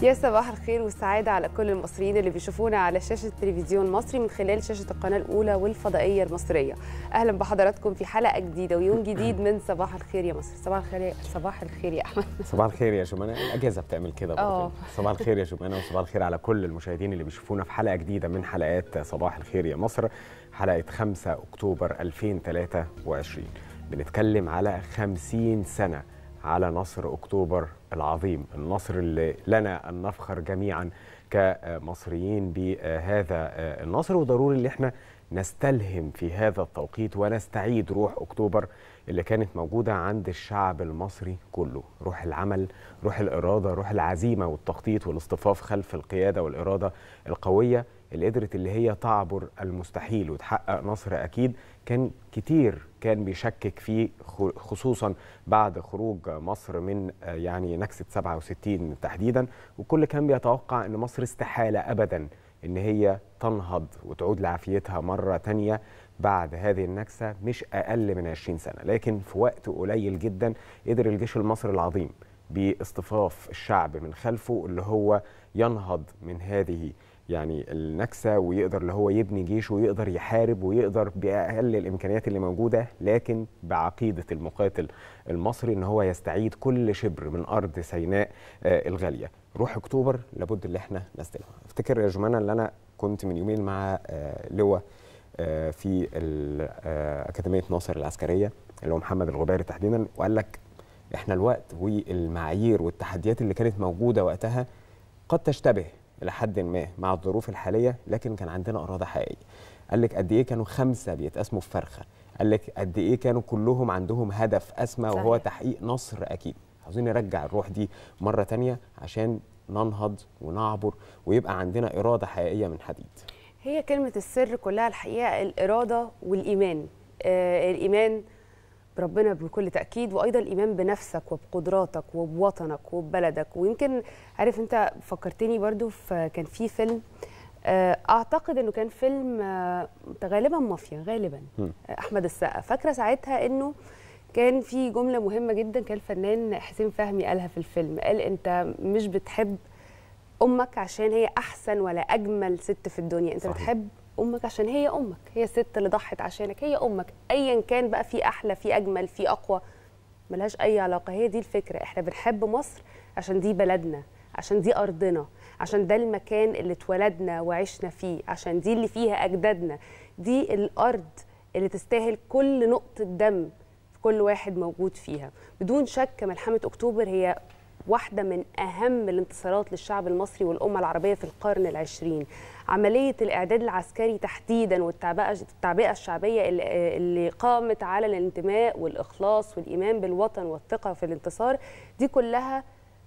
يا صباح الخير والسعادة على كل المصريين اللي بيشوفونا على شاشة التلفزيون المصري من خلال شاشة القناة الأولى والفضائية المصرية أهلا بحضراتكم في حلقة جديدة ويوم جديد من صباح الخير يا مصر صباح الخير صباح الخير يا أحمد صباح الخير يا شمانة الأجازة بتعمل كده برضه آه. صباح الخير يا شمانة وصباح الخير على كل المشاهدين اللي بيشوفونا في حلقة جديدة من حلقات صباح الخير يا مصر حلقة 5 أكتوبر 2023 بنتكلم على 50 سنة على نصر أكتوبر العظيم النصر اللي لنا أن نفخر جميعا كمصريين بهذا النصر وضروري اللي احنا نستلهم في هذا التوقيت ونستعيد روح أكتوبر اللي كانت موجودة عند الشعب المصري كله روح العمل روح الإرادة روح العزيمة والتخطيط والاصطفاف خلف القيادة والإرادة القوية اللي قدرت اللي هي تعبر المستحيل وتحقق نصر أكيد كان كتير كان بيشكك فيه خصوصا بعد خروج مصر من يعني نكسة 67 تحديدا وكل كان بيتوقع أن مصر استحالة أبدا أن هي تنهض وتعود لعافيتها مرة تانية بعد هذه النكسة مش أقل من 20 سنة لكن في وقت قليل جدا قدر الجيش المصري العظيم باصطفاف الشعب من خلفه اللي هو ينهض من هذه يعني النكسه ويقدر اللي هو يبني جيش ويقدر يحارب ويقدر باقل الامكانيات اللي موجوده لكن بعقيده المقاتل المصري ان هو يستعيد كل شبر من ارض سيناء آه الغاليه روح اكتوبر لابد اللي احنا نستلمها افتكر يا جمانه اللي انا كنت من يومين مع آه لواء آه في اكاديميه ناصر العسكريه اللي هو محمد الغباري تحديدا وقال لك احنا الوقت والمعايير والتحديات اللي كانت موجوده وقتها قد تشتبه الى حد ما مع الظروف الحاليه لكن كان عندنا اراده حقيقيه قال لك قد ايه كانوا خمسه بيتقسموا في فرخه قال لك قد ايه كانوا كلهم عندهم هدف اسمى صحيح. وهو تحقيق نصر اكيد عاوزين نرجع الروح دي مره تانية عشان ننهض ونعبر ويبقى عندنا اراده حقيقيه من حديد هي كلمة السر كلها الحقيقة الإرادة والإيمان آه الإيمان بربنا بكل تأكيد وأيضا الإيمان بنفسك وبقدراتك وبوطنك وببلدك ويمكن عارف أنت فكرتني برضو في كان في فيلم آه أعتقد أنه كان فيلم آه غالبا مافيا غالبا م. آه أحمد السقا فاكرة ساعتها أنه كان في جملة مهمة جدا كان الفنان حسين فهمي قالها في الفيلم قال أنت مش بتحب امك عشان هي احسن ولا اجمل ست في الدنيا انت صحيح. بتحب امك عشان هي امك هي الست اللي ضحت عشانك هي امك ايا كان بقى في احلى في اجمل في اقوى ملهاش اي علاقه هي دي الفكره احنا بنحب مصر عشان دي بلدنا عشان دي ارضنا عشان ده المكان اللي اتولدنا وعشنا فيه عشان دي اللي فيها اجدادنا دي الارض اللي تستاهل كل نقطه دم في كل واحد موجود فيها بدون شك ملحمه اكتوبر هي واحدة من أهم الانتصارات للشعب المصري والأمة العربية في القرن العشرين عملية الإعداد العسكري تحديدا والتعبئة التعبئة الشعبية اللي, اللي قامت على الانتماء والإخلاص والإيمان بالوطن والثقة في الانتصار دي كلها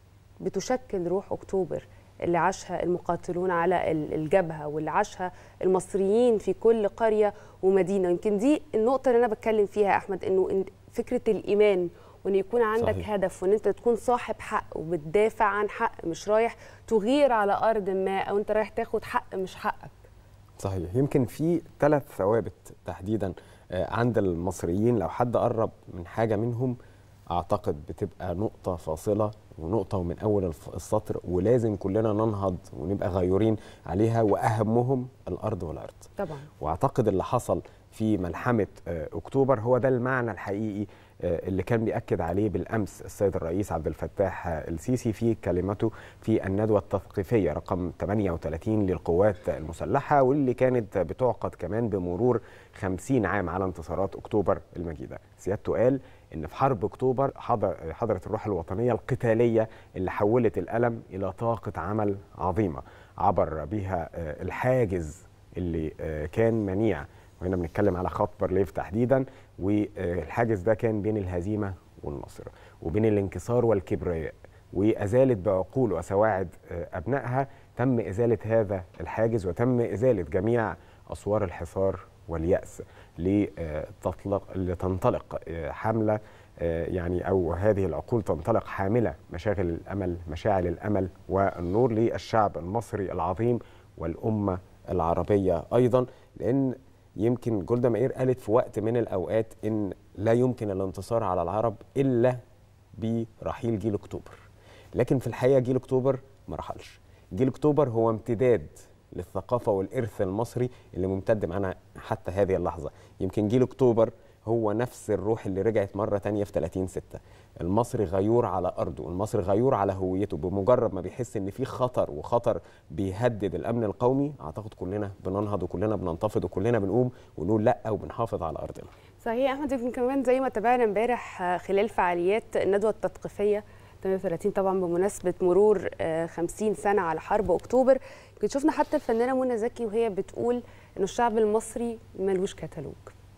بتشكل روح أكتوبر اللي عاشها المقاتلون على الجبهة واللي عاشها المصريين في كل قرية ومدينة يمكن دي النقطة اللي أنا بتكلم فيها يا أحمد إنه فكرة الإيمان وان يكون عندك صحيح. هدف وان انت تكون صاحب حق وبتدافع عن حق مش رايح تغير على ارض ما او انت رايح تاخد حق مش حقك صحيح يمكن في ثلاث ثوابت تحديدا عند المصريين لو حد قرب من حاجه منهم اعتقد بتبقى نقطه فاصله ونقطه ومن اول السطر ولازم كلنا ننهض ونبقى غيورين عليها واهمهم الارض والارض طبعا واعتقد اللي حصل في ملحمه اكتوبر هو ده المعنى الحقيقي اللي كان بيأكد عليه بالأمس السيد الرئيس عبد الفتاح السيسي في كلمته في الندوة التثقيفية رقم 38 للقوات المسلحة واللي كانت بتعقد كمان بمرور 50 عام على انتصارات أكتوبر المجيدة سيادته قال إن في حرب أكتوبر حضر حضرت الروح الوطنية القتالية اللي حولت الألم إلى طاقة عمل عظيمة عبر بها الحاجز اللي كان منيع وهنا بنتكلم على خط بارليف تحديدا والحاجز ده كان بين الهزيمه والنصر وبين الانكسار والكبرياء وازالت بعقول وسواعد ابنائها تم ازاله هذا الحاجز وتم ازاله جميع اسوار الحصار والياس لتطلق لتنطلق حمله يعني او هذه العقول تنطلق حامله مشاغل الامل مشاعل الامل والنور للشعب المصري العظيم والامه العربيه ايضا لان يمكن جولدا مائير قالت في وقت من الاوقات ان لا يمكن الانتصار على العرب الا برحيل جيل اكتوبر لكن في الحقيقه جيل اكتوبر ما رحلش جيل اكتوبر هو امتداد للثقافه والارث المصري اللي ممتد معانا حتى هذه اللحظه يمكن جيل اكتوبر هو نفس الروح اللي رجعت مرة تانية في 30 ستة المصري غيور على أرضه المصري غيور على هويته بمجرد ما بيحس إن في خطر وخطر بيهدد الأمن القومي أعتقد كلنا بننهض وكلنا بننتفض وكلنا بنقوم ونقول لأ وبنحافظ على أرضنا صحيح احمد يمكن كمان زي ما تابعنا امبارح خلال فعاليات الندوه التثقيفيه 38 طبعا بمناسبه مرور 50 سنه على حرب اكتوبر يمكن شفنا حتى الفنانه منى زكي وهي بتقول انه الشعب المصري ملوش كتالوج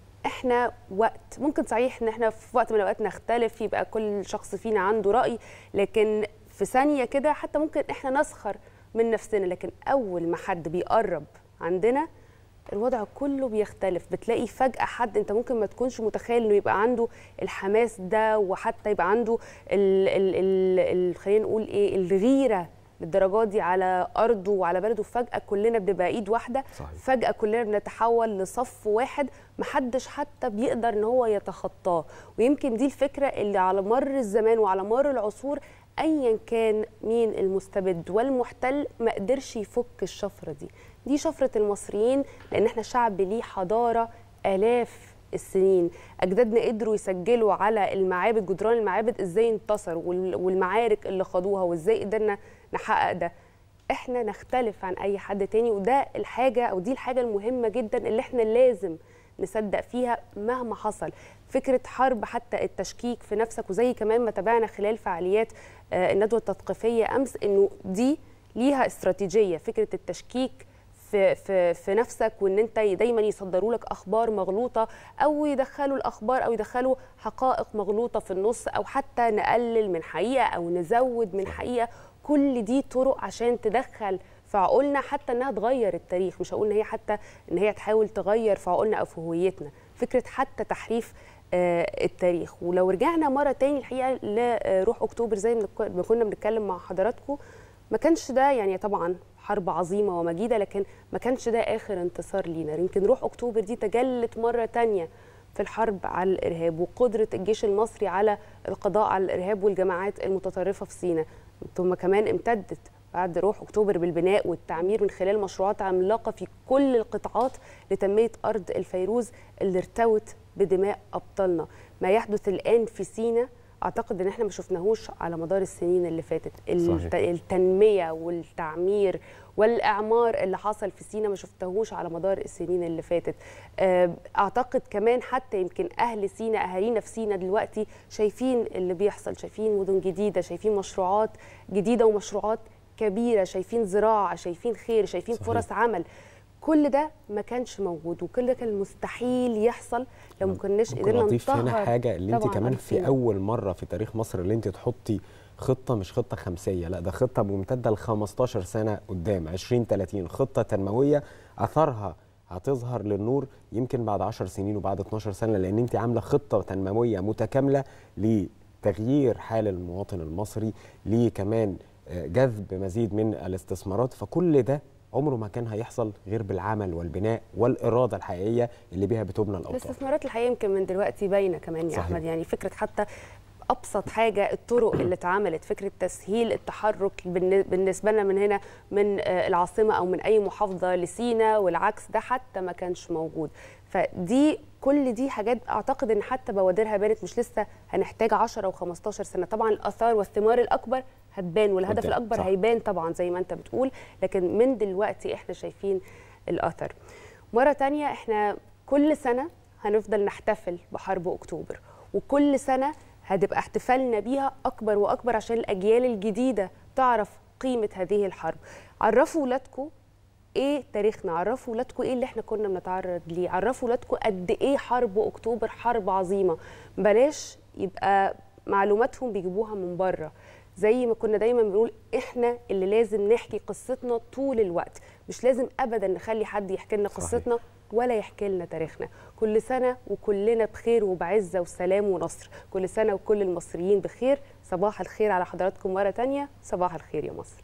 احنا وقت ممكن صحيح ان احنا في وقت من الاوقات نختلف يبقى كل شخص فينا عنده راي لكن في ثانيه كده حتى ممكن احنا نسخر من نفسنا لكن اول ما حد بيقرب عندنا الوضع كله بيختلف بتلاقي فجأة حد انت ممكن ما تكونش متخيل انه يبقى عنده الحماس ده وحتى يبقى عنده ال ال ال ال خلينا نقول ايه الغيرة للدرجة دي على أرضه وعلى بلده فجأة كلنا بنبقى إيد واحدة صحيح. فجأة كلنا بنتحول لصف واحد محدش حتى بيقدر إن هو يتخطاه ويمكن دي الفكرة اللي على مر الزمان وعلى مر العصور ايا كان مين المستبد والمحتل ما قدرش يفك الشفره دي دي شفره المصريين لان احنا شعب ليه حضاره الاف السنين اجدادنا قدروا يسجلوا على المعابد جدران المعابد ازاي انتصروا والمعارك اللي خاضوها وازاي قدرنا نحقق ده احنا نختلف عن اي حد تاني وده الحاجه او دي الحاجه المهمه جدا اللي احنا لازم نصدق فيها مهما حصل فكره حرب حتى التشكيك في نفسك وزي كمان ما تابعنا خلال فعاليات الندوه التثقيفيه امس انه دي ليها استراتيجيه فكره التشكيك في في في نفسك وان انت دايما يصدروا لك اخبار مغلوطه او يدخلوا الاخبار او يدخلوا حقائق مغلوطه في النص او حتى نقلل من حقيقه او نزود من حقيقه كل دي طرق عشان تدخل في عقولنا حتى انها تغير التاريخ مش هقول ان هي حتى ان هي تحاول تغير في عقولنا او في هويتنا فكره حتى تحريف التاريخ ولو رجعنا مره تاني الحقيقه لروح اكتوبر زي ما كنا بنتكلم مع حضراتكم ما كانش ده يعني طبعا حرب عظيمه ومجيده لكن ما كانش ده اخر انتصار لينا يمكن روح اكتوبر دي تجلت مره تانية في الحرب على الارهاب وقدره الجيش المصري على القضاء على الارهاب والجماعات المتطرفه في سيناء ثم كمان امتدت بعد روح اكتوبر بالبناء والتعمير من خلال مشروعات عملاقه في كل القطاعات لتنميه ارض الفيروز اللي ارتوت بدماء ابطالنا ما يحدث الان في سيناء اعتقد ان احنا ما شفناهوش على مدار السنين اللي فاتت الت... التنميه والتعمير والاعمار اللي حصل في سينا ما شفتهوش على مدار السنين اللي فاتت اعتقد كمان حتى يمكن اهل سينا اهالينا في سينا دلوقتي شايفين اللي بيحصل شايفين مدن جديده شايفين مشروعات جديده ومشروعات كبيره شايفين زراعه شايفين خير شايفين صحيح. فرص عمل كل ده ما كانش موجود وكل ده كان مستحيل يحصل لو ما كناش قدرنا نضيف هنا حاجه اللي انت كمان في اول مره في تاريخ مصر اللي انت تحطي خطه مش خطه خمسيه لا ده خطه ممتده ل 15 سنه قدام 20 30 خطه تنمويه اثرها هتظهر للنور يمكن بعد 10 سنين وبعد 12 سنه لان انت عامله خطه تنمويه متكامله لتغيير حال المواطن المصري لكمان جذب مزيد من الاستثمارات فكل ده عمره ما كان هيحصل غير بالعمل والبناء والاراده الحقيقيه اللي بيها بتبنى الاوطان. الاستثمارات الحقيقيه يمكن من دلوقتي باينه كمان يا صحيح. احمد يعني فكره حتى ابسط حاجه الطرق اللي اتعملت فكره تسهيل التحرك بالنسبه لنا من هنا من العاصمه او من اي محافظه لسينا والعكس ده حتى ما كانش موجود فدي كل دي حاجات اعتقد ان حتى بوادرها بانت مش لسه هنحتاج 10 و15 سنه طبعا الاثار والثمار الاكبر هتبان والهدف قدام. الاكبر صح. هيبان طبعا زي ما انت بتقول لكن من دلوقتي احنا شايفين الاثر مره تانية احنا كل سنه هنفضل نحتفل بحرب اكتوبر وكل سنه هتبقى احتفالنا بيها اكبر واكبر عشان الاجيال الجديده تعرف قيمه هذه الحرب عرفوا ولادكم ايه تاريخنا عرفوا ولادكم ايه اللي احنا كنا بنتعرض ليه عرفوا ولادكم قد ايه حرب اكتوبر حرب عظيمه بلاش يبقى معلوماتهم بيجيبوها من بره زي ما كنا دايما بنقول احنا اللي لازم نحكي قصتنا طول الوقت مش لازم ابدا نخلي حد يحكي لنا قصتنا ولا يحكي لنا تاريخنا كل سنه وكلنا بخير وبعزه وسلام ونصر كل سنه وكل المصريين بخير صباح الخير على حضراتكم مره تانية صباح الخير يا مصر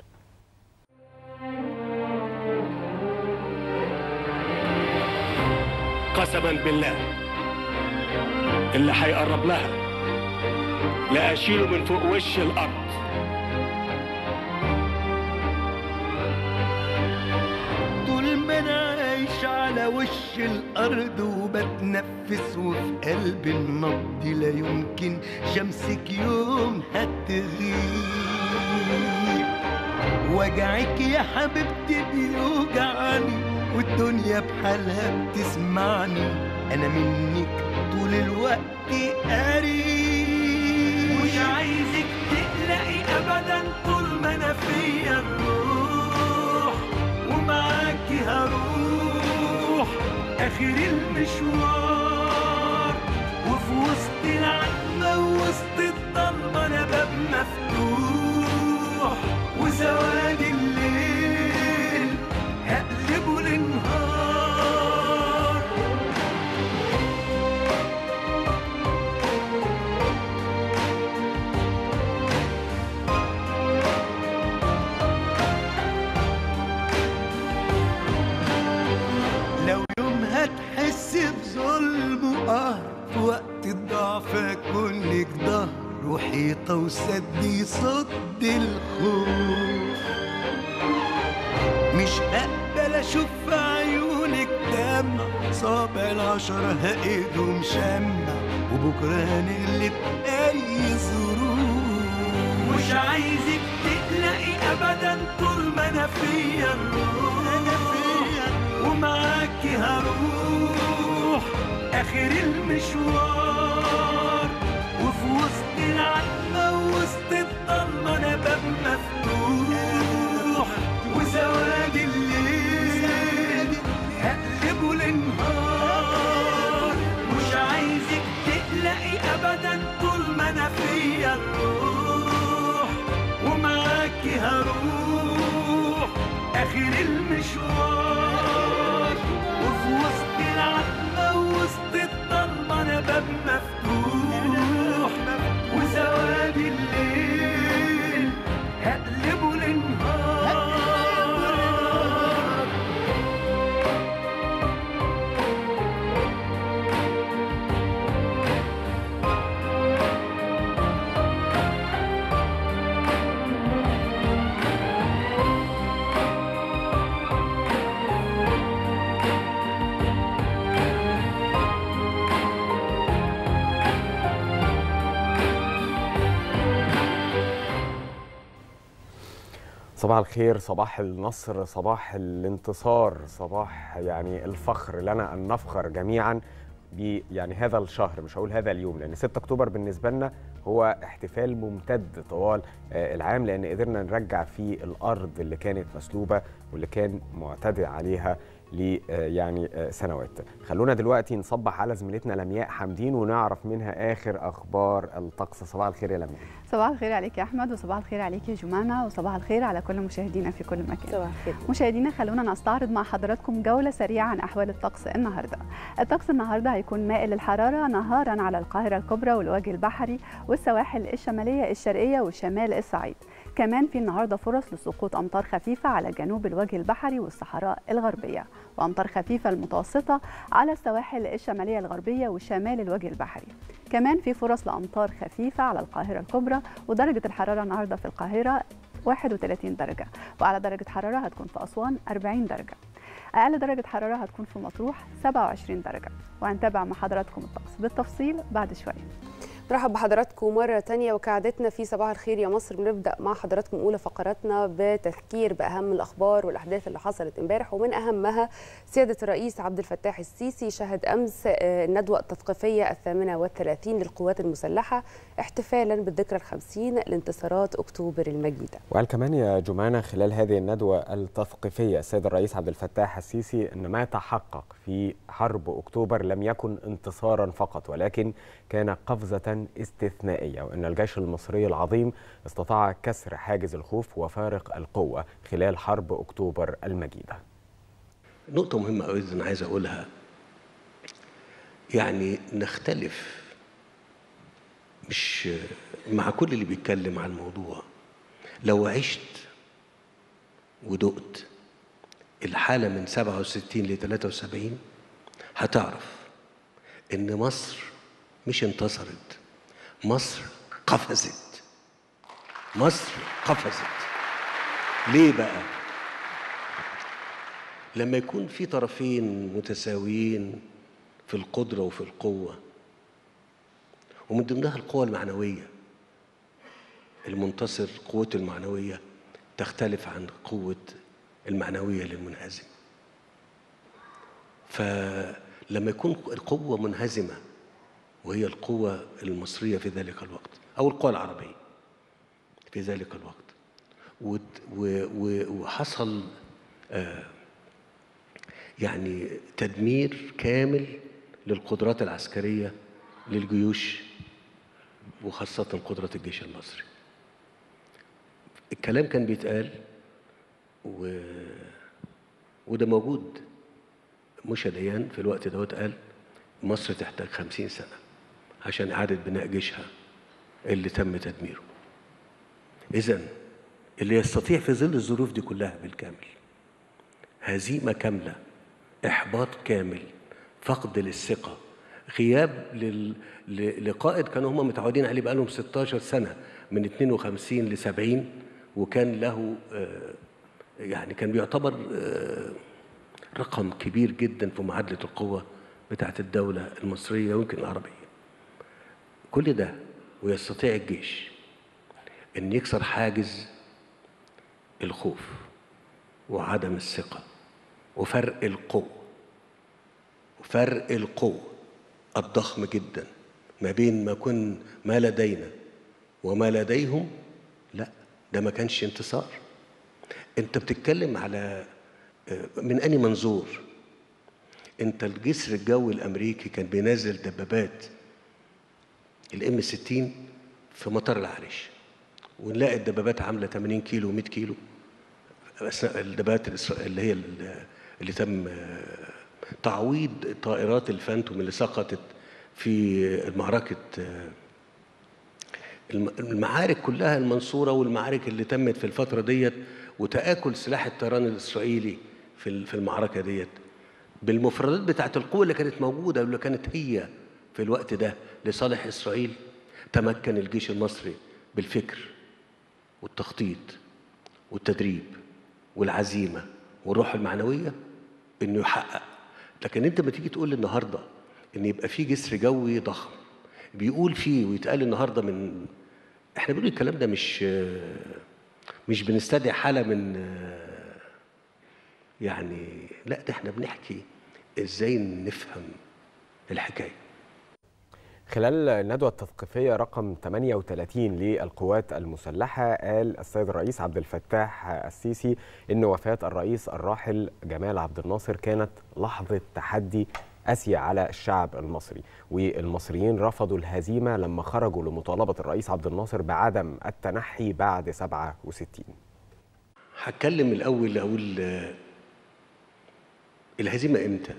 قسما بالله اللي هيقرب لها لا اشيله من فوق وش الارض عايش على وش الأرض وبتنفس وفي قلبي النبض لا يمكن شمسك يوم هتغيب وجعك يا حبيبتي بيوجعني والدنيا بحالها بتسمعني أنا منك طول الوقت قريب مش عايزك تقلقي أبدا طول ما أنا فيا الروح ومعاكي هروح آخر المشوار وفي وسط العتمة ووسط الضلمة أنا باب مفتوح وسواد الليل هقلبه لنهار لو يوم هتحس بظلم وقهر في وقت الضعف اكون ظهر وحيطة وسد يصد الخوف مش هقبل اشوف في عيونك دمع صابع العشرة هقيده مشمع وبكرة هنقلب اي ظروف مش عايزك تقلقي ابدا طول ما انا فيا الروح انا فيا ومعاكي هروح اخر المشوار وفي وسط العتمة ووسط الضلمة انا باب مفتوح وسواد الليل هقلبه لنهار مش عايزك تقلقي ابدا طول ما انا فيا الروح ومعاكي هروح اخر المشوار وفي وسط العتمة ووسط الضلمة انا باب مفتوح وسواد الليل هقلبه لنهار صباح الخير صباح النصر صباح الانتصار صباح يعني الفخر لنا ان نفخر جميعا ب يعني هذا الشهر مش هقول هذا اليوم لان 6 اكتوبر بالنسبه لنا هو احتفال ممتد طوال آه، العام لان قدرنا نرجع فيه الارض اللي كانت مسلوبه واللي كان معتدى عليها ل آه، يعني آه، سنوات خلونا دلوقتي نصبح على زميلتنا لمياء حمدين ونعرف منها اخر اخبار الطقس صباح الخير يا لمياء صباح الخير عليك يا احمد وصباح الخير عليك يا جمانه وصباح الخير على كل مشاهدينا في كل مكان صباح الخير مشاهدينا خلونا نستعرض مع حضراتكم جوله سريعه عن احوال الطقس النهارده الطقس النهارده هيكون مائل الحراره نهارا على القاهره الكبرى والوجه البحري والسواحل الشماليه الشرقيه وشمال الصعيد كمان في النهارده فرص لسقوط امطار خفيفه على جنوب الوجه البحري والصحراء الغربيه وامطار خفيفه المتوسطه على السواحل الشماليه الغربيه وشمال الوجه البحري كمان في فرص لامطار خفيفه على القاهره الكبرى ودرجه الحراره النهارده في القاهره 31 درجه وعلى درجه حراره هتكون في اسوان 40 درجه اقل درجه حراره هتكون في مطروح 27 درجه وهنتابع مع حضراتكم الطقس بالتفصيل بعد شويه نرحب بحضراتكم مرة تانية وكعادتنا في صباح الخير يا مصر بنبدأ مع حضراتكم أولى فقراتنا بتذكير بأهم الأخبار والأحداث اللي حصلت امبارح ومن أهمها سيادة الرئيس عبد الفتاح السيسي شهد أمس آه، الندوة التثقيفية الثامنة والثلاثين للقوات المسلحة احتفالا بالذكرى الخمسين لانتصارات أكتوبر المجيدة وقال كمان يا جمانة خلال هذه الندوة التثقيفية السيد الرئيس عبد الفتاح السيسي أن ما تحقق في حرب أكتوبر لم يكن انتصارا فقط ولكن كان قفزة استثنائية وأن الجيش المصري العظيم استطاع كسر حاجز الخوف وفارق القوة خلال حرب أكتوبر المجيدة نقطة مهمة أوي أنا عايز أقولها يعني نختلف مش مع كل اللي بيتكلم عن الموضوع لو عشت ودقت الحالة من 67 ل 73 هتعرف إن مصر مش انتصرت مصر قفزت مصر قفزت ليه بقى؟ لما يكون في طرفين متساويين في القدرة وفي القوة ومن ضمنها القوة المعنوية المنتصر قوته المعنوية تختلف عن قوة المعنوية للمنهزم فلما يكون القوة منهزمة وهي القوة المصرية في ذلك الوقت أو القوة العربية في ذلك الوقت وت- و- و- وحصل آه، يعني تدمير كامل للقدرات العسكرية للجيوش وخاصة قدرة الجيش المصري الكلام كان بيتقال و... وده موجود مشا ديان في الوقت دوت قال مصر تحتاج خمسين سنة عشان إعادة بناء جيشها اللي تم تدميره إذا اللي يستطيع في ظل الظروف دي كلها بالكامل هزيمة كاملة إحباط كامل فقد للثقة غياب لل... ل... لقائد كانوا هم متعودين عليه بقالهم 16 سنة من 52 ل 70 وكان له آه، يعني كان بيعتبر آه، رقم كبير جدا في معادلة القوة بتاعت الدولة المصرية ويمكن العربية كل ده ويستطيع الجيش ان يكسر حاجز الخوف وعدم الثقة وفرق القوة وفرق القوة الضخم جدا ما بين ما كن ما لدينا وما لديهم لا ده ما كانش انتصار انت بتتكلم على آه، من أي منظور انت الجسر الجوي الامريكي كان بينزل دبابات الام 60 في مطار العريش ونلاقي الدبابات عامله 80 كيلو و100 كيلو اثناء الدبابات الإسرا- اللي هي ال- اللي تم آه، تعويض طائرات الفانتوم اللي سقطت في معركه آه، الم- المعارك كلها المنصورة والمعارك اللي تمت في الفترة ديت وتآكل سلاح الطيران الإسرائيلي في ال- في المعركة ديت بالمفردات بتاعت القوة اللي كانت موجودة واللي كانت هي في الوقت ده لصالح إسرائيل تمكن الجيش المصري بالفكر والتخطيط والتدريب والعزيمة والروح المعنوية إنه يحقق لكن أنت ما تيجي تقول النهاردة إن يبقى في جسر جوي ضخم بيقول فيه ويتقال النهارده من احنا بنقول الكلام ده مش مش بنستدعي حاله من يعني لا ده احنا بنحكي ازاي نفهم الحكايه خلال الندوة التثقيفية رقم 38 للقوات المسلحة قال السيد الرئيس عبد الفتاح السيسي إن وفاة الرئيس الراحل جمال عبد الناصر كانت لحظة تحدي قاسية على الشعب المصري والمصريين رفضوا الهزيمة لما خرجوا لمطالبة الرئيس عبد الناصر بعدم التنحي بعد 67 هتكلم الاول اقول آه، الهزيمه امتى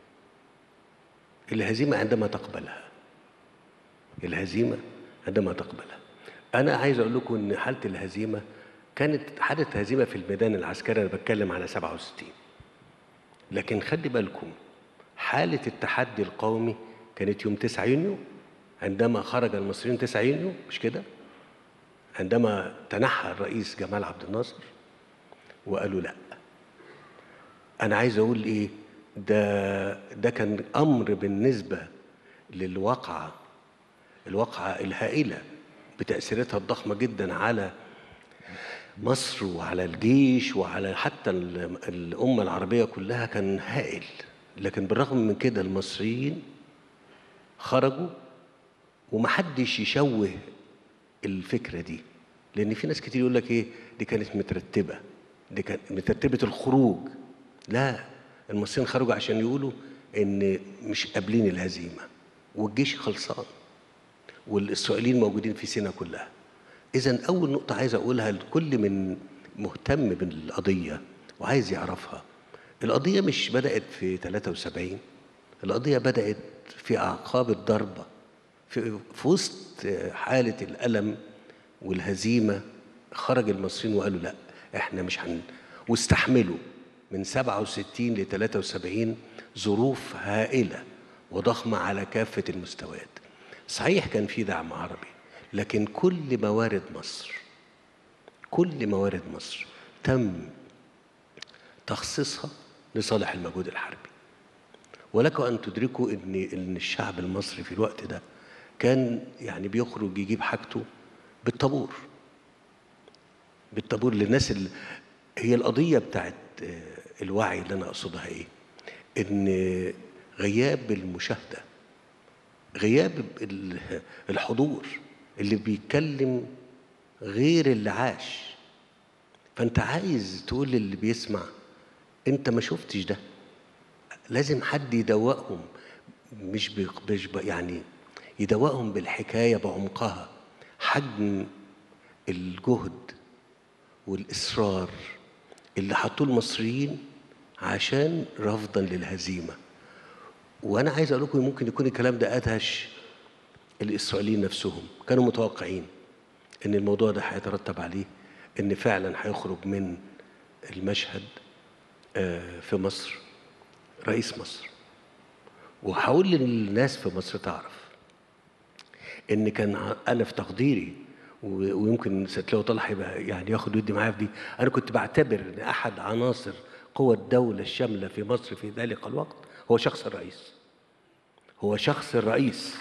الهزيمه عندما تقبلها الهزيمه عندما تقبلها انا عايز اقول لكم ان حاله الهزيمه كانت حاله هزيمه في الميدان العسكري انا بتكلم على 67 لكن خلي بالكم حاله التحدي القومي كانت يوم 9 يونيو عندما خرج المصريون 9 يونيو مش كده عندما تنحى الرئيس جمال عبد الناصر وقالوا لا انا عايز اقول ايه ده ده كان امر بالنسبه للواقعه الواقعه الهائله بتاثيراتها الضخمه جدا على مصر وعلى الجيش وعلى حتى ال- الامه العربيه كلها كان هائل لكن بالرغم من كده المصريين خرجوا ومحدش يشوه الفكره دي لان في ناس كتير يقول لك ايه دي كانت مترتبه دي كانت مترتبه الخروج لا المصريين خرجوا عشان يقولوا ان مش قابلين الهزيمه والجيش خلصان والاسرائيليين موجودين في سينا كلها اذا اول نقطه عايز اقولها لكل من مهتم بالقضيه وعايز يعرفها القضيه مش بدات في 73 القضيه بدات في اعقاب الضربه في, في وسط حاله الالم والهزيمه خرج المصريين وقالوا لا احنا مش هن واستحملوا من 67 ل 73 ظروف هائله وضخمه على كافه المستويات صحيح كان في دعم عربي لكن كل موارد مصر كل موارد مصر تم تخصيصها لصالح المجهود الحربي ولكم ان تدركوا ان ان الشعب المصري في الوقت ده كان يعني بيخرج يجيب حاجته بالطابور بالطابور للناس اللي هي القضيه بتاعت آه، الوعي اللي انا اقصدها ايه ان غياب المشاهده غياب ال- الحضور اللي بيتكلم غير اللي عاش فانت عايز تقول للي بيسمع انت ما شفتش ده لازم حد يدوقهم مش بي مش بي يعني يدوقهم بالحكايه بعمقها حجم الجهد والاصرار اللي حطوه المصريين عشان رفضا للهزيمه وانا عايز اقول لكم ممكن يكون الكلام ده ادهش الاسرائيليين نفسهم كانوا متوقعين ان الموضوع ده هيترتب عليه ان فعلا هيخرج من المشهد آه، في مصر رئيس مصر وهقول للناس في مصر تعرف ان كان ع- انا في تقديري و- ويمكن ستلاقوا طلع هيبقى يعني ياخد ودي معايا في دي انا كنت بعتبر ان احد عناصر قوى الدوله الشامله في مصر في ذلك الوقت هو شخص الرئيس هو شخص الرئيس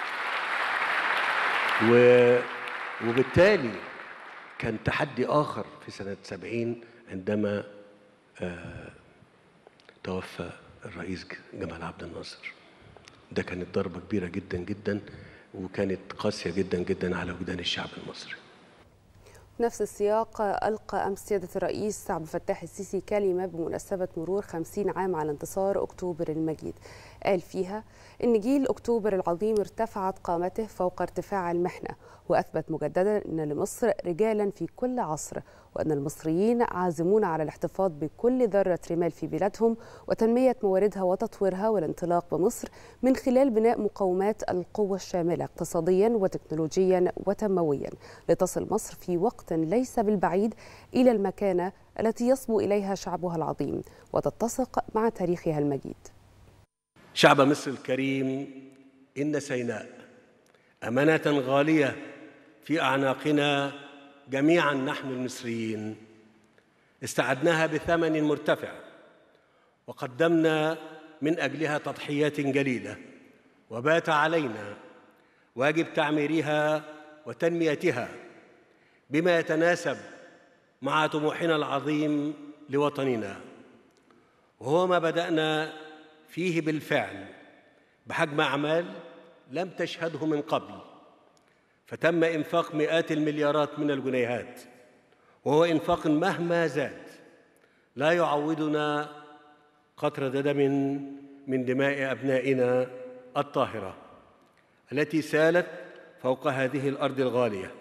و... وبالتالي كان تحدي آخر في سنة سبعين عندما آه، توفى الرئيس جمال عبد الناصر ده كانت ضربة كبيرة جدا جدا وكانت قاسية جدا جدا على وجدان الشعب المصري نفس السياق ألقى أمس سيادة الرئيس عبد الفتاح السيسي كلمة بمناسبة مرور 50 عام على انتصار أكتوبر المجيد قال فيها إن جيل أكتوبر العظيم ارتفعت قامته فوق ارتفاع المحنة وأثبت مجددا أن لمصر رجالا في كل عصر وأن المصريين عازمون على الاحتفاظ بكل ذرة رمال في بلادهم وتنمية مواردها وتطويرها والانطلاق بمصر من خلال بناء مقومات القوة الشاملة اقتصاديا وتكنولوجيا وتنمويا لتصل مصر في وقت ليس بالبعيد إلى المكانة التي يصبو إليها شعبها العظيم وتتسق مع تاريخها المجيد شعب مصر الكريم إن سيناء أمانة غالية في أعناقنا جميعا نحن المصريين استعدناها بثمن مرتفع وقدمنا من أجلها تضحيات جليلة وبات علينا واجب تعميرها وتنميتها بما يتناسب مع طموحنا العظيم لوطننا وهو ما بدأنا فيه بالفعل بحجم أعمال لم تشهده من قبل فتم إنفاق مئات المليارات من الجنيهات وهو إنفاق مهما زاد لا يعوضنا قطرة دم من دماء أبنائنا الطاهرة التي سالت فوق هذه الأرض الغالية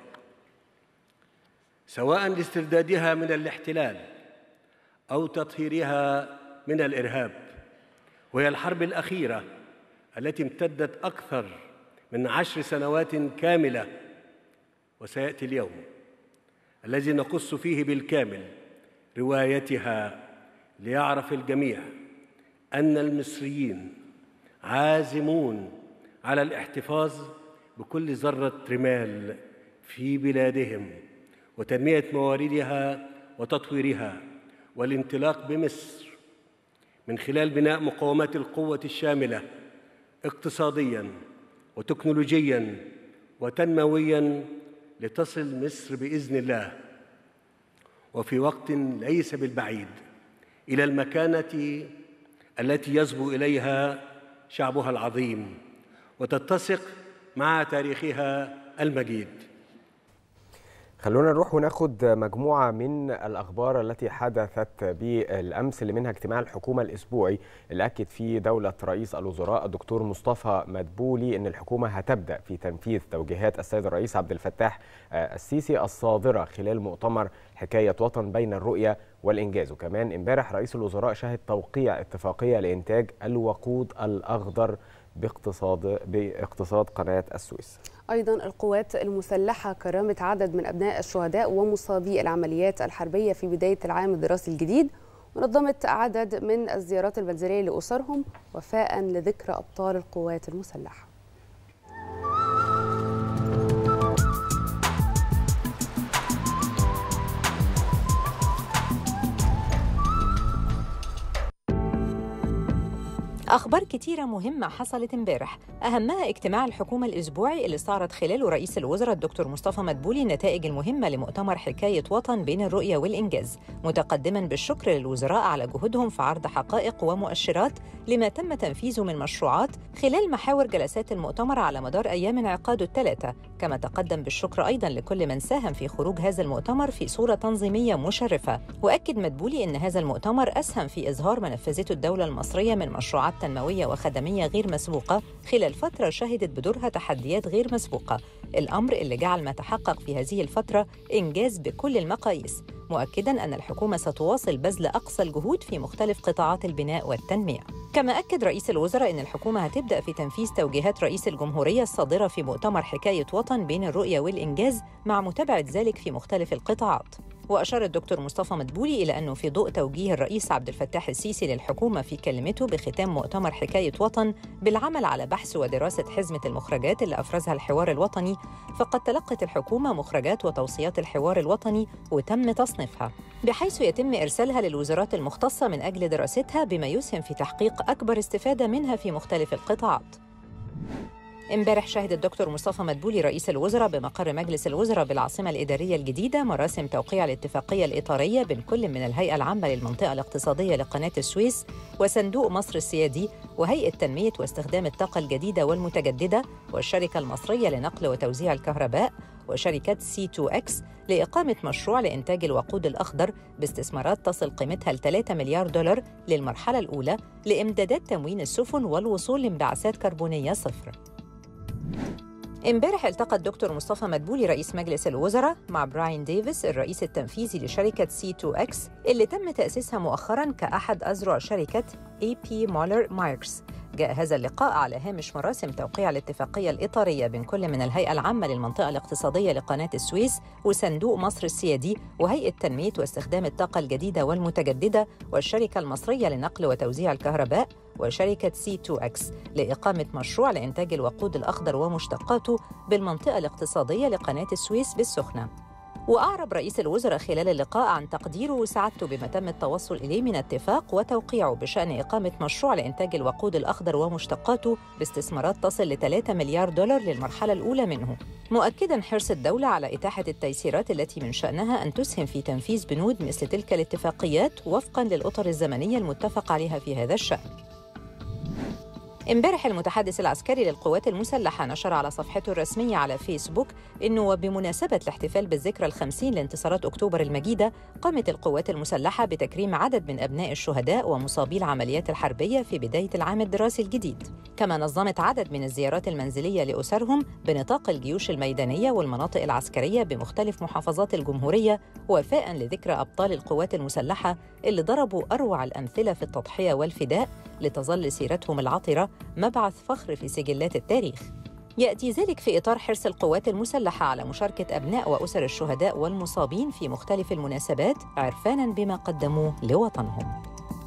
سواء لاستردادها من الاحتلال أو تطهيرها من الإرهاب وهي الحرب الأخيرة التي امتدت أكثر من عشر سنوات كاملة وسيأتي اليوم الذي نقص فيه بالكامل روايتها ليعرف الجميع أن المصريين عازمون على الاحتفاظ بكل ذرة رمال في بلادهم وتنمية مواردها وتطويرها والانطلاق بمصر من خلال بناء مقومات القوة الشاملة اقتصاديا وتكنولوجيا وتنمويا لتصل مصر بإذن الله وفي وقت ليس بالبعيد إلى المكانة التي يصبو إليها شعبها العظيم وتتسق مع تاريخها المجيد خلونا نروح وناخد مجموعة من الأخبار التي حدثت بالأمس اللي منها اجتماع الحكومة الأسبوعي اللي أكد فيه دولة رئيس الوزراء الدكتور مصطفى مدبولي أن الحكومة هتبدأ في تنفيذ توجيهات السيد الرئيس عبد الفتاح السيسي الصادرة خلال مؤتمر حكاية وطن بين الرؤية والإنجاز وكمان امبارح رئيس الوزراء شهد توقيع اتفاقية لإنتاج الوقود الأخضر باقتصاد باقتصاد قناة السويس أيضا القوات المسلحة كرمت عدد من أبناء الشهداء ومصابي العمليات الحربية في بداية العام الدراسي الجديد ونظمت عدد من الزيارات المنزلية لأسرهم وفاء لذكرى أبطال القوات المسلحة أخبار كتيرة مهمة حصلت امبارح أهمها اجتماع الحكومة الأسبوعي اللي استعرض خلاله رئيس الوزراء الدكتور مصطفى مدبولي النتائج المهمة لمؤتمر حكاية وطن بين الرؤية والإنجاز متقدما بالشكر للوزراء على جهودهم في عرض حقائق ومؤشرات لما تم تنفيذه من مشروعات خلال محاور جلسات المؤتمر على مدار أيام انعقاده الثلاثة كما تقدم بالشكر أيضا لكل من ساهم في خروج هذا المؤتمر في صورة تنظيمية مشرفة وأكد مدبولي أن هذا المؤتمر أسهم في إظهار ما نفذته الدولة المصرية من مشروعات تنموية وخدمية غير مسبوقة خلال فترة شهدت بدورها تحديات غير مسبوقة الأمر اللي جعل ما تحقق في هذه الفترة إنجاز بكل المقاييس مؤكدا أن الحكومة ستواصل بذل أقصى الجهود في مختلف قطاعات البناء والتنمية كما أكد رئيس الوزراء أن الحكومة هتبدأ في تنفيذ توجيهات رئيس الجمهورية الصادرة في مؤتمر حكاية وطن بين الرؤية والإنجاز مع متابعة ذلك في مختلف القطاعات وأشار الدكتور مصطفى مدبولي إلى أنه في ضوء توجيه الرئيس عبد الفتاح السيسي للحكومة في كلمته بختام مؤتمر حكاية وطن بالعمل على بحث ودراسة حزمة المخرجات اللي أفرزها الحوار الوطني فقد تلقت الحكومة مخرجات وتوصيات الحوار الوطني وتم تصنيفها بحيث يتم إرسالها للوزارات المختصة من أجل دراستها بما يسهم في تحقيق أكبر استفادة منها في مختلف القطاعات امبارح شهد الدكتور مصطفى مدبولي رئيس الوزراء بمقر مجلس الوزراء بالعاصمة الإدارية الجديدة مراسم توقيع الاتفاقية الإطارية بين كل من الهيئة العامة للمنطقة الاقتصادية لقناة السويس وصندوق مصر السيادي وهيئة تنمية واستخدام الطاقة الجديدة والمتجددة والشركة المصرية لنقل وتوزيع الكهرباء وشركة سي 2 اكس لإقامة مشروع لإنتاج الوقود الأخضر باستثمارات تصل قيمتها ل 3 مليار دولار للمرحلة الأولى لإمدادات تموين السفن والوصول لانبعاثات كربونية صفر. امبارح التقى الدكتور مصطفى مدبولي رئيس مجلس الوزراء مع براين ديفيس الرئيس التنفيذي لشركة سي 2 اكس اللي تم تأسيسها مؤخرا كأحد أذرع شركة اي بي مولر مايركس جاء هذا اللقاء على هامش مراسم توقيع الاتفاقية الإطارية بين كل من الهيئة العامة للمنطقة الاقتصادية لقناة السويس وصندوق مصر السيادي وهيئة تنمية واستخدام الطاقة الجديدة والمتجددة والشركة المصرية لنقل وتوزيع الكهرباء وشركة سي 2 اكس لإقامة مشروع لإنتاج الوقود الأخضر ومشتقاته بالمنطقة الاقتصادية لقناة السويس بالسخنة وأعرب رئيس الوزراء خلال اللقاء عن تقديره وسعادته بما تم التوصل إليه من اتفاق وتوقيعه بشأن إقامة مشروع لإنتاج الوقود الأخضر ومشتقاته باستثمارات تصل ل 3 مليار دولار للمرحلة الأولى منه مؤكدا حرص الدولة على إتاحة التيسيرات التي من شأنها أن تسهم في تنفيذ بنود مثل تلك الاتفاقيات وفقا للأطر الزمنية المتفق عليها في هذا الشأن امبارح المتحدث العسكري للقوات المسلحة نشر على صفحته الرسمية على فيسبوك أنه وبمناسبة الاحتفال بالذكرى الخمسين لانتصارات أكتوبر المجيدة قامت القوات المسلحة بتكريم عدد من أبناء الشهداء ومصابي العمليات الحربية في بداية العام الدراسي الجديد كما نظمت عدد من الزيارات المنزلية لأسرهم بنطاق الجيوش الميدانية والمناطق العسكرية بمختلف محافظات الجمهورية وفاء لذكرى أبطال القوات المسلحة اللي ضربوا أروع الأمثلة في التضحية والفداء لتظل سيرتهم العطرة مبعث فخر في سجلات التاريخ يأتي ذلك في إطار حرص القوات المسلحة على مشاركة أبناء وأسر الشهداء والمصابين في مختلف المناسبات عرفاناً بما قدموه لوطنهم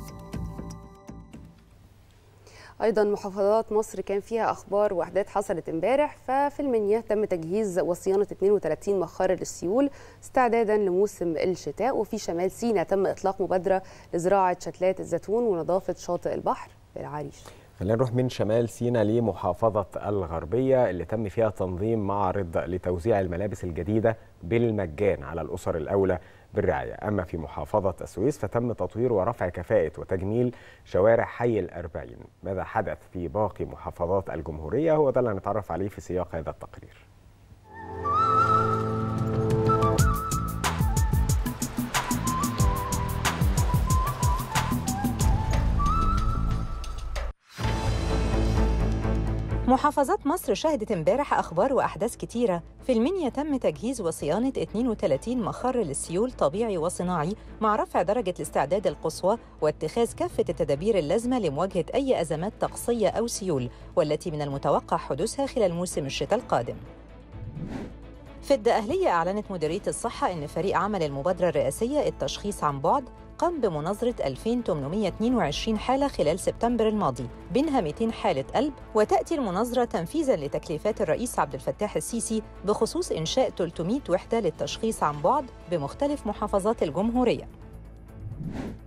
ايضا محافظات مصر كان فيها اخبار واحداث حصلت امبارح ففي المنيا تم تجهيز وصيانه 32 مخار للسيول استعدادا لموسم الشتاء وفي شمال سيناء تم اطلاق مبادره لزراعه شتلات الزيتون ونظافه شاطئ البحر بالعريش خلينا نروح من شمال سيناء لمحافظة الغربية اللي تم فيها تنظيم معرض لتوزيع الملابس الجديدة بالمجان على الأسر الأولى بالرعاية أما في محافظة السويس فتم تطوير ورفع كفاءة وتجميل شوارع حي الأربعين ماذا حدث في باقي محافظات الجمهورية هو ده اللي هنتعرف عليه في سياق هذا التقرير محافظات مصر شهدت امبارح أخبار وأحداث كتيرة في المنيا تم تجهيز وصيانة 32 مخر للسيول طبيعي وصناعي مع رفع درجة الاستعداد القصوى واتخاذ كافة التدابير اللازمة لمواجهة أي أزمات طقسية أو سيول والتي من المتوقع حدوثها خلال موسم الشتاء القادم في الدقهلية أعلنت مديرية الصحة أن فريق عمل المبادرة الرئاسية التشخيص عن بعد قام بمناظرة 2822 حالة خلال سبتمبر الماضي بينها 200 حالة قلب وتأتي المناظرة تنفيذاً لتكليفات الرئيس عبد الفتاح السيسي بخصوص إنشاء 300 وحدة للتشخيص عن بعد بمختلف محافظات الجمهورية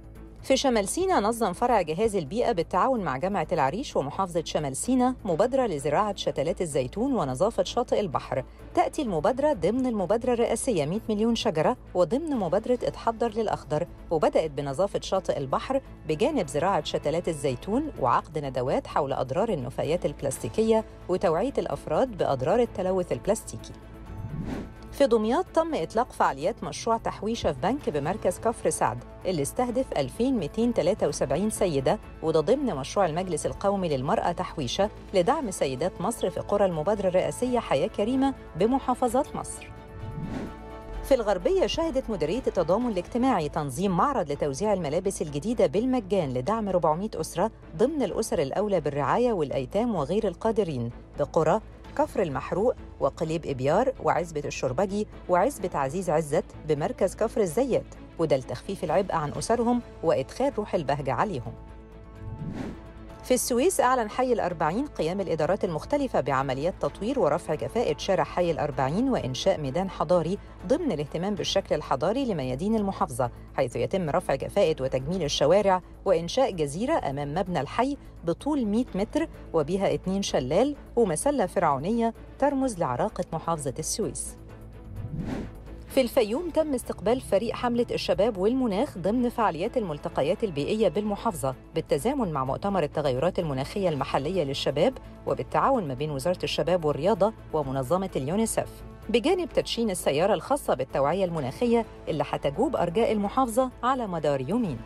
في شمال سينا نظم فرع جهاز البيئة بالتعاون مع جامعة العريش ومحافظة شمال سينا مبادرة لزراعة شتلات الزيتون ونظافة شاطئ البحر تأتي المبادرة ضمن المبادرة الرئاسية 100 مليون شجرة وضمن مبادرة اتحضر للأخضر وبدأت بنظافة شاطئ البحر بجانب زراعة شتلات الزيتون وعقد ندوات حول أضرار النفايات البلاستيكية وتوعية الأفراد بأضرار التلوث البلاستيكي في دمياط تم إطلاق فعاليات مشروع تحويشة في بنك بمركز كفر سعد اللي استهدف 2273 سيدة وده ضمن مشروع المجلس القومي للمرأة تحويشة لدعم سيدات مصر في قرى المبادرة الرئاسية حياة كريمة بمحافظات مصر في الغربية شهدت مديرية التضامن الاجتماعي تنظيم معرض لتوزيع الملابس الجديدة بالمجان لدعم 400 أسرة ضمن الأسر الأولى بالرعاية والأيتام وغير القادرين بقرى كفر المحروق وقليب إبيار وعزبة الشربجي وعزبة عزيز عزت بمركز كفر الزيات وده لتخفيف العبء عن أسرهم وإدخال روح البهجة عليهم في السويس أعلن حي الأربعين قيام الإدارات المختلفة بعمليات تطوير ورفع كفاءة شارع حي الأربعين وإنشاء ميدان حضاري ضمن الاهتمام بالشكل الحضاري لميادين المحافظة حيث يتم رفع كفاءة وتجميل الشوارع وإنشاء جزيرة أمام مبنى الحي بطول 100 متر وبها اتنين شلال ومسلة فرعونية ترمز لعراقة محافظة السويس في الفيوم تم استقبال فريق حملة الشباب والمناخ ضمن فعاليات الملتقيات البيئية بالمحافظة بالتزامن مع مؤتمر التغيرات المناخية المحلية للشباب وبالتعاون ما بين وزارة الشباب والرياضة ومنظمة اليونيسف بجانب تدشين السيارة الخاصة بالتوعية المناخية اللي هتجوب أرجاء المحافظة على مدار يومين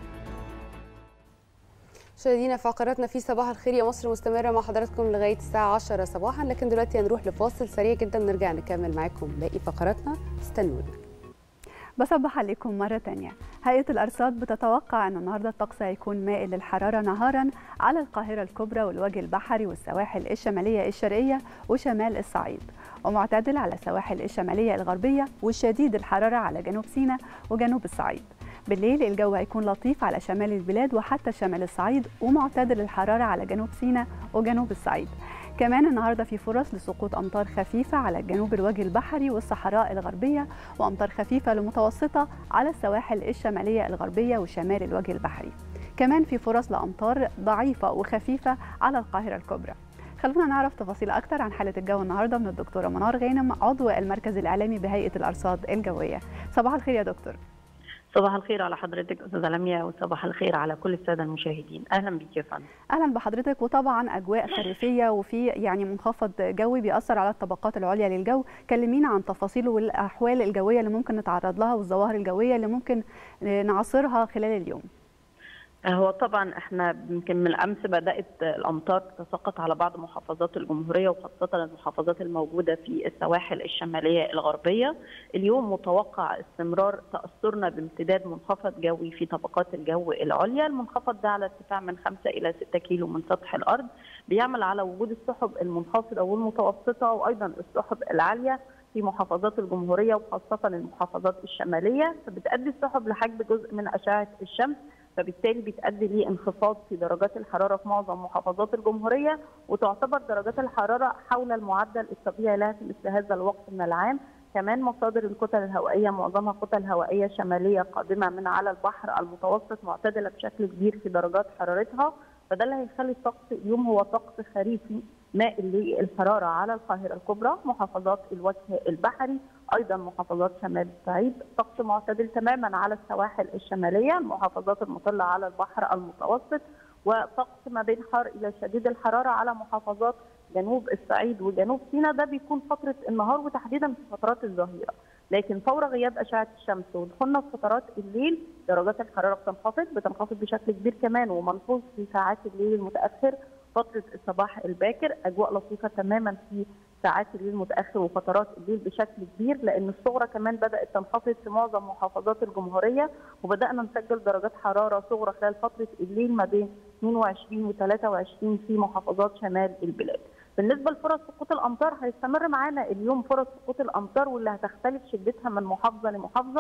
مشاهدينا فقراتنا في صباح الخير يا مصر مستمرة مع حضراتكم لغاية الساعة 10 صباحا لكن دلوقتي هنروح لفاصل سريع جدا ونرجع نكمل معاكم باقي فقراتنا استنونا بصبح عليكم مرة تانية هيئة الأرصاد بتتوقع أن النهاردة الطقس هيكون مائل للحرارة نهارا على القاهرة الكبرى والوجه البحري والسواحل الشمالية الشرقية وشمال الصعيد ومعتدل على السواحل الشمالية الغربية والشديد الحرارة على جنوب سيناء وجنوب الصعيد بالليل الجو هيكون لطيف على شمال البلاد وحتى شمال الصعيد ومعتدل الحرارة على جنوب سيناء وجنوب الصعيد كمان النهارده في فرص لسقوط امطار خفيفه على جنوب الوجه البحري والصحراء الغربيه وامطار خفيفه لمتوسطه على السواحل الشماليه الغربيه وشمال الوجه البحري كمان في فرص لامطار ضعيفه وخفيفه على القاهره الكبرى خلونا نعرف تفاصيل اكتر عن حاله الجو النهارده من الدكتوره منار غانم عضو المركز الاعلامي بهيئه الارصاد الجويه صباح الخير يا دكتور صباح الخير على حضرتك استاذه لميا وصباح الخير على كل الساده المشاهدين اهلا بك يا فندم اهلا بحضرتك وطبعا اجواء خريفيه وفي يعني منخفض جوي بيأثر على الطبقات العليا للجو كلمينا عن تفاصيله والاحوال الجويه اللي ممكن نتعرض لها والظواهر الجويه اللي ممكن نعاصرها خلال اليوم هو طبعا احنا يمكن من الامس بدات الامطار تتساقط على بعض محافظات الجمهوريه وخاصه المحافظات الموجوده في السواحل الشماليه الغربيه اليوم متوقع استمرار تاثرنا بامتداد منخفض جوي في طبقات الجو العليا المنخفض ده على ارتفاع من 5 الى 6 كيلو من سطح الارض بيعمل على وجود السحب المنخفضه والمتوسطه وايضا السحب العاليه في محافظات الجمهوريه وخاصه المحافظات الشماليه فبتؤدي السحب لحجب جزء من اشعه الشمس فبالتالي بتؤدي لانخفاض في درجات الحراره في معظم محافظات الجمهوريه وتعتبر درجات الحراره حول المعدل الطبيعي لها في مثل هذا الوقت من العام كمان مصادر الكتل الهوائيه معظمها كتل هوائيه شماليه قادمه من على البحر المتوسط معتدله بشكل كبير في درجات حرارتها فده اللي هيخلي الطقس اليوم هو طقس خريفي مائل للحراره على القاهره الكبرى محافظات الوجه البحري ايضا محافظات شمال الصعيد طقس معتدل تماما على السواحل الشماليه المحافظات المطله على البحر المتوسط وطقس ما بين حار الى شديد الحراره على محافظات جنوب الصعيد وجنوب سيناء ده بيكون فتره النهار وتحديدا في فترات الظهيره لكن فور غياب اشعه الشمس ودخولنا في فترات الليل درجات الحراره بتنخفض بتنخفض بشكل كبير كمان وملحوظ في ساعات الليل المتاخر فتره الصباح الباكر اجواء لطيفه تماما في ساعات الليل المتاخر وفترات الليل بشكل كبير لان الصغرى كمان بدات تنخفض في معظم محافظات الجمهوريه وبدانا نسجل درجات حراره صغرى خلال فتره الليل ما بين 22 و 23 في محافظات شمال البلاد. بالنسبه لفرص سقوط الامطار هيستمر معانا اليوم فرص سقوط الامطار واللي هتختلف شدتها من محافظه لمحافظه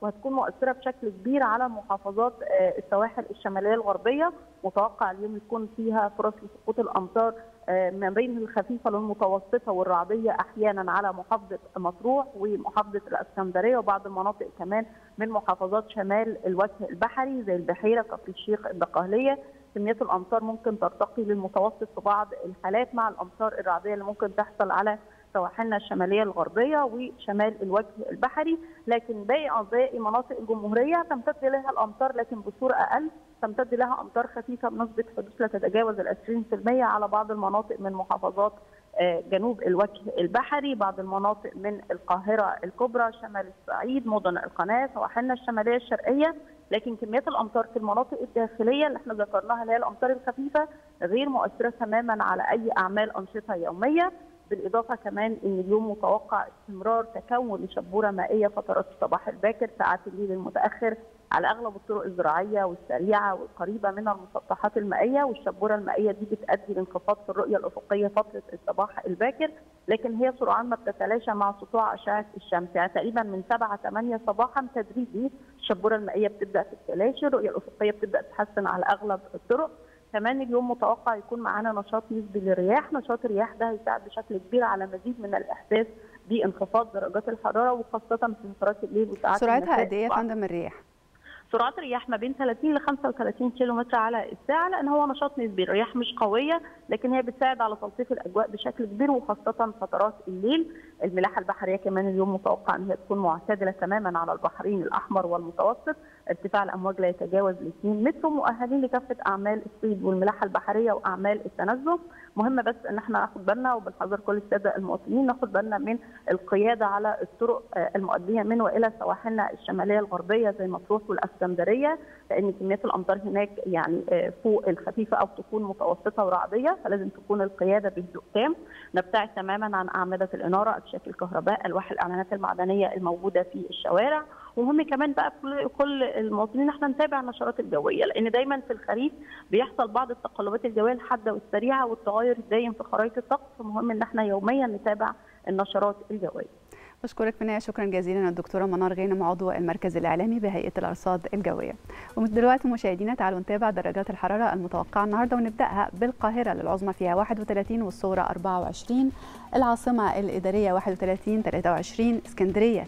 وهتكون مؤثره بشكل كبير على محافظات السواحل الشماليه الغربيه متوقع اليوم يكون فيها فرص لسقوط الامطار ما بين الخفيفه للمتوسطه والرعديه احيانا على محافظه مطروح ومحافظه الاسكندريه وبعض المناطق كمان من محافظات شمال الوجه البحري زي البحيره كفر الشيخ الدقهليه كميات الامطار ممكن ترتقي للمتوسط في بعض الحالات مع الامطار الرعديه اللي ممكن تحصل على سواحلنا الشماليه الغربيه وشمال الوجه البحري لكن باقي باقي مناطق الجمهوريه تمتد لها الامطار لكن بصوره اقل تمتد لها امطار خفيفه بنسبه حدوث لا تتجاوز ال 20% على بعض المناطق من محافظات جنوب الوجه البحري بعض المناطق من القاهره الكبرى شمال الصعيد مدن القناه سواحلنا الشماليه الشرقيه لكن كميات الامطار في المناطق الداخليه اللي احنا ذكرناها اللي هي الامطار الخفيفه غير مؤثره تماما على اي اعمال انشطه يوميه بالاضافه كمان ان اليوم متوقع استمرار تكون لشبوره مائيه فترات الصباح الباكر ساعات الليل المتاخر على اغلب الطرق الزراعيه والسريعه والقريبه من المسطحات المائيه والشبوره المائيه دي بتؤدي لانخفاض في الرؤيه الافقيه فتره الصباح الباكر لكن هي سرعان ما بتتلاشى مع سطوع اشعه الشمس يعني تقريبا من 7 8 صباحا تدريجي الشبوره المائيه بتبدا في التلاشي الرؤيه الافقيه بتبدا تتحسن على اغلب الطرق كمان اليوم متوقع يكون معانا نشاط نسبي للرياح نشاط الرياح ده هيساعد بشكل كبير على مزيد من الاحساس بانخفاض درجات الحراره وخاصه في فترات الليل وساعات سرعتها قد ايه يا فندم الرياح؟ سرعات الرياح ما بين 30 ل 35 كيلو متر على الساعه لان هو نشاط نسبي الرياح مش قويه لكن هي بتساعد على تلطيف الاجواء بشكل كبير وخاصه فترات الليل الملاحه البحريه كمان اليوم متوقع ان هي تكون معتدله تماما على البحرين الاحمر والمتوسط ارتفاع الامواج لا يتجاوز ال 2 متر مؤهلين لكافه اعمال الصيد والملاحه البحريه واعمال التنزه مهم بس ان احنا ناخد بالنا وبنحذر كل الساده المواطنين ناخد بالنا من القياده على الطرق المؤديه من والى سواحلنا الشماليه الغربيه زي مطروح والاسكندريه لان كميات الامطار هناك يعني فوق الخفيفه او تكون متوسطه ورعديه فلازم تكون القياده بهدوء تام نبتعد تماما عن اعمده الاناره اكشاك الكهرباء الواح الاعلانات المعدنيه الموجوده في الشوارع ومهم كمان بقى كل المواطنين احنا نتابع النشرات الجويه لان دايما في الخريف بيحصل بعض التقلبات الجويه الحاده والسريعه والتغير الدايم في خرائط الطقس فمهم ان احنا يوميا نتابع النشرات الجويه. بشكرك منى شكرا جزيلا الدكتوره منار غانم عضو المركز الاعلامي بهيئه الارصاد الجويه. ودلوقتي مشاهدينا تعالوا نتابع درجات الحراره المتوقعه النهارده ونبداها بالقاهره للعظمى فيها 31 والصغرى 24 العاصمه الاداريه 31 23 اسكندريه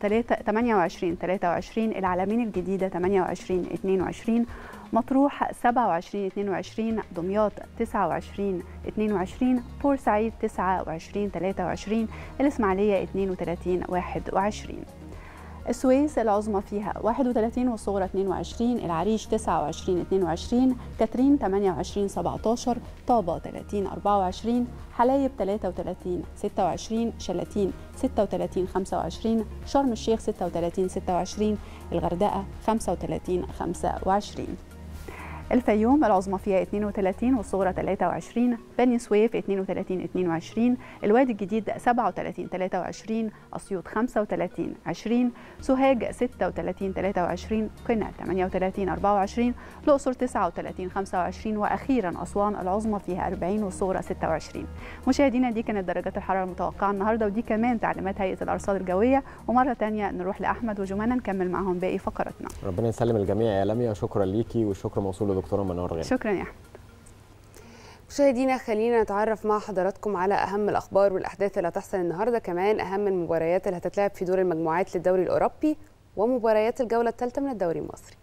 28 23 العلمين الجديدة 28 22 مطروح 27 22 دمياط 29 22 بورسعيد 29 23 الإسماعيلية 32 21 السويس العظمى فيها 31 والصغرى 22 العريش 29 22 كاترين 28 17 طابة 30 24 حلايب 33 26 شلاتين 36 25 شرم الشيخ 36 26 الغردقة 35 25 الفيوم العظمى فيها 32 والصغرى 23 بني سويف 32 22 الوادي الجديد 37 23 اسيوط 35 20 سوهاج 36 23 قنا 38 24 الاقصر 39 25 واخيرا اسوان العظمى فيها 40 والصغرى 26 مشاهدينا دي كانت درجات الحراره المتوقعه النهارده ودي كمان تعليمات هيئه الارصاد الجويه ومره ثانيه نروح لاحمد وجمانه نكمل معاهم باقي فقراتنا ربنا يسلم الجميع يا لميا شكرا ليكي والشكر موصول لدكتوره منار غانم شكرا يا احمد مشاهدينا خلينا نتعرف مع حضراتكم على اهم الاخبار والاحداث اللي هتحصل النهارده كمان اهم المباريات اللي هتتلعب في دور المجموعات للدوري الاوروبي ومباريات الجوله الثالثه من الدوري المصري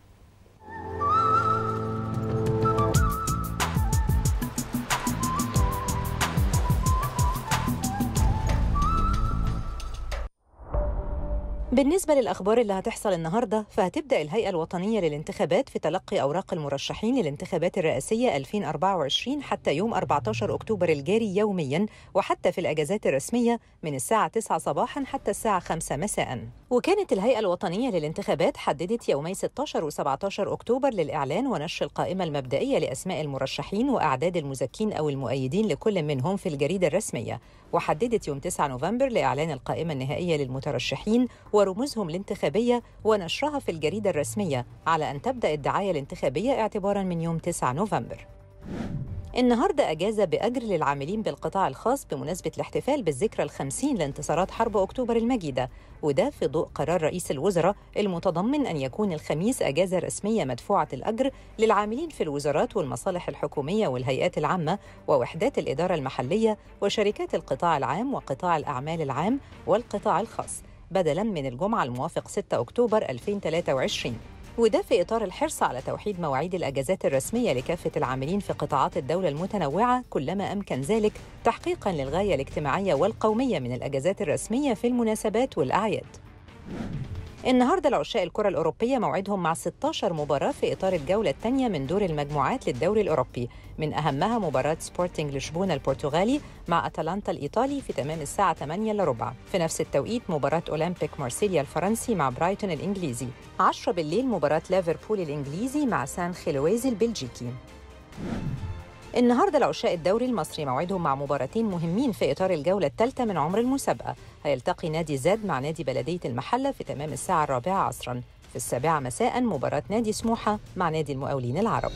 بالنسبة للأخبار اللي هتحصل النهاردة فهتبدأ الهيئة الوطنية للانتخابات في تلقي أوراق المرشحين للانتخابات الرئاسية 2024 حتى يوم 14 أكتوبر الجاري يوميا وحتى في الأجازات الرسمية من الساعة 9 صباحا حتى الساعة 5 مساء وكانت الهيئة الوطنية للانتخابات حددت يومي 16 و17 أكتوبر للإعلان ونشر القائمة المبدئية لأسماء المرشحين وأعداد المزكين أو المؤيدين لكل منهم في الجريدة الرسمية وحددت يوم 9 نوفمبر لإعلان القائمة النهائية للمترشحين ورموزهم الانتخابية ونشرها في الجريدة الرسمية على أن تبدأ الدعاية الانتخابية اعتبارا من يوم 9 نوفمبر النهارده أجازة بأجر للعاملين بالقطاع الخاص بمناسبة الاحتفال بالذكرى الخمسين لانتصارات حرب أكتوبر المجيدة وده في ضوء قرار رئيس الوزراء المتضمن أن يكون الخميس أجازة رسمية مدفوعة الأجر للعاملين في الوزارات والمصالح الحكومية والهيئات العامة ووحدات الإدارة المحلية وشركات القطاع العام وقطاع الأعمال العام والقطاع الخاص بدلاً من الجمعة الموافق 6 أكتوبر 2023 وده في إطار الحرص على توحيد مواعيد الأجازات الرسمية لكافة العاملين في قطاعات الدولة المتنوعة كلما أمكن ذلك تحقيقاً للغاية الاجتماعية والقومية من الأجازات الرسمية في المناسبات والأعياد. النهارده العشاء الكرة الأوروبية موعدهم مع 16 مباراة في إطار الجولة الثانية من دور المجموعات للدوري الأوروبي من أهمها مباراة سبورتنج لشبونة البرتغالي مع أتلانتا الإيطالي في تمام الساعة 8 إلا ربع في نفس التوقيت مباراة أولمبيك مارسيليا الفرنسي مع برايتون الإنجليزي 10 بالليل مباراة ليفربول الإنجليزي مع سان خيلويزي البلجيكي النهارده العشاء الدوري المصري موعدهم مع مباراتين مهمين في اطار الجوله الثالثه من عمر المسابقه هيلتقي نادي زاد مع نادي بلديه المحله في تمام الساعه الرابعه عصرا في السابعه مساء مباراه نادي سموحه مع نادي المقاولين العرب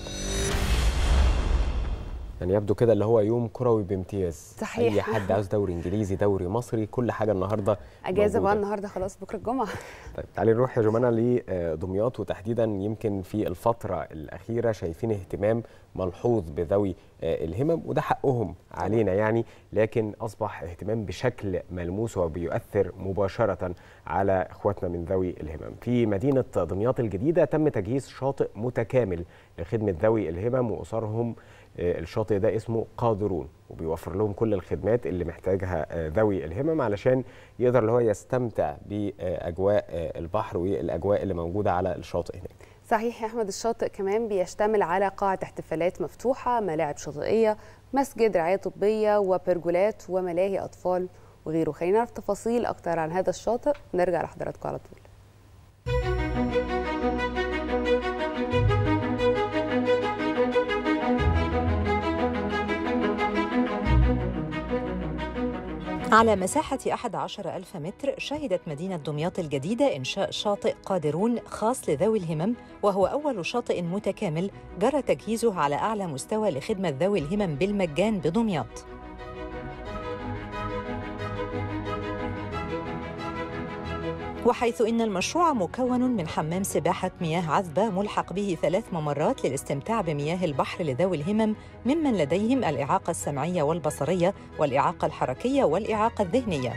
يعني يبدو كده اللي هو يوم كروي بامتياز صحيح. اي حد عاوز دوري انجليزي دوري مصري كل حاجه النهارده اجازه بقى موجودة. النهارده خلاص بكره الجمعه طيب تعالي نروح يا جمانة لدمياط وتحديدا يمكن في الفترة الأخيرة شايفين اهتمام ملحوظ بذوي آه، الهمم وده حقهم علينا يعني لكن أصبح اهتمام بشكل ملموس وبيؤثر مباشرة على إخواتنا من ذوي الهمم في مدينة دمياط الجديدة تم تجهيز شاطئ متكامل لخدمة ذوي الهمم وأسرهم آه، الشاطئ ده اسمه قادرون وبيوفر لهم كل الخدمات اللي محتاجها آه، ذوي الهمم علشان يقدر اللي هو يستمتع باجواء آه، البحر والاجواء اللي موجوده على الشاطئ هناك صحيح يا احمد الشاطئ كمان بيشتمل على قاعة احتفالات مفتوحة ملاعب شاطئية مسجد رعاية طبية وبرجولات وملاهي أطفال وغيره خلينا نعرف تفاصيل أكتر عن هذا الشاطئ نرجع لحضراتكم على طول على مساحة 11 ألف متر شهدت مدينة دمياط الجديدة إنشاء شاطئ قادرون خاص لذوي الهمم وهو أول شاطئ متكامل جرى تجهيزه على أعلى مستوى لخدمة ذوي الهمم بالمجان بدمياط وحيث إن المشروع مكون من حمام سباحة مياه عذبة ملحق به ثلاث ممرات للاستمتاع بمياه البحر لذوي الهمم ممن لديهم الإعاقة السمعية والبصرية والإعاقة الحركية والإعاقة الذهنية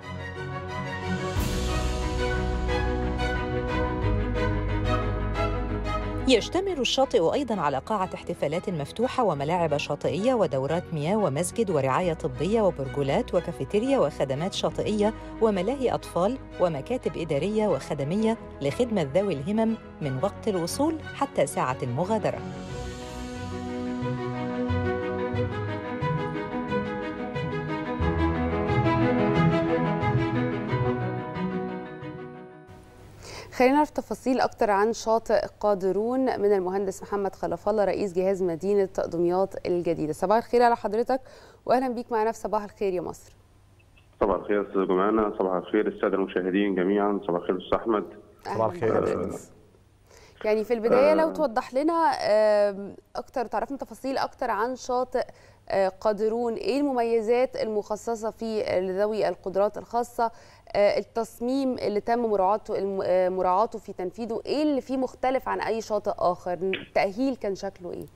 يشتمل الشاطئ أيضاً على قاعة احتفالات مفتوحة وملاعب شاطئية ودورات مياه ومسجد ورعاية طبية وبرجولات وكافيتيريا وخدمات شاطئية وملاهي أطفال ومكاتب إدارية وخدمية لخدمة ذوي الهمم من وقت الوصول حتى ساعة المغادرة خلينا نعرف تفاصيل أكتر عن شاطئ قادرون من المهندس محمد خلف الله رئيس جهاز مدينة دمياط الجديدة صباح الخير على حضرتك وأهلا بيك معنا في صباح الخير يا مصر صباح الخير استاذ جمانة صباح الخير الساده المشاهدين جميعا صباح الخير استاذ احمد صباح الخير يا باشمهندس يعني في البداية لو آه. توضح لنا آم، أكتر تعرفنا تفاصيل أكتر عن شاطئ آه، قادرون إيه المميزات المخصصة فيه لذوي القدرات الخاصة آه، التصميم اللي تم مراعاته الم- آه، مراعاته في تنفيذه إيه اللي فيه مختلف عن أي شاطئ آخر التأهيل كان شكله إيه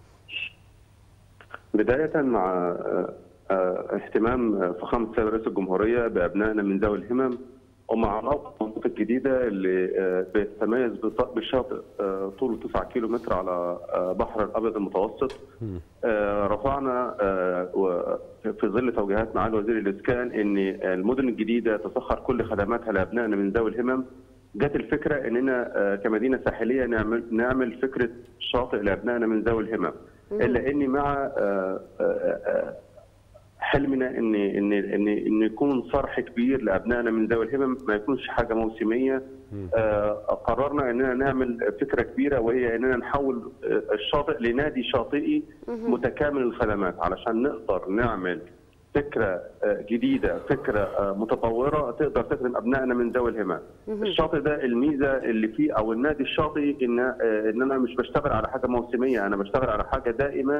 بدايه مع آه، آه، اهتمام فخامه السيد رئيس الجمهوريه بابنائنا من ذوي الهمم ومع رابط المنطقه الجديده اللي آه، بتتميز بط- بشاطئ آه، طوله 9 كيلو متر على آه، بحر الابيض المتوسط آه، رفعنا آه، و- في ظل توجيهات معالي وزير الاسكان ان المدن الجديده تسخر كل خدماتها لابنائنا من ذوي الهمم جت الفكره اننا آه، كمدينه ساحليه نعمل نعمل فكره شاطئ لابنائنا من ذوي الهمم الا اني مع آه، آه، آه، حلمنا ان ان ان ان يكون صرح كبير لابنائنا من ذوي الهمم ما يكونش حاجه موسميه آه، قررنا اننا نعمل فكره كبيره وهي اننا نحول آه، الشاطئ لنادي شاطئي متكامل الخدمات علشان نقدر نعمل فكره آه، جديده فكره آه، متطوره تقدر تخدم ابنائنا من ذوي الهمم الشاطئ ده الميزه اللي فيه او النادي الشاطئي ان آه، ان انا مش بشتغل على حاجه موسميه انا بشتغل على حاجه دائمه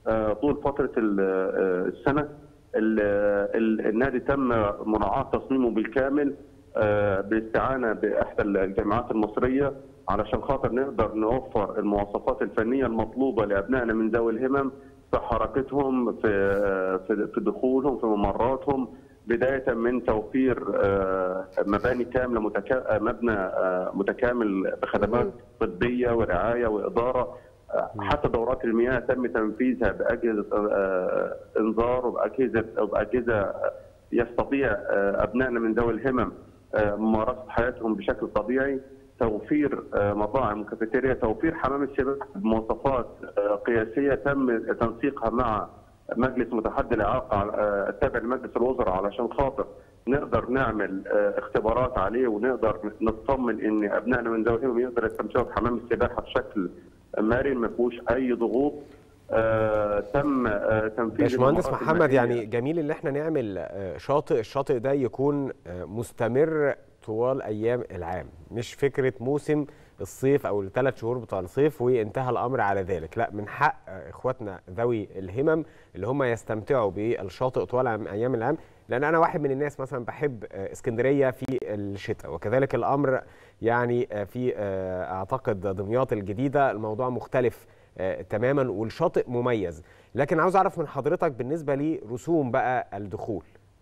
آه، طول فتره ال- آه، السنه ال- ال- النادي تم مراعاه تصميمه بالكامل آه، بالاستعانه باحدى الجامعات المصريه علشان خاطر نقدر نوفر المواصفات الفنيه المطلوبه لابنائنا من ذوي الهمم في حركتهم في في في دخولهم في ممراتهم بدايه من توفير آه، مباني كامله متكا... مبنى آه، متكامل بخدمات طبيه ورعايه واداره آه، حتى دورات المياه تم تنفيذها باجهزه آه، انذار وباجهزه وباجهزه يستطيع آه، ابنائنا من ذوي الهمم آه، ممارسه حياتهم بشكل طبيعي توفير آه، مطاعم وكافيتيريا توفير حمام السباحه بمواصفات آه، قياسيه تم تنسيقها مع مجلس متحدي الاعاقه آه، التابع لمجلس الوزراء علشان خاطر نقدر نعمل آه، اختبارات عليه ونقدر نطمن ان ابنائنا من ذوي الهمم يقدروا يستمتعوا بحمام السباحه بشكل مرن ما فيهوش اي ضغوط آه، تم آه، تنفيذ باشمهندس المهارات محمد المائية. يعني جميل ان احنا نعمل آه، شاطئ الشاطئ ده يكون آه، مستمر طوال ايام العام مش فكره موسم الصيف او الثلاث شهور بتوع الصيف وانتهى الامر على ذلك لا من حق آه، اخواتنا ذوي الهمم اللي هم يستمتعوا بالشاطئ طوال عام- ايام العام لان انا واحد من الناس مثلا بحب آه، اسكندريه في الشتاء وكذلك الامر يعني آه، في آه، اعتقد دمياط الجديده الموضوع مختلف آه، تماما والشاطئ مميز لكن عاوز اعرف من حضرتك بالنسبه لرسوم بقى الدخول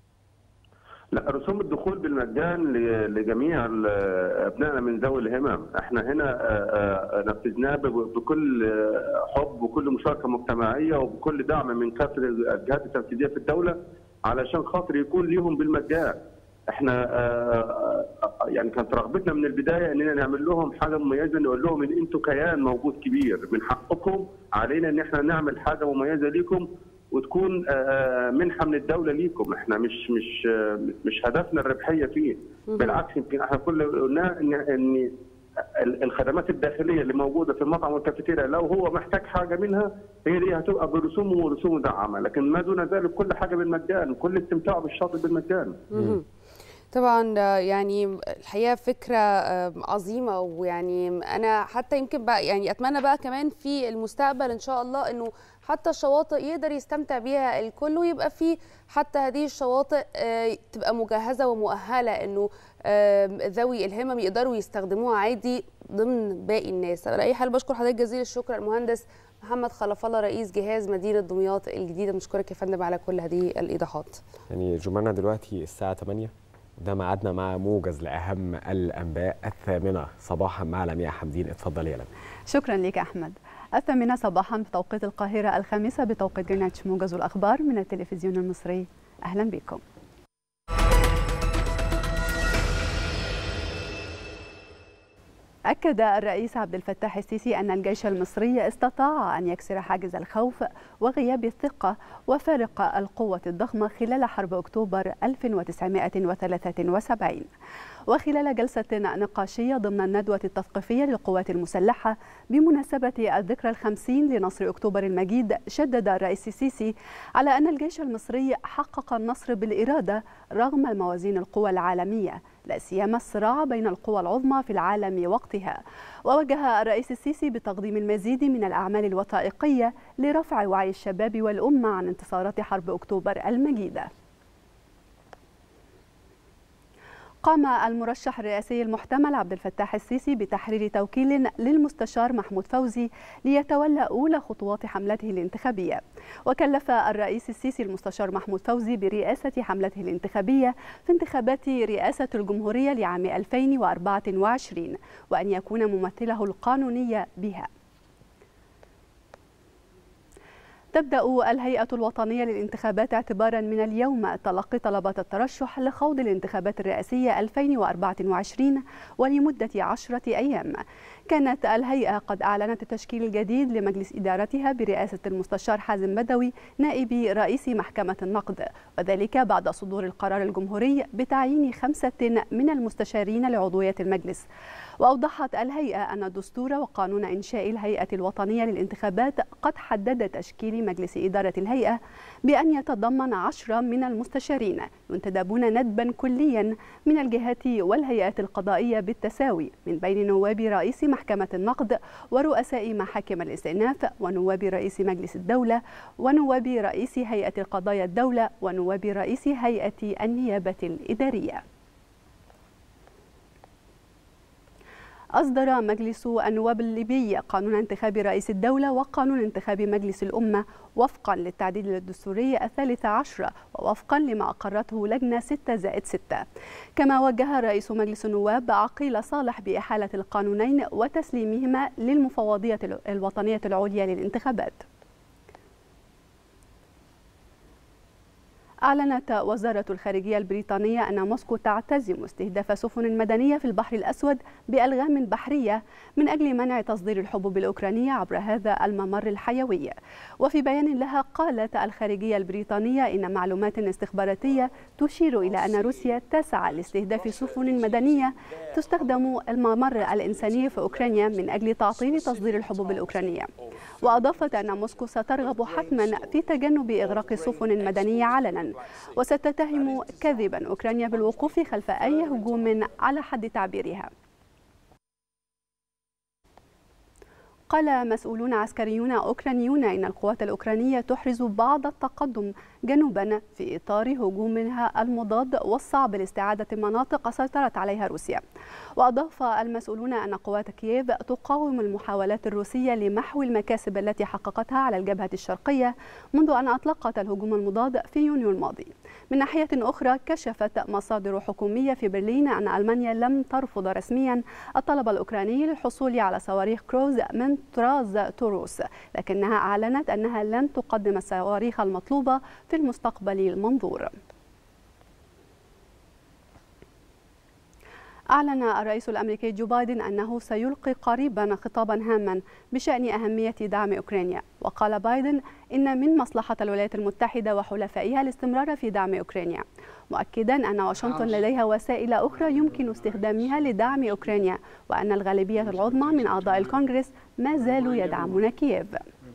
لا رسوم الدخول بالمجان ل- لجميع ال- ابنائنا من ذوي الهمم، احنا هنا آه، آه، نفذناه ب- بكل آه، حب وكل مشاركه مجتمعيه وبكل دعم من كافه الجهات التنفيذيه في الدوله علشان خاطر يكون ليهم بالمجان. احنا آه، آه، يعني كانت رغبتنا من البدايه اننا نعمل لهم حاجه مميزه نقول لهم ان انتم كيان موجود كبير من حقكم علينا ان احنا نعمل حاجه مميزه ليكم وتكون آه، منحه من الدوله ليكم احنا مش مش آه، مش هدفنا الربحيه فيه بالعكس يمكن احنا كل اللي قلناه ان ان ال- الخدمات الداخليه اللي موجوده في المطعم والكافيتيريا لو هو محتاج حاجه منها هي دي هتبقى برسوم ورسوم مدعمه لكن ما دون ذلك كل حاجه بالمجان كل استمتاع بالشاطئ بالمجان مهم. طبعا آه، يعني الحقيقه فكره آه، عظيمه ويعني انا حتى يمكن بقى يعني اتمنى بقى كمان في المستقبل ان شاء الله انه حتى الشواطئ يقدر يستمتع بيها الكل ويبقى في حتى هذه الشواطئ آه، تبقى مجهزه ومؤهله انه آه، ذوي الهمم يقدروا يستخدموها عادي ضمن باقي الناس على اي حال بشكر حضرتك جزيل الشكر المهندس محمد خلف الله رئيس جهاز مدينه دمياط الجديده بنشكرك يا فندم على كل هذه الايضاحات يعني جمعنا دلوقتي الساعه 8 ده ميعادنا مع موجز لاهم الانباء الثامنه صباحا مع لمياء حمدين اتفضل يا لمياء شكرا لك أحمد الثامنة صباحا بتوقيت القاهرة الخامسة بتوقيت جرينتش موجز الأخبار من التلفزيون المصري أهلا بكم أكد الرئيس عبد الفتاح السيسي أن الجيش المصري استطاع أن يكسر حاجز الخوف وغياب الثقة وفارق القوة الضخمة خلال حرب أكتوبر 1973 وخلال جلسة نقاشية ضمن الندوة التثقيفية للقوات المسلحة بمناسبة الذكرى الخمسين لنصر أكتوبر المجيد شدد الرئيس السيسي على أن الجيش المصري حقق النصر بالإرادة رغم الموازين القوى العالمية لا سيما الصراع بين القوى العظمى في العالم وقتها ووجه الرئيس السيسي بتقديم المزيد من الأعمال الوثائقية لرفع وعي الشباب والأمة عن انتصارات حرب أكتوبر المجيدة قام المرشح الرئاسي المحتمل عبد الفتاح السيسي بتحرير توكيل للمستشار محمود فوزي ليتولى أولى خطوات حملته الانتخابية وكلف الرئيس السيسي المستشار محمود فوزي برئاسة حملته الانتخابية في انتخابات رئاسة الجمهورية لعام 2024 وأن يكون ممثله القانوني بها تبدأ الهيئة الوطنية للانتخابات اعتبارا من اليوم تلقي طلبات الترشح لخوض الانتخابات الرئاسية 2024 ولمدة عشرة أيام كانت الهيئة قد أعلنت التشكيل الجديد لمجلس إدارتها برئاسة المستشار حازم بدوي نائب رئيس محكمة النقد وذلك بعد صدور القرار الجمهوري بتعيين خمسة من المستشارين لعضوية المجلس وأوضحت الهيئة أن الدستور وقانون إنشاء الهيئة الوطنية للانتخابات قد حدد تشكيل مجلس إدارة الهيئة بأن يتضمن عشرة من المستشارين ينتدبون ندبا كليا من الجهات والهيئات القضائية بالتساوي من بين نواب رئيس محكمة النقد ورؤساء محاكم الاستئناف ونواب رئيس مجلس الدولة ونواب رئيس هيئة القضايا الدولة ونواب رئيس هيئة النيابة الإدارية أصدر مجلس النواب الليبي قانون انتخاب رئيس الدولة وقانون انتخاب مجلس الأمة وفقا للتعديل الدستوري الثالث عشر ووفقا لما أقرته لجنة 6 زائد 6 كما وجه رئيس مجلس النواب عقيل صالح بإحالة القانونين وتسليمهما للمفوضية الوطنية العليا للانتخابات أعلنت وزارة الخارجية البريطانية أن موسكو تعتزم استهداف سفن مدنية في البحر الأسود بألغام بحرية من أجل منع تصدير الحبوب الأوكرانية عبر هذا الممر الحيوي وفي بيان لها قالت الخارجية البريطانية إن معلومات استخباراتية تشير إلى أن روسيا تسعى لاستهداف سفن مدنية تستخدم الممر الإنساني في أوكرانيا من أجل تعطيل تصدير الحبوب الأوكرانية وأضافت أن موسكو سترغب حتما في تجنب إغراق سفن مدنية علنا وستتهم كذبا أوكرانيا بالوقوف خلف أي هجوم على حد تعبيرها قال مسؤولون عسكريون أوكرانيون إن القوات الأوكرانية تحرز بعض التقدم جنوبا في إطار هجومها المضاد والصعب لاستعادة مناطق سيطرت عليها روسيا وأضاف المسؤولون أن قوات كييف تقاوم المحاولات الروسية لمحو المكاسب التي حققتها على الجبهة الشرقية منذ أن أطلقت الهجوم المضاد في يونيو الماضي من ناحية أخرى كشفت مصادر حكومية في برلين أن ألمانيا لم ترفض رسميا الطلب الأوكراني للحصول على صواريخ كروز من طراز توروس لكنها أعلنت أنها لن تقدم الصواريخ المطلوبة في المستقبل المنظور أعلن الرئيس الأمريكي جو بايدن أنه سيلقي قريبا خطابا هاما بشأن أهمية دعم أوكرانيا وقال بايدن إن من مصلحة الولايات المتحدة وحلفائها الاستمرار في دعم أوكرانيا مؤكدا أن واشنطن لديها وسائل أخرى يمكن استخدامها لدعم أوكرانيا وأن الغالبية العظمى من أعضاء الكونغرس ما زالوا يدعمون كييف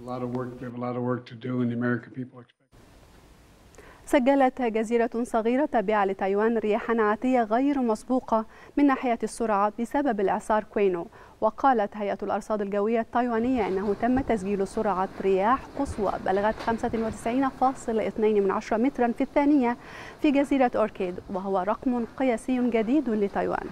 سجلت جزيرة صغيرة تابعة لتايوان رياحا عاتية غير مسبوقة من ناحية السرعة بسبب الإعصار كوينو وقالت هيئة الأرصاد الجوية التايوانية أنه تم تسجيل سرعة رياح قصوى بلغت 95.2 مترا في الثانية في جزيرة أوركيد وهو رقم قياسي جديد لتايوان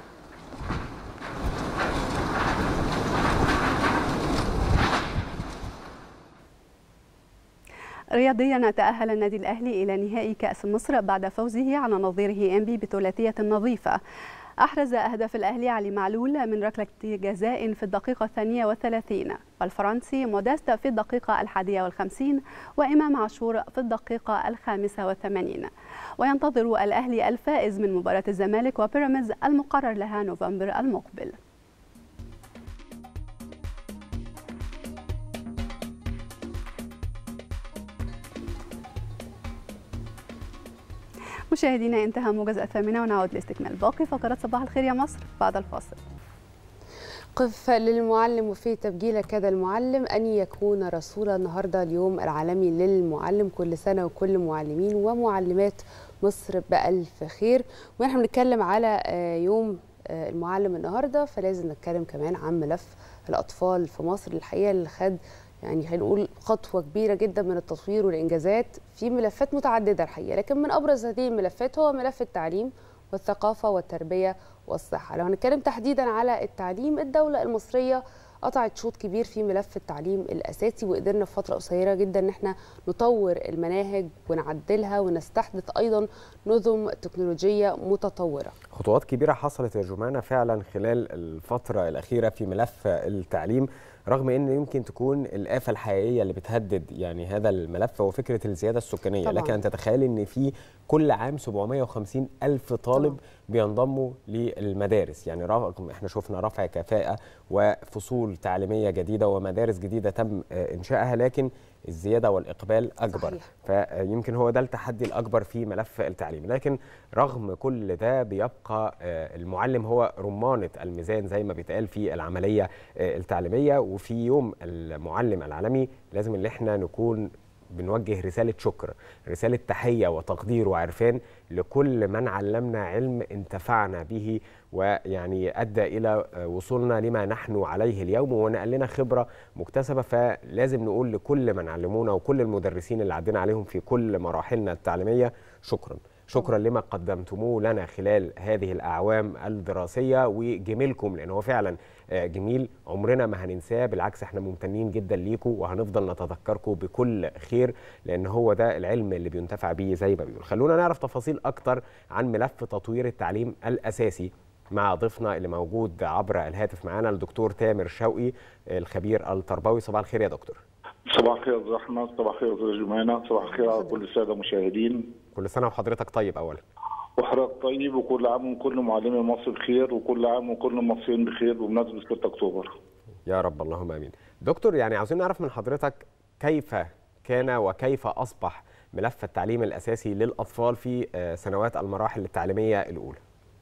رياضيا تأهل النادي الأهلي إلى نهائي كأس مصر بعد فوزه على نظيره إنبي بثلاثية نظيفة أحرز أهداف الأهلي علي معلول من ركلة جزاء في الدقيقة الثانية والثلاثين والفرنسي موديست في الدقيقة الحادية والخمسين وإمام عاشور في الدقيقة الخامسة والثمانين وينتظر الأهلي الفائز من مباراة الزمالك وبيراميدز المقرر لها نوفمبر المقبل مشاهدينا انتهى موجز الثامنة ونعود لاستكمال باقي فقرات صباح الخير يا مصر بعد الفاصل قف للمعلم وفي تبجيل كاد المعلم أن يكون رسول النهاردة اليوم العالمي للمعلم كل سنة وكل معلمين ومعلمات مصر بألف خير ونحن بنتكلم على يوم المعلم النهاردة فلازم نتكلم كمان عن ملف الأطفال في مصر الحقيقة اللي خد يعني هنقول خطوة كبيرة جدا من التطوير والإنجازات في ملفات متعددة الحقيقة لكن من أبرز هذه الملفات هو ملف التعليم والثقافة والتربية والصحة لو هنتكلم تحديدا على التعليم الدولة المصرية قطعت شوط كبير في ملف التعليم الاساسي وقدرنا في فتره قصيره جدا ان احنا نطور المناهج ونعدلها ونستحدث ايضا نظم تكنولوجيه متطوره. خطوات كبيره حصلت يا جمانه فعلا خلال الفتره الاخيره في ملف التعليم رغم ان يمكن تكون الافه الحقيقيه اللي بتهدد يعني هذا الملف هو فكره الزياده السكانيه طبعا. لكن ان تتخيل ان في كل عام 750 الف طالب طبعا. بينضموا للمدارس يعني رغم احنا شفنا رفع كفاءه وفصول تعليميه جديده ومدارس جديده تم انشائها لكن الزياده والاقبال اكبر صحيح. فيمكن هو ده التحدي الاكبر في ملف التعليم لكن رغم كل ده بيبقى آه، المعلم هو رمانه الميزان زي ما بيتقال في العمليه آه، التعليميه وفي يوم المعلم العالمي لازم ان احنا نكون بنوجه رسالة شكر رسالة تحية وتقدير وعرفان لكل من علمنا علم انتفعنا به ويعني أدى إلى وصولنا لما نحن عليه اليوم ونقل لنا خبرة مكتسبة فلازم نقول لكل من علمونا وكل المدرسين اللي عدينا عليهم في كل مراحلنا التعليمية شكرا شكرا لما قدمتموه لنا خلال هذه الأعوام الدراسية وجميلكم لأن هو فعلا آه، جميل عمرنا ما هننساه بالعكس احنا ممتنين جدا ليكم وهنفضل نتذكركم بكل خير لأن هو ده العلم اللي بينتفع بيه زي ما بيقول خلونا نعرف تفاصيل أكتر عن ملف تطوير التعليم الأساسي مع ضيفنا اللي موجود عبر الهاتف معانا الدكتور تامر شوقي الخبير التربوي صباح الخير يا دكتور صباح الخير يا استاذ احمد صباح الخير يا استاذ جمانه صباح الخير على كل الساده المشاهدين كل سنة وحضرتك طيب أولا وحضرتك طيب وكل عام وكل معلمي مصر بخير وكل عام وكل المصريين بخير بمناسبه 6 اكتوبر يا رب اللهم امين. دكتور يعني عاوزين نعرف من حضرتك كيف كان وكيف اصبح ملف التعليم الاساسي للاطفال في آه، سنوات المراحل التعليميه الاولى.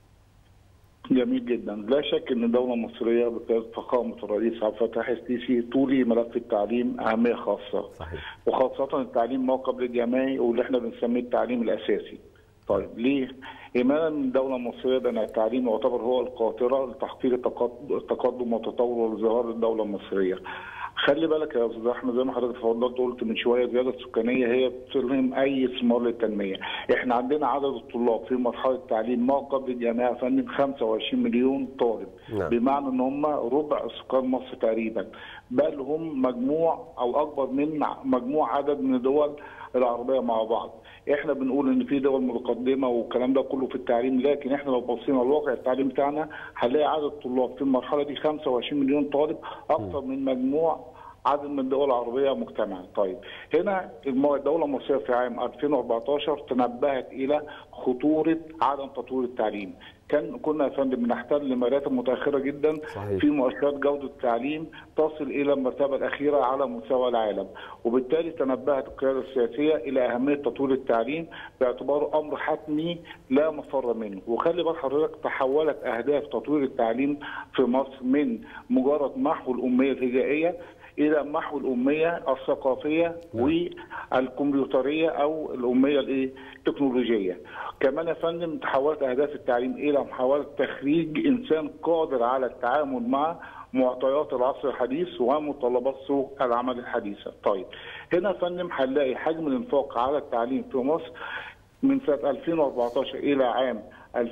جميل جدا لا شك ان الدوله المصريه بقياده فخامه الرئيس عبد الفتاح السيسي تولي ملف التعليم اهميه خاصه صحيح. وخاصه التعليم ما قبل الجامعي واللي احنا بنسميه التعليم الاساسي طيب ليه؟ إيمانا من الدولة المصرية بأن التعليم يعتبر هو القاطرة لتحقيق التقد- التقدم والتطور وازدهار الدولة المصرية. خلي بالك يا استاذ احمد زي ما حضرتك اتفضلت قلت من شويه الزياده السكانيه هي بتلهم اي ثمار للتنميه. احنا عندنا عدد الطلاب في مرحله التعليم ما قبل الجامعه يا فندم 25 مليون طالب. نعم. بمعنى ان هم ربع سكان مصر تقريبا بل هم مجموع او اكبر من مجموع عدد من الدول العربيه مع بعض احنا بنقول ان في دول متقدمه والكلام ده كله في التعليم لكن احنا لو بصينا لواقع التعليم بتاعنا هنلاقي عدد الطلاب في المرحله دي 25 مليون طالب اكثر من مجموع عدد من الدول العربيه مجتمعه طيب هنا الم- الدوله المصريه في عام 2014 تنبهت الى خطوره عدم تطوير التعليم كان كنا يا فندم بنحتل لمراتب متاخره جدا صحيح. في مؤشرات جوده التعليم تصل الى المرتبه الاخيره على مستوى العالم وبالتالي تنبهت القياده السياسيه الى اهميه تطوير التعليم باعتباره امر حتمي لا مفر منه وخلي بال حضرتك تحولت اهداف تطوير التعليم في مصر من مجرد محو الاميه الهجائيه الى محو الاميه الثقافيه والكمبيوتريه او الاميه الايه التكنولوجيه كمان يا فندم تحولت اهداف التعليم الى محاوله تخريج انسان قادر على التعامل مع معطيات العصر الحديث ومتطلبات سوق العمل الحديثه. طيب هنا يا فندم هنلاقي حجم الانفاق على التعليم في مصر من سنه 2014 الى عام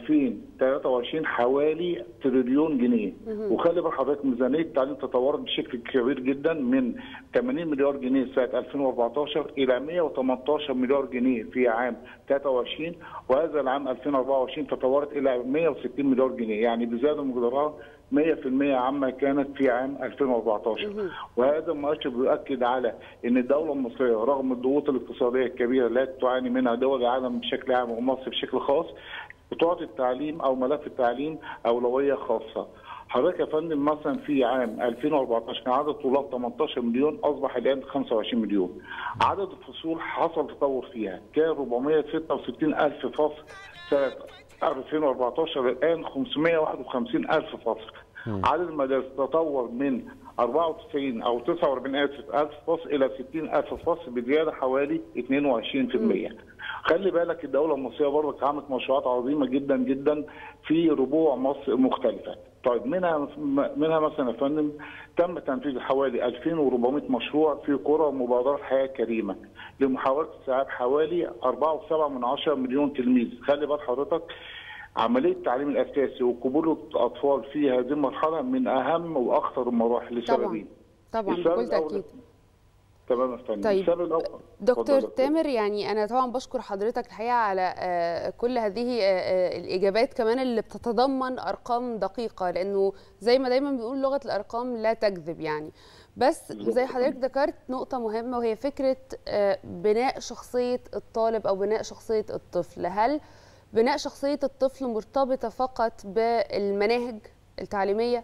2023 حوالي تريليون جنيه وخلي بال حضرتك ميزانيه التعليم تطورت بشكل كبير جدا من 80 مليار جنيه سنه 2014 الى 118 مليار جنيه في عام 23 وهذا العام 2024 تطورت الى 160 مليار جنيه يعني بزياده مقدارها 100% عما كانت في عام 2014 وهذا المؤشر بيؤكد على ان الدوله المصريه رغم الضغوط الاقتصاديه الكبيره التي تعاني منها دول العالم بشكل عام ومصر بشكل خاص بتعطي التعليم او ملف التعليم اولويه خاصه. حضرتك يا فندم مثلا في عام 2014 كان عدد طلاب 18 مليون اصبح الان 25 مليون. عدد الفصول حصل تطور فيها كان 466 الف فصل سنه 2014 الان 551 الف فصل. عدد المدارس تطور من 94 او 49 اسف الف فصل الى 60 الف فصل بزياده حوالي 22%. خلي بالك الدوله المصريه برضه عملت مشروعات عظيمه جدا جدا في ربوع مصر مختلفه. طيب منها منها مثلا يا فندم تم تنفيذ حوالي 2400 مشروع في قرى مبادره حياه كريمه لمحاوله استيعاب حوالي 4.7 مليون تلميذ، خلي بال حضرتك عمليه التعليم الاساسي وقبول الاطفال في هذه المرحله من اهم واخطر المراحل لسببين. طبعا السبب بكل الأول- تاكيد تمام يا فندم. طيب. السبب الأول دكتور اتفضل يا فندم. تامر يعني انا طبعا بشكر حضرتك الحقيقه على آه، كل هذه آه، آه، الاجابات كمان اللي بتتضمن ارقام دقيقه لانه زي ما دايما بنقول لغه الارقام لا تكذب يعني بس زي حضرتك ذكرت نقطه مهمه وهي فكره آه، بناء شخصيه الطالب او بناء شخصيه الطفل هل بناء شخصيه الطفل مرتبطه فقط بالمناهج التعليميه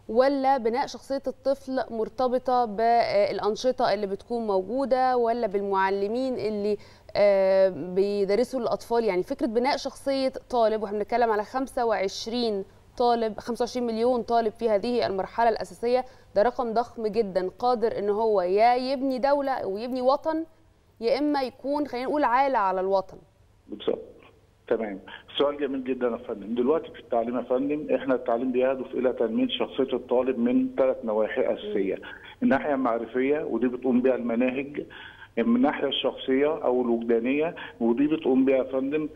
ولا بناء شخصيه الطفل مرتبطه بالانشطه اللي بتكون موجوده ولا بالمعلمين اللي آه، بيدرسوا للاطفال يعني فكره بناء شخصيه طالب واحنا بنتكلم على 25 طالب 25 مليون طالب في هذه المرحله الاساسيه ده رقم ضخم جدا قادر ان هو يا يبني دوله ويبني وطن يا اما يكون خلينا نقول عاله على الوطن بالظبط تمام سؤال جميل جدا يا فندم دلوقتي في التعليم يا فندم احنا التعليم بيهدف الى تنميه شخصيه الطالب من ثلاث نواحي اساسيه الناحيه المعرفيه ودي بتقوم بها المناهج من الناحيه الشخصيه او الوجدانيه ودي بتقوم بها يا فندم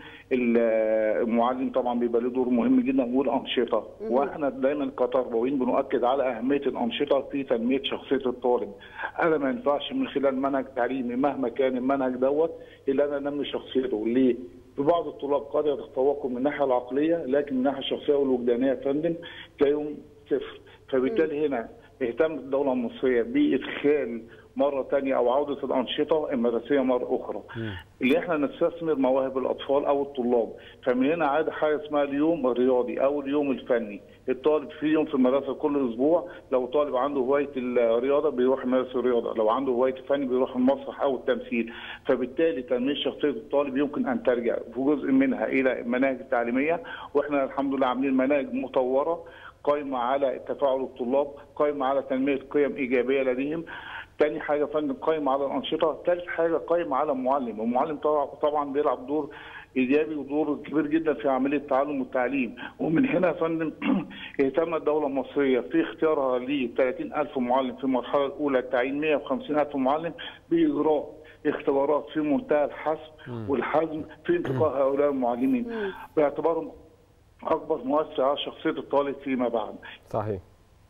المعلم طبعا بيبقى له دور مهم جدا والانشطه واحنا دايما كتربويين بنؤكد على اهميه الانشطه في تنميه شخصيه الطالب انا ما ينفعش من خلال منهج تعليمي مهما كان المنهج دوت الا انا انمي شخصيته ليه؟ في بعض الطلاب قد يتفوقوا من الناحيه العقليه لكن من الناحيه الشخصيه والوجدانيه يا فندم تلاقيهم صفر فبالتالي هنا اهتمت الدوله المصريه بادخال مره ثانيه او عوده الانشطه المدرسيه مره اخرى. اللي احنا نستثمر مواهب الاطفال او الطلاب، فمن هنا عاد حاجه اسمها اليوم الرياضي او اليوم الفني. الطالب في يوم في المدرسه كل اسبوع لو طالب عنده هوايه الرياضه بيروح يمارس الرياضه، لو عنده هوايه الفن بيروح المسرح او التمثيل، فبالتالي تنميه شخصيه الطالب يمكن ان ترجع في جزء منها الى المناهج التعليميه واحنا الحمد لله عاملين مناهج مطوره قائمه على تفاعل الطلاب، قائمه على تنميه قيم ايجابيه لديهم، تاني حاجه فندم قائم على الانشطه، ثالث حاجه قائم على المعلم، المعلم طبعا بيلعب دور ايجابي ودور كبير جدا في عمليه التعلم والتعليم، ومن هنا يا فندم اهتم الدوله المصريه في اختيارها ل 30000 معلم في المرحله الاولى تعيين 150000 معلم باجراء اختبارات في منتهى الحسم والحزم في انتقاء هؤلاء المعلمين باعتبارهم اكبر مؤثر على شخصيه الطالب فيما بعد. صحيح.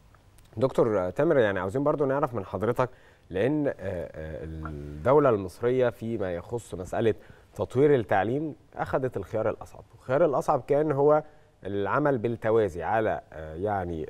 دكتور تامر يعني عاوزين برضو نعرف من حضرتك لان الدوله المصريه فيما يخص مساله تطوير التعليم اخذت الخيار الاصعب الخيار الاصعب كان هو العمل بالتوازي على يعني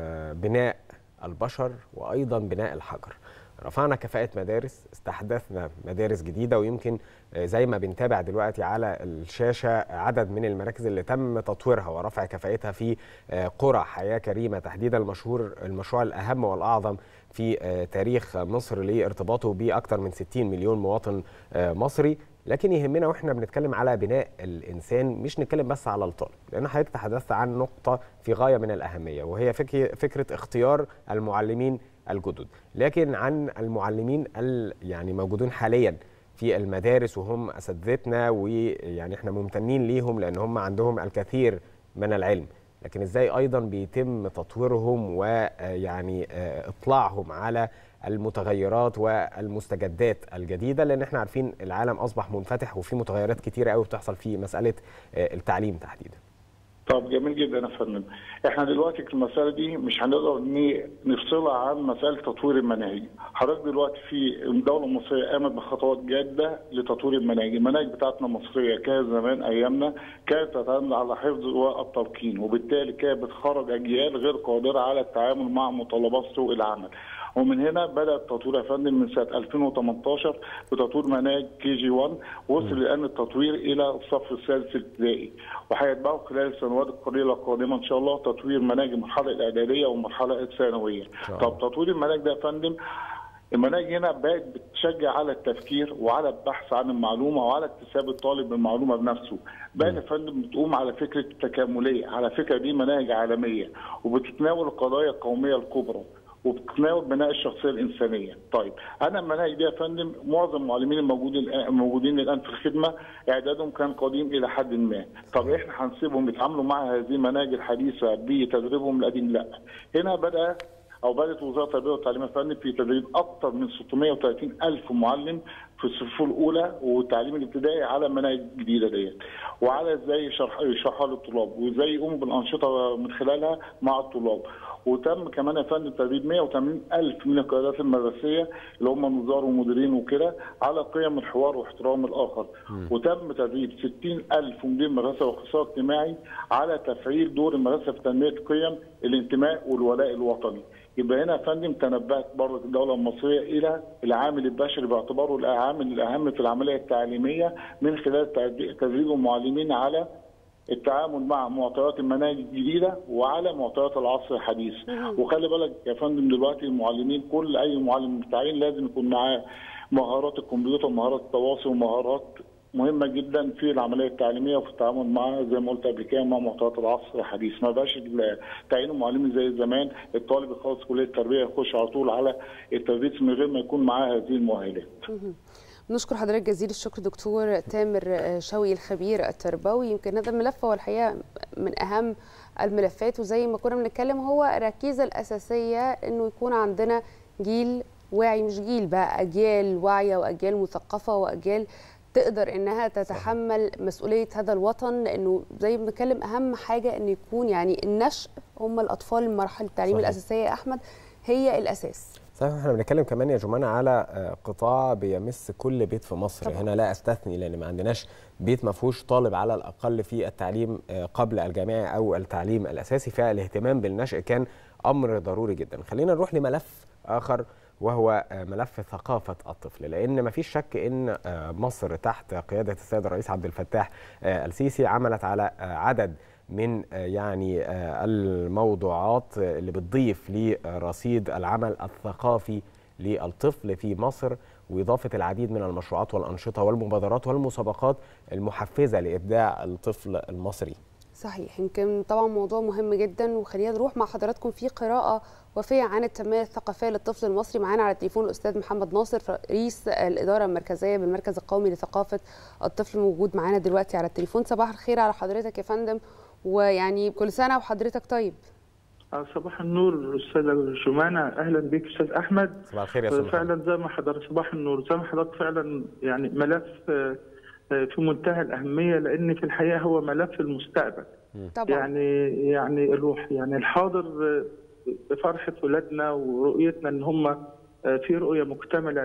بناء البشر وايضا بناء الحجر رفعنا كفاءة مدارس استحدثنا مدارس جديدة ويمكن زي ما بنتابع دلوقتي على الشاشة عدد من المراكز اللي تم تطويرها ورفع كفاءتها في قرى حياة كريمة تحديدا المشهور المشروع الأهم والأعظم في تاريخ مصر لارتباطه بأكثر من 60 مليون مواطن مصري لكن يهمنا واحنا بنتكلم على بناء الانسان مش نتكلم بس على الطالب لان حضرتك تحدثت عن نقطه في غايه من الاهميه وهي فكره اختيار المعلمين الجدد لكن عن المعلمين يعني موجودين حاليا في المدارس وهم اساتذتنا ويعني احنا ممتنين ليهم لان هم عندهم الكثير من العلم لكن ازاي ايضا بيتم تطويرهم ويعني اطلاعهم على المتغيرات والمستجدات الجديده لان احنا عارفين العالم اصبح منفتح وفي متغيرات كتيره قوي بتحصل في مساله التعليم تحديدا طب جميل جدا يا فندم احنا دلوقتي في المساله دي مش هنقدر نفصلها عن مساله تطوير المناهج حضرتك دلوقتي في الدوله المصريه قامت بخطوات جاده لتطوير المناهج المناهج بتاعتنا المصريه كانت زمان ايامنا كانت تعتمد على حفظ والتلقين وبالتالي كانت بتخرج اجيال غير قادره على التعامل مع متطلبات سوق العمل ومن هنا بدا التطوير يا فندم من سنه 2018 بتطوير مناهج كي جي 1 وصل الان التطوير الى الصف السادس الابتدائي وهيتبعه خلال السنوات القليله القادمه ان شاء الله تطوير مناهج المرحله الاعداديه والمرحله الثانويه. طب تطوير المناهج ده يا فندم المناهج هنا بقت بتشجع على التفكير وعلى البحث عن المعلومه وعلى اكتساب الطالب بالمعلومه بنفسه. بقت يا فندم بتقوم على فكره التكامليه، على فكره دي مناهج عالميه وبتتناول القضايا القوميه الكبرى. وبتتناول بناء الشخصيه الانسانيه. طيب انا المناهج دي يا فندم معظم المعلمين الموجودين الموجودين الان في الخدمه اعدادهم كان قديم الى حد ما. طب احنا هنسيبهم يتعاملوا مع هذه المناهج الحديثه بتدريبهم القديم؟ لا. هنا بدا او بدات وزاره التربيه والتعليم يا فندم في تدريب اكثر من 630 الف معلم في الصفوف الاولى والتعليم الابتدائي على مناهج جديده ديت وعلى ازاي يشرحها للطلاب وازاي يقوموا بالانشطه من خلالها مع الطلاب وتم كمان يا فندم تدريب 180 الف من القيادات المدرسيه اللي هم نظار ومديرين وكده على قيم الحوار واحترام الاخر م. وتم تدريب 60 الف مدير مدرسه واخصائي اجتماعي على تفعيل دور المدرسه في تنميه قيم الانتماء والولاء الوطني يبقى هنا يا فندم تنبأت برضه الدوله المصريه الى العامل البشري باعتباره العامل الاهم في العمليه التعليميه من خلال تدريب المعلمين على التعامل مع معطيات المناهج الجديده وعلى معطيات العصر الحديث وخلي بالك يا فندم دلوقتي المعلمين كل اي معلم مستعين لازم يكون معاه مهارات الكمبيوتر ومهارات التواصل ومهارات مهمه جدا في العمليه التعليميه وفي التعامل مع زي ما قلت قبل كده مع معطيات العصر الحديث ما بقاش تعيين المعلمين زي زمان الطالب يخلص كليه التربيه يخش على طول على التدريس من غير ما يكون معاه هذه المؤهلات. نشكر حضرتك جزيل الشكر دكتور تامر شوقي الخبير التربوي يمكن هذا الملف هو الحقيقه من اهم الملفات وزي ما كنا بنتكلم هو الركيزه الاساسيه انه يكون عندنا جيل واعي مش جيل بقى اجيال واعيه واجيال مثقفه واجيال تقدر انها تتحمل مسؤوليه هذا الوطن لانه زي ما بنتكلم اهم حاجه ان يكون يعني النشء هم الاطفال من مراحل التعليم صحيح. الاساسيه يا احمد هي الاساس صحيح احنا بنتكلم كمان يا جمانة على قطاع بيمس كل بيت في مصر طبعا. هنا لا استثني لان ما عندناش بيت ما فيهوش طالب على الاقل في التعليم قبل الجامعي او التعليم الاساسي فالاهتمام بالنشء كان امر ضروري جدا خلينا نروح لملف اخر وهو ملف ثقافة الطفل لأن ما فيش شك أن مصر تحت قيادة السيد الرئيس عبد الفتاح السيسي عملت على عدد من يعني الموضوعات اللي بتضيف لرصيد العمل الثقافي للطفل في مصر وإضافة العديد من المشروعات والأنشطة والمبادرات والمسابقات المحفزة لإبداع الطفل المصري صحيح يمكن طبعا موضوع مهم جدا وخلينا نروح مع حضراتكم في قراءة وفية عن التنمية الثقافية للطفل المصري معانا على التليفون الأستاذ محمد ناصر رئيس الإدارة المركزية بالمركز القومي لثقافة الطفل موجود معانا دلوقتي على التليفون صباح الخير على حضرتك يا فندم ويعني كل سنة وحضرتك طيب صباح النور استاذ جمانة اهلا بك استاذ احمد صباح الخير يا استاذ فعلا زي ما حضرتك صباح النور زي ما حضرتك فعلا يعني ملف في منتهى الاهميه لان في الحقيقه هو ملف المستقبل طبعا. يعني يعني الروح يعني الحاضر بفرحه ولادنا ورؤيتنا ان هم في رؤيه مكتمله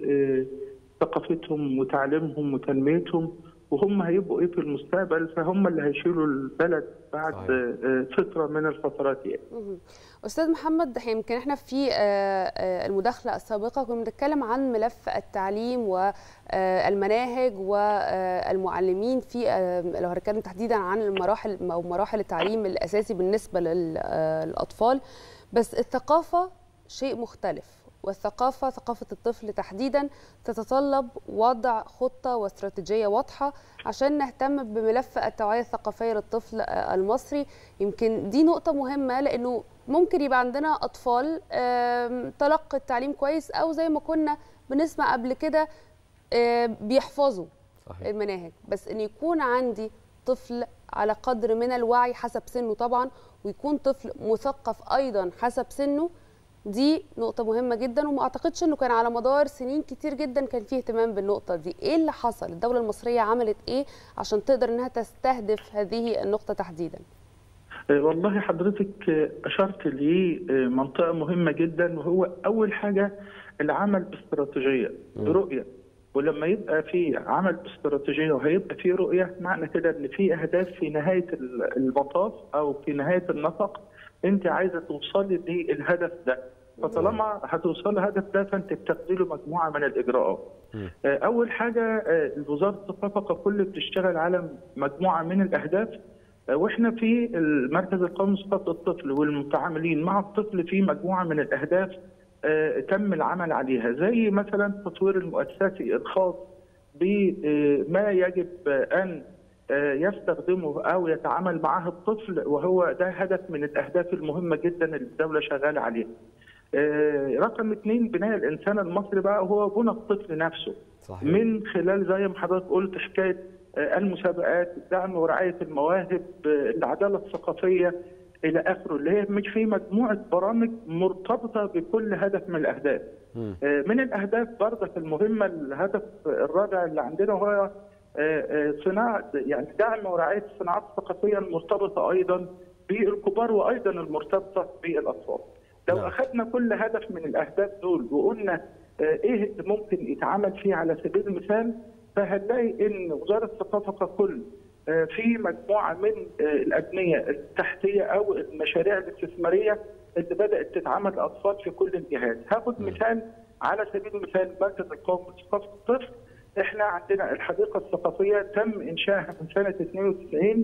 لثقافتهم وتعليمهم وتنميتهم وهم هيبقوا ايه في المستقبل فهم اللي هيشيلوا البلد بعد صحيح. فتره من الفترات يعني. استاذ محمد يمكن احنا في المداخله السابقه كنا بنتكلم عن ملف التعليم والمناهج والمعلمين في لو هنتكلم تحديدا عن المراحل او مراحل التعليم الاساسي بالنسبه للاطفال بس الثقافه شيء مختلف والثقافة ثقافة الطفل تحديدا تتطلب وضع خطة واستراتيجية واضحة عشان نهتم بملف التوعية الثقافية للطفل المصري يمكن دي نقطة مهمة لأنه ممكن يبقى عندنا أطفال تلقى التعليم كويس أو زي ما كنا بنسمع قبل كده بيحفظوا صحيح. المناهج بس أن يكون عندي طفل على قدر من الوعي حسب سنه طبعا ويكون طفل مثقف أيضا حسب سنه دي نقطة مهمة جدا وما اعتقدش انه كان على مدار سنين كتير جدا كان فيه اهتمام بالنقطة دي، ايه اللي حصل؟ الدولة المصرية عملت ايه عشان تقدر انها تستهدف هذه النقطة تحديدا؟ والله حضرتك اشرت لمنطقة مهمة جدا وهو اول حاجة العمل باستراتيجية برؤية ولما يبقى في عمل باستراتيجية وهيبقى في رؤية معنى كده ان في اهداف في نهاية المطاف او في نهاية النسق انت عايزه توصلي للهدف ده فطالما هتوصل للهدف ده فانت بتاخدي له مجموعه من الاجراءات. اول حاجه وزاره الثقافه ككل بتشتغل على مجموعه من الاهداف واحنا في المركز القومي لثقافه الطفل والمتعاملين مع الطفل في مجموعه من الاهداف تم العمل عليها زي مثلا تطوير المؤسسي الخاص بما يجب ان يستخدمه او يتعامل معه الطفل وهو ده هدف من الاهداف المهمه جدا اللي الدوله شغاله عليها. رقم اثنين بناء الانسان المصري بقى هو بنى الطفل نفسه. صحيح. من خلال زي ما حضرتك قلت حكايه المسابقات، الدعم ورعايه المواهب، العداله الثقافيه الى اخره اللي هي مش في مجموعه برامج مرتبطه بكل هدف من الاهداف. من الاهداف برضك المهمه الهدف الرابع اللي عندنا هو صناعه يعني دعم ورعايه الصناعات الثقافيه المرتبطه ايضا بالكبار وايضا المرتبطه بالاطفال. لو نعم. اخذنا كل هدف من الاهداف دول وقلنا ايه اللي ممكن يتعمل فيه على سبيل المثال فهنلاقي ان وزاره الثقافه ككل في مجموعه من الابنيه التحتيه او المشاريع الاستثماريه اللي بدات تتعمل لاطفال في كل الجهات، هاخد مثال على سبيل المثال مركز القومي لثقافه الطفل احنا عندنا الحديقه الثقافيه تم انشائها من سنه 92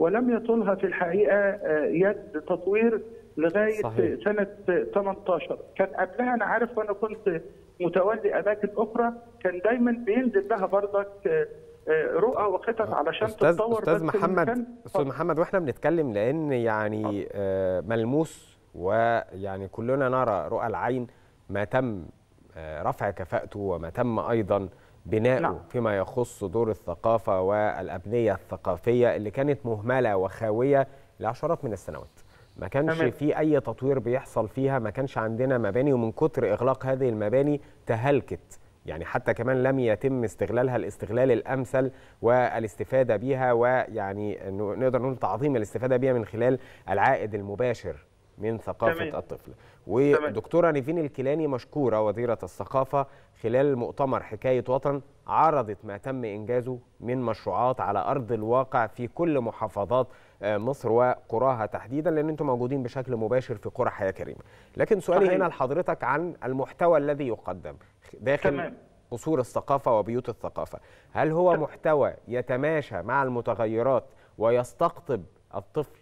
ولم يطلها في الحقيقه آه، يد تطوير لغايه صحيح. سنه 18 كان قبلها انا عارف وانا كنت متولي اماكن اخرى كان دايما بينزل لها برضك آه، آه، رؤى وخطط علشان استاذ تتطور استاذ بس محمد المكان- استاذ محمد واحنا بنتكلم لان يعني آه، ملموس ويعني كلنا نرى رؤى العين ما تم آه، رفع كفاءته وما تم ايضا بناؤه نعم. فيما يخص دور الثقافه والابنيه الثقافيه اللي كانت مهمله وخاويه لعشرات من السنوات ما كانش تمام. في اي تطوير بيحصل فيها ما كانش عندنا مباني ومن كتر اغلاق هذه المباني تهلكت يعني حتى كمان لم يتم استغلالها الاستغلال الامثل والاستفاده بها ويعني إنه نقدر نقول تعظيم الاستفاده بها من خلال العائد المباشر من ثقافه تمام. الطفل ودكتوره نيفين الكيلاني مشكوره وزيره الثقافه خلال مؤتمر حكايه وطن عرضت ما تم انجازه من مشروعات على ارض الواقع في كل محافظات آه، مصر وقراها تحديدا لان انتم موجودين بشكل مباشر في قرى حياه كريمه لكن سؤالي صحيح. هنا لحضرتك عن المحتوى الذي يقدم داخل تمام. قصور الثقافه وبيوت الثقافه هل هو محتوى يتماشى مع المتغيرات ويستقطب الطفل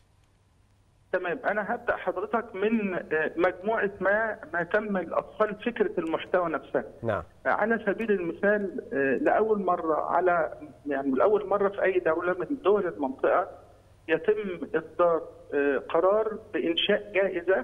تمام انا هبدا حضرتك من آه، مجموعه ما ما تم الاطفال فكره المحتوى نفسها نعم على سبيل المثال آه، لاول مره على يعني لاول مره في اي دوله من دول المنطقه يتم اصدار آه، قرار بانشاء جائزه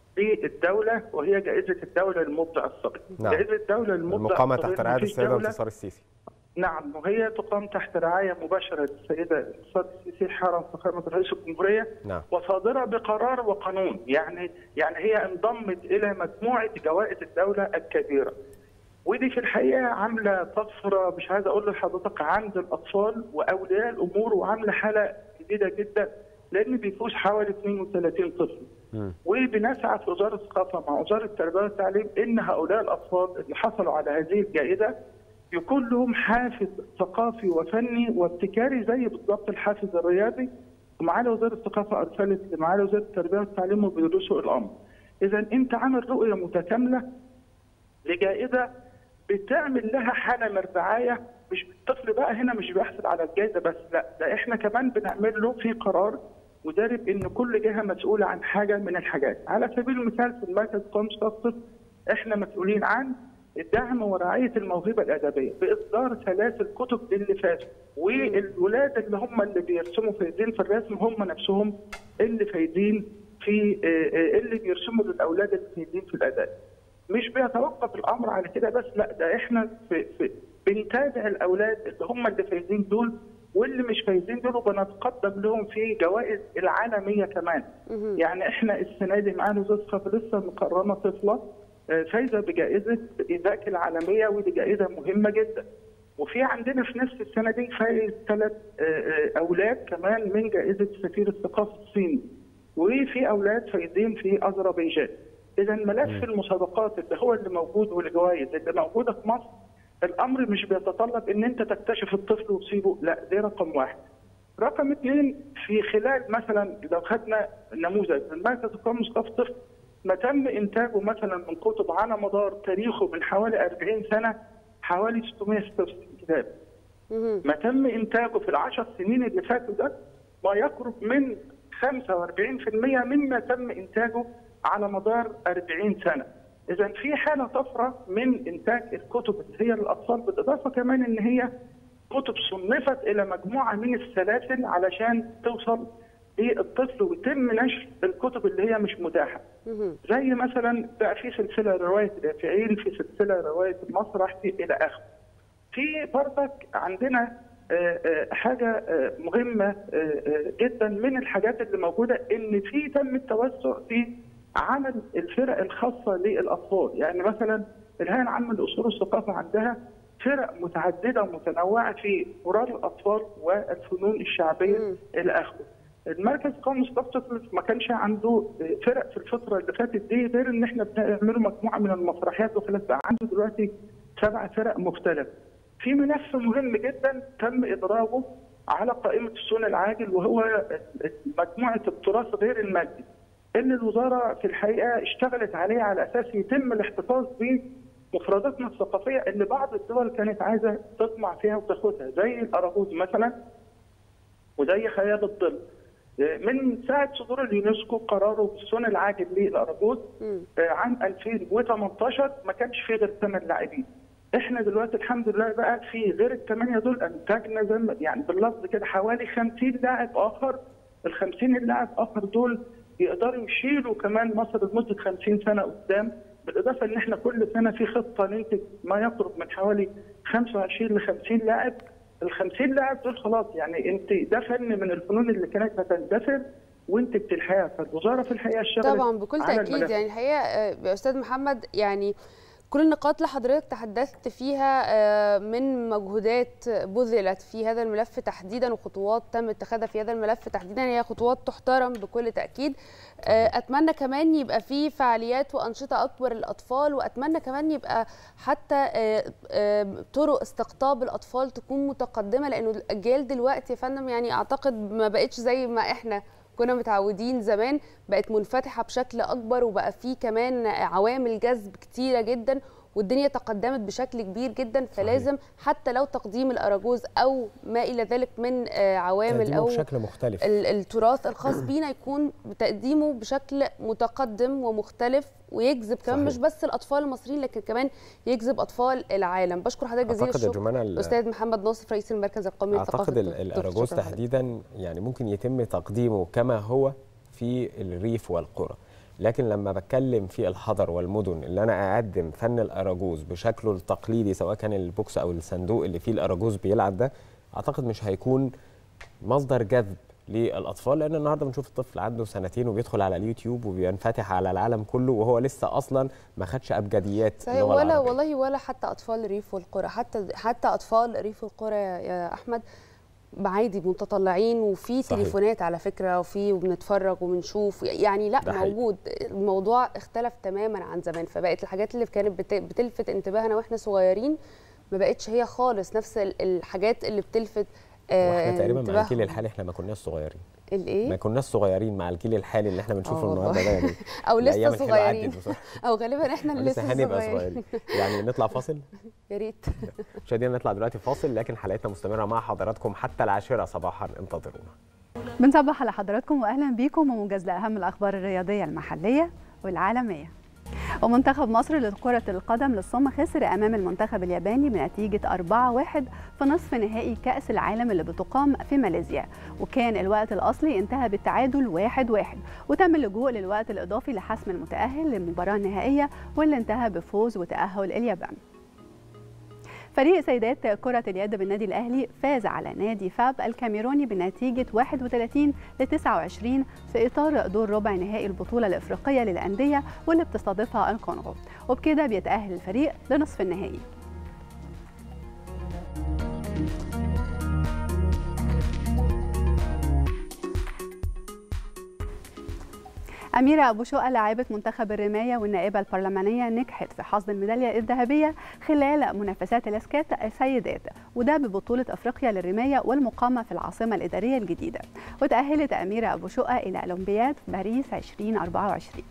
للدوله وهي جائزه الدوله للمبدع الصغير. نعم. جائزه الدوله للمبدع المقامه الصغير تحت رعايه مفيش السيده دولة انتصار السيسي نعم وهي تقام تحت رعاية مباشرة للسيدة انتصار السيسي حرم فخامة رئيس الجمهورية نعم وصادرة بقرار وقانون يعني يعني هي انضمت إلى مجموعة جوائز الدولة الكبيرة ودي في الحقيقة عاملة طفرة مش عايز أقول لحضرتك عند الأطفال وأولياء الأمور وعاملة حالة جديدة جدا لأن بيفوز حوالي 32 طفل مم. وبنسعى في وزاره الثقافه مع وزاره التربيه والتعليم ان هؤلاء الاطفال اللي حصلوا على هذه الجائزه يكون لهم حافز ثقافي وفني وابتكاري زي بالضبط الحافز الرياضي ومعالي وزاره الثقافه ارسلت لمعالي وزاره التربيه والتعليم وبيدرسوا الامر. اذا انت عامل رؤيه متكامله لجائزه بتعمل لها حاله من الرعايه مش الطفل بقى هنا مش بيحصل على الجائزه بس لا ده احنا كمان بنعمل له في قرار ودارب ان كل جهه مسؤوله عن حاجه من الحاجات على سبيل المثال في المركز القومي الطفل احنا مسؤولين عن الدعم ورعايه الموهبه الادبيه باصدار سلاسل كتب اللي فاتوا والولاد اللي هم اللي بيرسموا فايزين في الرسم هم نفسهم اللي فايزين في آه، آه، اللي بيرسموا للاولاد اللي فايزين في الاداء مش بيتوقف الامر على كده بس لا ده احنا في, في بنتابع الاولاد اللي هم اللي فايزين دول واللي مش فايزين دول وبنتقدم لهم في جوائز العالميه كمان يعني احنا السنه دي معانا وزاره الثقافه لسه مكرمه طفله آه، فايزه بجائزه ايزاك العالميه ودي جائزه مهمه جدا وفي عندنا في نفس السنه دي فايز ثلاث اولاد كمان من جائزه سفير الثقافه الصيني وفي اولاد فايزين في اذربيجان اذا ملف المسابقات اللي هو اللي موجود والجوائز اللي موجوده في مصر الامر مش بيتطلب ان انت تكتشف الطفل وتسيبه لا ده رقم واحد رقم اثنين في خلال مثلا لو خدنا نموذج من مركز القومي لثقافه الطفل ما تم انتاجه مثلا من كتب على مدار تاريخه من حوالي 40 سنه حوالي 666 كتاب ما تم انتاجه في العشر سنين اللي فاتوا ده ما يقرب من 45% مما تم انتاجه على مدار 40 سنه. اذا في حاله طفره من انتاج الكتب اللي هي للاطفال بالاضافه كمان ان هي كتب صنفت الى مجموعه من السلاسل علشان توصل للطفل ويتم نشر الكتب اللي هي مش متاحه. زي مثلا بقى في سلسله روايه الافعيل، في سلسله روايه المسرح، في الى اخره. في برضك عندنا آه، آه، حاجه آه، مهمه آه، آه، جدا من الحاجات اللي موجوده ان في تم التوسع في عمل الفرق الخاصه للاطفال، يعني مثلا الهيئه العامه لاصول الثقافه عندها فرق متعدده ومتنوعه في قرار الاطفال والفنون الشعبيه الى اخره. المركز القومي لثقافه الطفل ما كانش عنده فرق في الفتره اللي فاتت دي غير ان احنا بنعمل مجموعه من المسرحيات وخلاص بقى عنده دلوقتي سبع فرق مختلفه. في ملف مهم جدا تم ادراجه على قائمه السنن العاجل وهو مجموعه التراث غير المادي اللي الوزاره في الحقيقه اشتغلت عليه على اساس يتم الاحتفاظ بمفرداتنا الثقافيه اللي بعض الدول كانت عايزه تطمع فيها وتاخدها زي الاراجوز مثلا وزي خيال الظل من ساعه صدور اليونسكو قراره بالصون العاجل للاراجوز عام 2018 ما كانش فيه غير ثمان لاعبين احنا دلوقتي الحمد لله بقى في غير الثمانيه دول انتجنا زي ما- يعني باللفظ كده حوالي 50 لاعب اخر ال 50 لاعب اخر دول يقدروا يشيلوا كمان مصر لمده 50 سنه قدام بالاضافه ان احنا كل سنه في خطه ننتج ما يقرب من حوالي 25 ل 50 لاعب ال 50 لاعب دول خلاص يعني انت ده فن من الفنون اللي كانت هتندثر وانت بتلحقها فالوزاره في الحقيقه اشتغلت طبعا بكل على تاكيد الملف. يعني الحقيقه آه، يا استاذ محمد يعني كل النقاط اللي حضرتك تحدثت فيها آه، من مجهودات بذلت في هذا الملف تحديدا وخطوات تم اتخاذها في هذا الملف تحديدا هي خطوات تحترم بكل تاكيد آه، اتمنى كمان يبقى في فعاليات وانشطه اكبر للاطفال واتمنى كمان يبقى حتى آه، آه، طرق استقطاب الاطفال تكون متقدمه لانه الاجيال دلوقتي يا فندم يعني اعتقد ما بقتش زي ما احنا كنا متعودين زمان بقت منفتحه بشكل اكبر وبقى في كمان عوامل جذب كتيره جدا والدنيا تقدمت بشكل كبير جدا فلازم حتى لو تقديم الاراجوز او ما الى ذلك من آه، عوامل تقديمه او بشكل مختلف. ال- التراث الخاص بينا يكون تقديمه بشكل متقدم ومختلف ويجذب كمان صحيح. مش بس الاطفال المصريين لكن كمان يجذب اطفال العالم بشكر حضرتك جزيل أعتقد يا الشكر جمانة ال- الاستاذ محمد ناصف رئيس المركز القومي للثقافه اعتقد ال- الطفل. الاراجوز شكراً حضرتك. تحديدا يعني ممكن يتم تقديمه كما هو في الريف والقرى لكن لما بتكلم في الحضر والمدن اللي انا اقدم فن الاراجوز بشكله التقليدي سواء كان البوكس او الصندوق اللي فيه الاراجوز بيلعب ده اعتقد مش هيكون مصدر جذب للاطفال لان النهارده بنشوف الطفل عنده سنتين وبيدخل على اليوتيوب وبينفتح على العالم كله وهو لسه اصلا ما خدش ابجديات صحيح اللغة ولا العربية. والله ولا حتى اطفال الريف والقرى حتى حتى اطفال ريف القرى يا- يا احمد عادي متطلعين وفي صحيح. تليفونات على فكره وفي وبنتفرج وبنشوف يعني لا ده حقيقي. موجود الموضوع اختلف تماما عن زمان فبقت الحاجات اللي كانت بت- بتلفت انتباهنا واحنا صغيرين ما بقتش هي خالص نفس ال- الحاجات اللي بتلفت آه، واحنا تقريبا مع الجيل انتباههم. الحالي احنا ما كناش صغيرين الايه ما كناش صغيرين مع الجيل الحالي اللي احنا بنشوفه آه النهارده ده والله. يعني او لسه الأيام الحلوة صغيرين عدت بسرعة. او غالبا احنا اللي لسه لسه هنبقى صغيرين صغيرين يعني نطلع فاصل يا ريت مشاهدينا نطلع دلوقتي فاصل لكن حلقتنا مستمره مع حضراتكم حتى العاشره صباحا انتظرونا بنصبح على حضراتكم واهلا بيكم وموجز لاهم الاخبار الرياضيه المحليه والعالميه ومنتخب مصر لكرة القدم للصم خسر أمام المنتخب الياباني بنتيجة 4-1 في نصف نهائي كأس العالم اللي بتقام في ماليزيا وكان الوقت الأصلي انتهى بالتعادل 1-1 وتم اللجوء للوقت الإضافي لحسم المتأهل للمباراة النهائية واللي انتهى بفوز وتأهل اليابان فريق سيدات كرة اليد بالنادي الأهلي فاز على نادي فاب الكاميروني بنتيجة 31 ل 29 في إطار دور ربع نهائي البطولة الإفريقية للأندية واللي بتستضيفها الكونغو وبكده بيتأهل الفريق لنصف النهائي أميرة أبو شقة لاعبة منتخب الرماية والنائبة البرلمانية نجحت في حصد الميدالية الذهبية خلال منافسات الاسكات السيدات وده ببطولة أفريقيا للرماية والمقامة في العاصمة الإدارية الجديدة وتأهلت أميرة أبو شقة إلى أولمبياد باريس 2024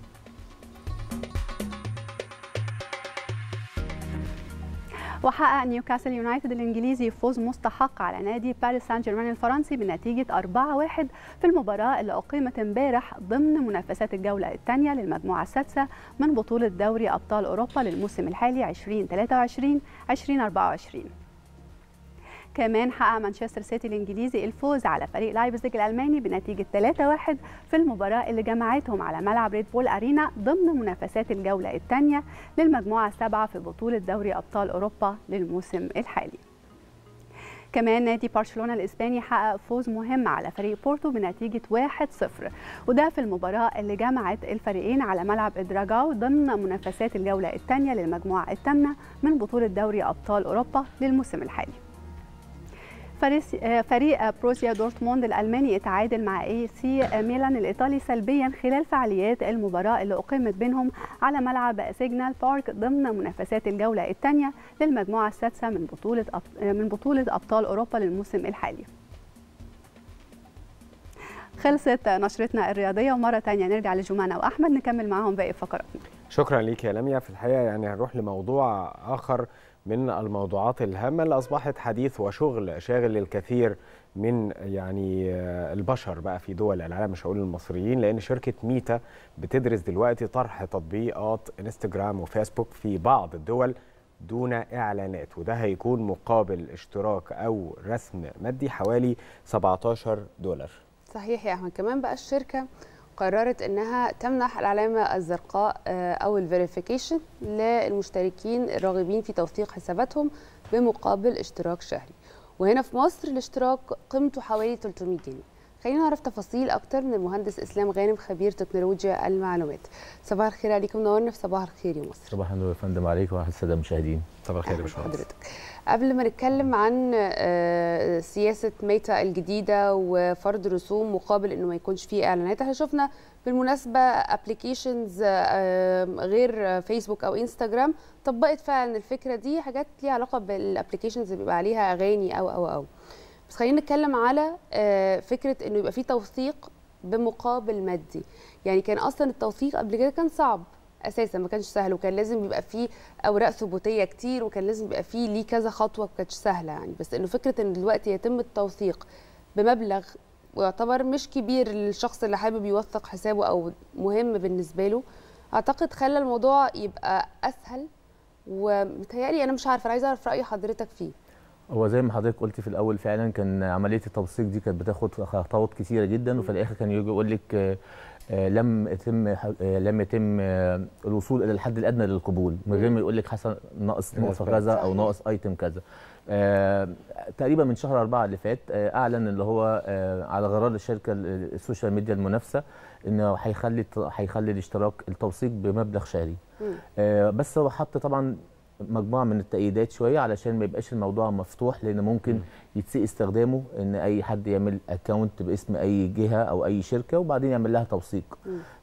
وحقق نيوكاسل يونايتد الانجليزي فوز مستحق على نادي باريس سان جيرمان الفرنسي بنتيجه 4-1 في المباراه اللي اقيمت امبارح ضمن منافسات الجوله الثانيه للمجموعه السادسه من بطوله دوري ابطال اوروبا للموسم الحالي 2023 2024 كمان حقق مانشستر سيتي الانجليزي الفوز على فريق لايبزيج الالماني بنتيجه 3-1 في المباراه اللي جمعتهم على ملعب ريد بول ارينا ضمن منافسات الجوله الثانيه للمجموعه السابعه في بطوله دوري ابطال اوروبا للموسم الحالي. كمان نادي برشلونه الاسباني حقق فوز مهم على فريق بورتو بنتيجه 1-0 وده في المباراه اللي جمعت الفريقين على ملعب ادراجاو ضمن منافسات الجوله الثانيه للمجموعه الثامنه من بطوله دوري ابطال اوروبا للموسم الحالي. فريق بروسيا دورتموند الالماني اتعادل مع اي سي ميلان الايطالي سلبيا خلال فعاليات المباراه اللي اقيمت بينهم على ملعب سيجنال بارك ضمن منافسات الجوله الثانيه للمجموعه السادسه من بطوله من بطوله ابطال اوروبا للموسم الحالي. خلصت نشرتنا الرياضيه ومره ثانيه نرجع لجمانه واحمد نكمل معاهم باقي فقراتنا. شكرا ليك يا لميا في الحقيقه يعني هنروح لموضوع اخر من الموضوعات الهامه اللي اصبحت حديث وشغل شاغل للكثير من يعني آه، البشر بقى في دول العالم مش هقول المصريين لان شركه ميتا بتدرس دلوقتي طرح تطبيقات انستجرام وفيسبوك في بعض الدول دون اعلانات وده هيكون مقابل اشتراك او رسم مادي حوالي 17 دولار صحيح يا احمد كمان بقى الشركه قررت انها تمنح العلامه الزرقاء آه، او الفيريفيكيشن للمشتركين الراغبين في توثيق حساباتهم بمقابل اشتراك شهري وهنا في مصر الاشتراك قيمته حوالي 300 جنيه خلينا نعرف تفاصيل اكتر من المهندس اسلام غانم خبير تكنولوجيا المعلومات صباح الخير عليكم نورنا في صباح الخير يا مصر صباح النور يا فندم عليكم وعلى الساده المشاهدين صباح الخير يا أهلاً باشمهندس بحضرتك قبل ما نتكلم عن آه، سياسة ميتا الجديدة وفرض رسوم مقابل انه ما يكونش فيه اعلانات احنا شفنا بالمناسبة ابلكيشنز غير فيسبوك او انستجرام طبقت فعلا الفكرة دي حاجات ليها علاقة بالابلكيشنز اللي بيبقى عليها اغاني او او او بس خلينا نتكلم على آه، فكرة انه يبقى فيه توثيق بمقابل مادي يعني كان اصلا التوثيق قبل كده كان صعب اساسا ما كانش سهل وكان لازم يبقى فيه اوراق ثبوتيه كتير وكان لازم يبقى فيه ليه كذا خطوه ما كانتش سهله يعني بس انه فكره ان دلوقتي يتم التوثيق بمبلغ ويعتبر مش كبير للشخص اللي حابب يوثق حسابه او مهم بالنسبه له اعتقد خلى الموضوع يبقى اسهل ومتهيألي انا مش عارفه انا عايزه اعرف راي حضرتك فيه هو زي ما حضرتك قلت في الاول فعلا كان عمليه التوثيق دي كانت بتاخد خطوات كتيره جدا وفي الاخر كان يجي يقول لك آه، آه، لم يتم آه، لم يتم آه، الوصول الى الحد الادنى للقبول من غير ما يقول لك حسن ناقص نقطه كذا او ناقص ايتم كذا آه، تقريبا من شهر أربعة اللي فات آه، اعلن اللي هو آه، على غرار الشركه ال- السوشيال ميديا المنافسه انه هيخلي هيخلي الاشتراك التوثيق بمبلغ شهري آه، بس هو حط طبعا مجموعه من التأييدات شويه علشان ما يبقاش الموضوع مفتوح لان ممكن يتسيء استخدامه ان اي حد يعمل اكونت باسم اي جهه او اي شركه وبعدين يعمل لها توثيق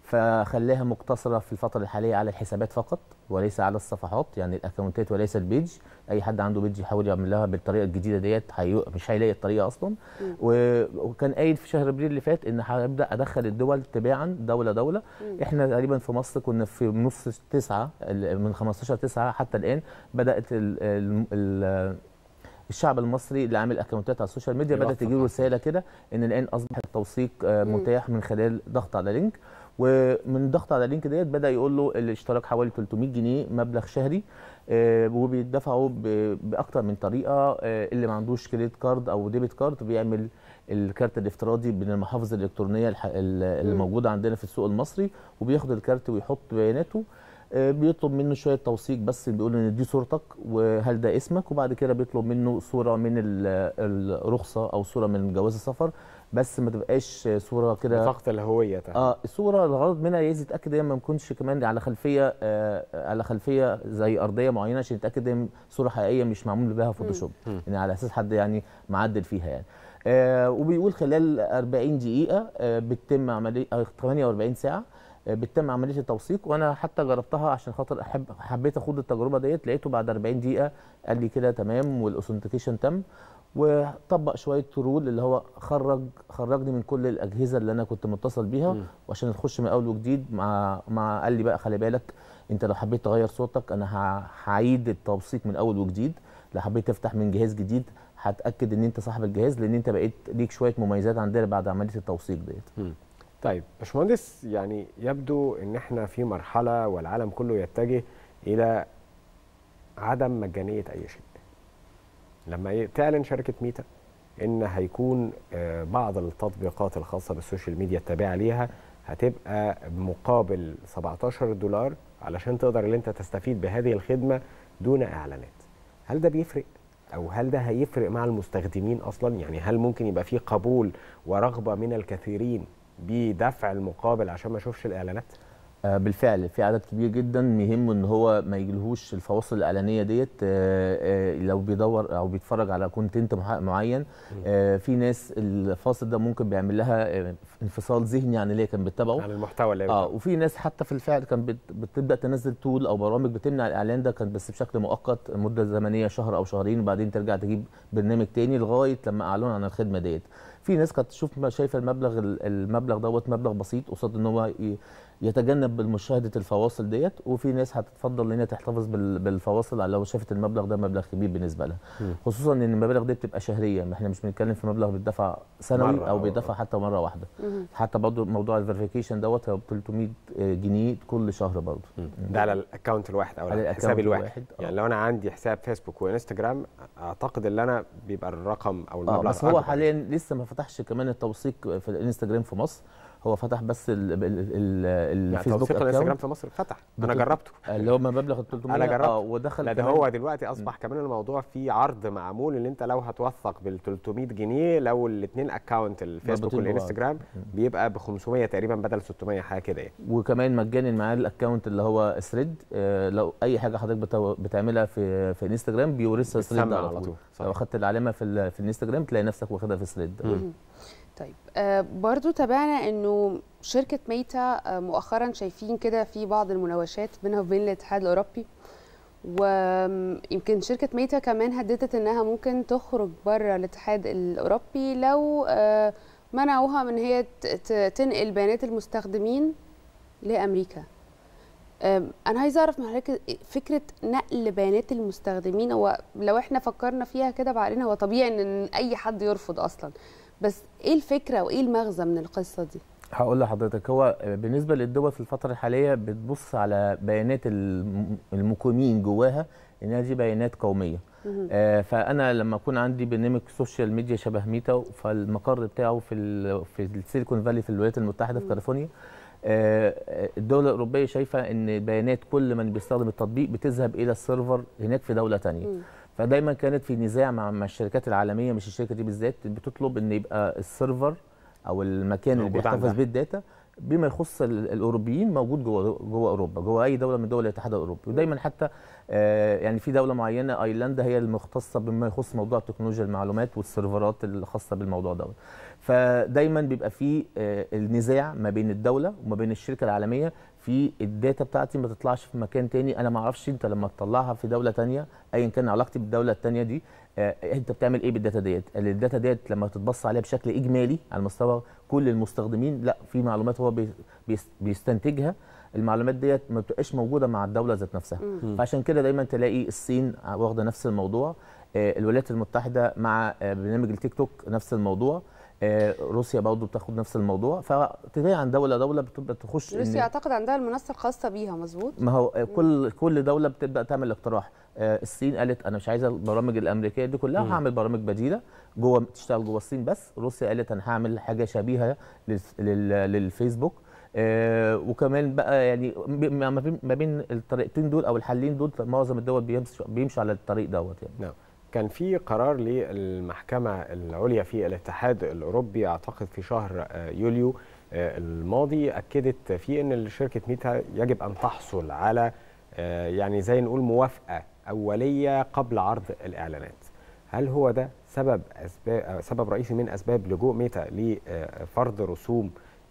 فخلاها مقتصره في الفتره الحاليه على الحسابات فقط وليس على الصفحات يعني الاكونتات وليس البيج اي حد عنده بيج يحاول يعمل لها بالطريقه الجديده ديت حي... مش هيلاقي الطريقه اصلا و... وكان قايل في شهر ابريل اللي فات ان هبدا ادخل الدول تباعا دوله دوله احنا تقريبا في مصر كنا في نص تسعة ال- من 15 تسعة حتى الان بدات ال... ال... ال... الشعب المصري اللي عامل اكونتات على السوشيال ميديا بدات يوثق تجيله رساله كده ان الان اصبح التوثيق آه، متاح من خلال ضغط على لينك ومن الضغط على اللينك ديت بدا يقول له الاشتراك حوالي 300 جنيه مبلغ شهري آه، وبيدفعوا ب- باكتر من طريقه آه، اللي ما عندوش كريدت كارد او ديبت كارد بيعمل الكارت الافتراضي من المحافظ الالكترونيه الح- ال- اللي مم. موجوده عندنا في السوق المصري وبياخد الكارت ويحط بياناته آه، بيطلب منه شويه توثيق بس بيقول ان دي صورتك وهل ده اسمك وبعد كده بيطلب منه صوره من ال- الرخصه او صوره من جواز السفر بس ما تبقاش صوره كده بطاقه الهويه تحت. اه الصوره الغرض منها عايز يتاكد هي ما تكونش كمان على خلفيه آه على خلفيه زي ارضيه معينه عشان يتاكد هي صوره حقيقيه مش معمول بها فوتوشوب يعني على اساس حد يعني معدل فيها يعني آه وبيقول خلال 40 دقيقه آه بتتم عمليه آه 48 ساعه آه، بتتم عمليه التوثيق وانا حتى جربتها عشان خاطر احب حبيت اخوض التجربه ديت لقيته بعد 40 دقيقه قال لي كده تمام والاوثنتيكيشن تم وطبق شويه رول اللي هو خرج خرجني من كل الاجهزه اللي انا كنت متصل بيها مم. وعشان تخش من اول وجديد مع مع قال لي بقى خلي بالك انت لو حبيت تغير صوتك انا ه- هعيد التوثيق من اول وجديد لو حبيت تفتح من جهاز جديد هتاكد ان انت صاحب الجهاز لان انت بقيت ليك شويه مميزات عندنا بعد عمليه التوثيق ديت طيب باشمهندس يعني يبدو ان احنا في مرحله والعالم كله يتجه الى عدم مجانيه اي شيء لما ي- تعلن شركه ميتا ان هيكون آه، بعض التطبيقات الخاصه بالسوشيال ميديا التابعه ليها هتبقى مقابل 17 دولار علشان تقدر ان انت تستفيد بهذه الخدمه دون اعلانات هل ده بيفرق او هل ده هيفرق مع المستخدمين اصلا يعني هل ممكن يبقى في قبول ورغبه من الكثيرين بدفع المقابل عشان ما اشوفش الاعلانات آه، بالفعل في عدد كبير جدا مهم ان هو ما يجيلهوش الفواصل الاعلانيه ديت آه، آه، لو بيدور او بيتفرج على كونتنت معين آه، في ناس الفاصل ده ممكن بيعمل لها آه، انفصال ذهني عن اللي هي كانت بتتابعه عن المحتوى اللي اه وفي ناس حتى في الفعل كانت بت- بتبدا تنزل تول او برامج بتمنع الاعلان ده كانت بس بشكل مؤقت مده زمنيه شهر او شهرين وبعدين ترجع تجيب برنامج تاني لغايه لما اعلنوا عن الخدمه ديت في ناس كانت تشوف ما شايفه المبلغ ال- المبلغ دوت مبلغ بسيط قصاد ان هو ي- يتجنب مشاهده الفواصل ديت وفي ناس هتتفضل ان هي تحتفظ بال- بالفواصل لو شافت المبلغ ده مبلغ كبير بالنسبه لها مم. خصوصا ان المبالغ دي بتبقى شهريه ما احنا مش بنتكلم في مبلغ بيدفع سنوي مرة او أو- بيدفع حتى مره واحده مهم. حتى برضه موضوع الفيريفيكيشن دوت هو ب 300 جنيه كل شهر برضه ده على الاكونت الواحد او على على الأكاونت الحساب الواحد الواحد، آه. يعني لو انا عندي حساب فيسبوك وانستجرام اعتقد ان انا بيبقى الرقم او اه المبلغ بس هو أكبر. حاليا لسه ما فتحش كمان التوثيق في الانستجرام في مصر هو فتح بس ال- ال- ال- يعني الفيسبوك توثيق الانستجرام اكونت في مصر فتح بتل- انا جربته اللي هو مبلغ ال 300 انا جربت اه ودخل لا ده كمان- هو دلوقتي اصبح كمان الموضوع فيه عرض معمول ان انت لو هتوثق بال 300 جنيه لو الاثنين اكونت الفيسبوك مربوطين ببعض. والانستجرام بيبقى ب 500 تقريبا بدل 600 حاجه كده يعني وكمان مجاني معاه الاكونت اللي هو ثريد آه لو اي حاجه حضرتك بتو- بتعملها في في انستجرام بيورثها ثريد بتسمع على على طول طول، صح. لو اخدت العلامه في ال- في الانستجرام تلاقي نفسك واخدها في ثريد مهم. طيب آه برضو تابعنا انه شركه ميتا آه مؤخرا شايفين كده في بعض المناوشات بينها وبين الاتحاد الاوروبي ويمكن شركه ميتا كمان هددت انها ممكن تخرج بره الاتحاد الاوروبي لو آه منعوها من هي ت- ت- تنقل بيانات المستخدمين لامريكا آم، انا عايزه اعرف من حضرتك فكره نقل بيانات المستخدمين هو لو احنا فكرنا فيها كده بعقلنا هو طبيعي ان اي حد يرفض اصلا بس ايه الفكره وايه المغزى من القصه دي هقول لحضرتك هو بالنسبه للدول في الفتره الحاليه بتبص على بيانات الم- المقيمين جواها انها دي بيانات قوميه مهم. آه فانا لما اكون عندي برنامج سوشيال ميديا شبه ميتا فالمقر بتاعه في ال في السيليكون فالي في الولايات المتحده في كاليفورنيا آه، آه، الدولة الأوروبية شايفة إن بيانات كل من بيستخدم التطبيق بتذهب إلى السيرفر هناك في دولة تانية مم. فدايما كانت في نزاع مع مع الشركات العالميه مش الشركه دي بالذات بتطلب ان يبقى السيرفر او المكان اللي موجود بيحتفظ عندها. بيه الداتا بما يخص ال- الاوروبيين موجود جوه جوه اوروبا جوه اي دوله من دول الاتحاد الاوروبي ودايما حتى آه، يعني في دوله معينه ايرلندا هي المختصه بما يخص موضوع تكنولوجيا المعلومات والسيرفرات الخاصه بالموضوع دوت فدايما بيبقى في آه، النزاع ما بين الدوله وما بين الشركه العالميه في الداتا بتاعتي ما تطلعش في مكان تاني انا ما اعرفش انت لما تطلعها في دوله تانية ايا كان علاقتي بالدوله التانية دي آه، انت بتعمل ايه بالداتا ديت الداتا ديت لما تتبص عليها بشكل اجمالي على مستوى كل المستخدمين لا في معلومات هو بي- بيس- بيستنتجها المعلومات ديت ما بتبقاش موجوده مع الدوله ذات نفسها مم. فعشان كده دايما تلاقي الصين واخده نفس الموضوع آه، الولايات المتحده مع آه، برنامج التيك توك نفس الموضوع آه، روسيا برضه بتاخد نفس الموضوع فتلاقي عن دوله دوله بتبدا تخش إن- روسيا اعتقد عندها المنصه الخاصه بيها مظبوط ما هو آه، كل كل دوله بتبدا تعمل اقتراح آه، الصين قالت انا مش عايزه البرامج الامريكيه دي كلها مم. هعمل برامج بديله جوه تشتغل جوه الصين بس روسيا قالت انا هعمل حاجه شبيهه لل- لل- للفيسبوك آه وكمان بقى يعني ب- ما ما بين- ما بين الطريقتين دول او الحلين دول معظم الدول بيمشوا بيمشوا على الطريق دوت يعني نعم كان في قرار للمحكمة العليا في الاتحاد الأوروبي أعتقد في شهر آه، يوليو آه، الماضي أكدت فيه أن شركة ميتا يجب أن تحصل على آه، يعني زي نقول موافقة أولية قبل عرض الإعلانات هل هو ده سبب أسباب آه، سبب رئيسي من أسباب لجوء ميتا لفرض رسوم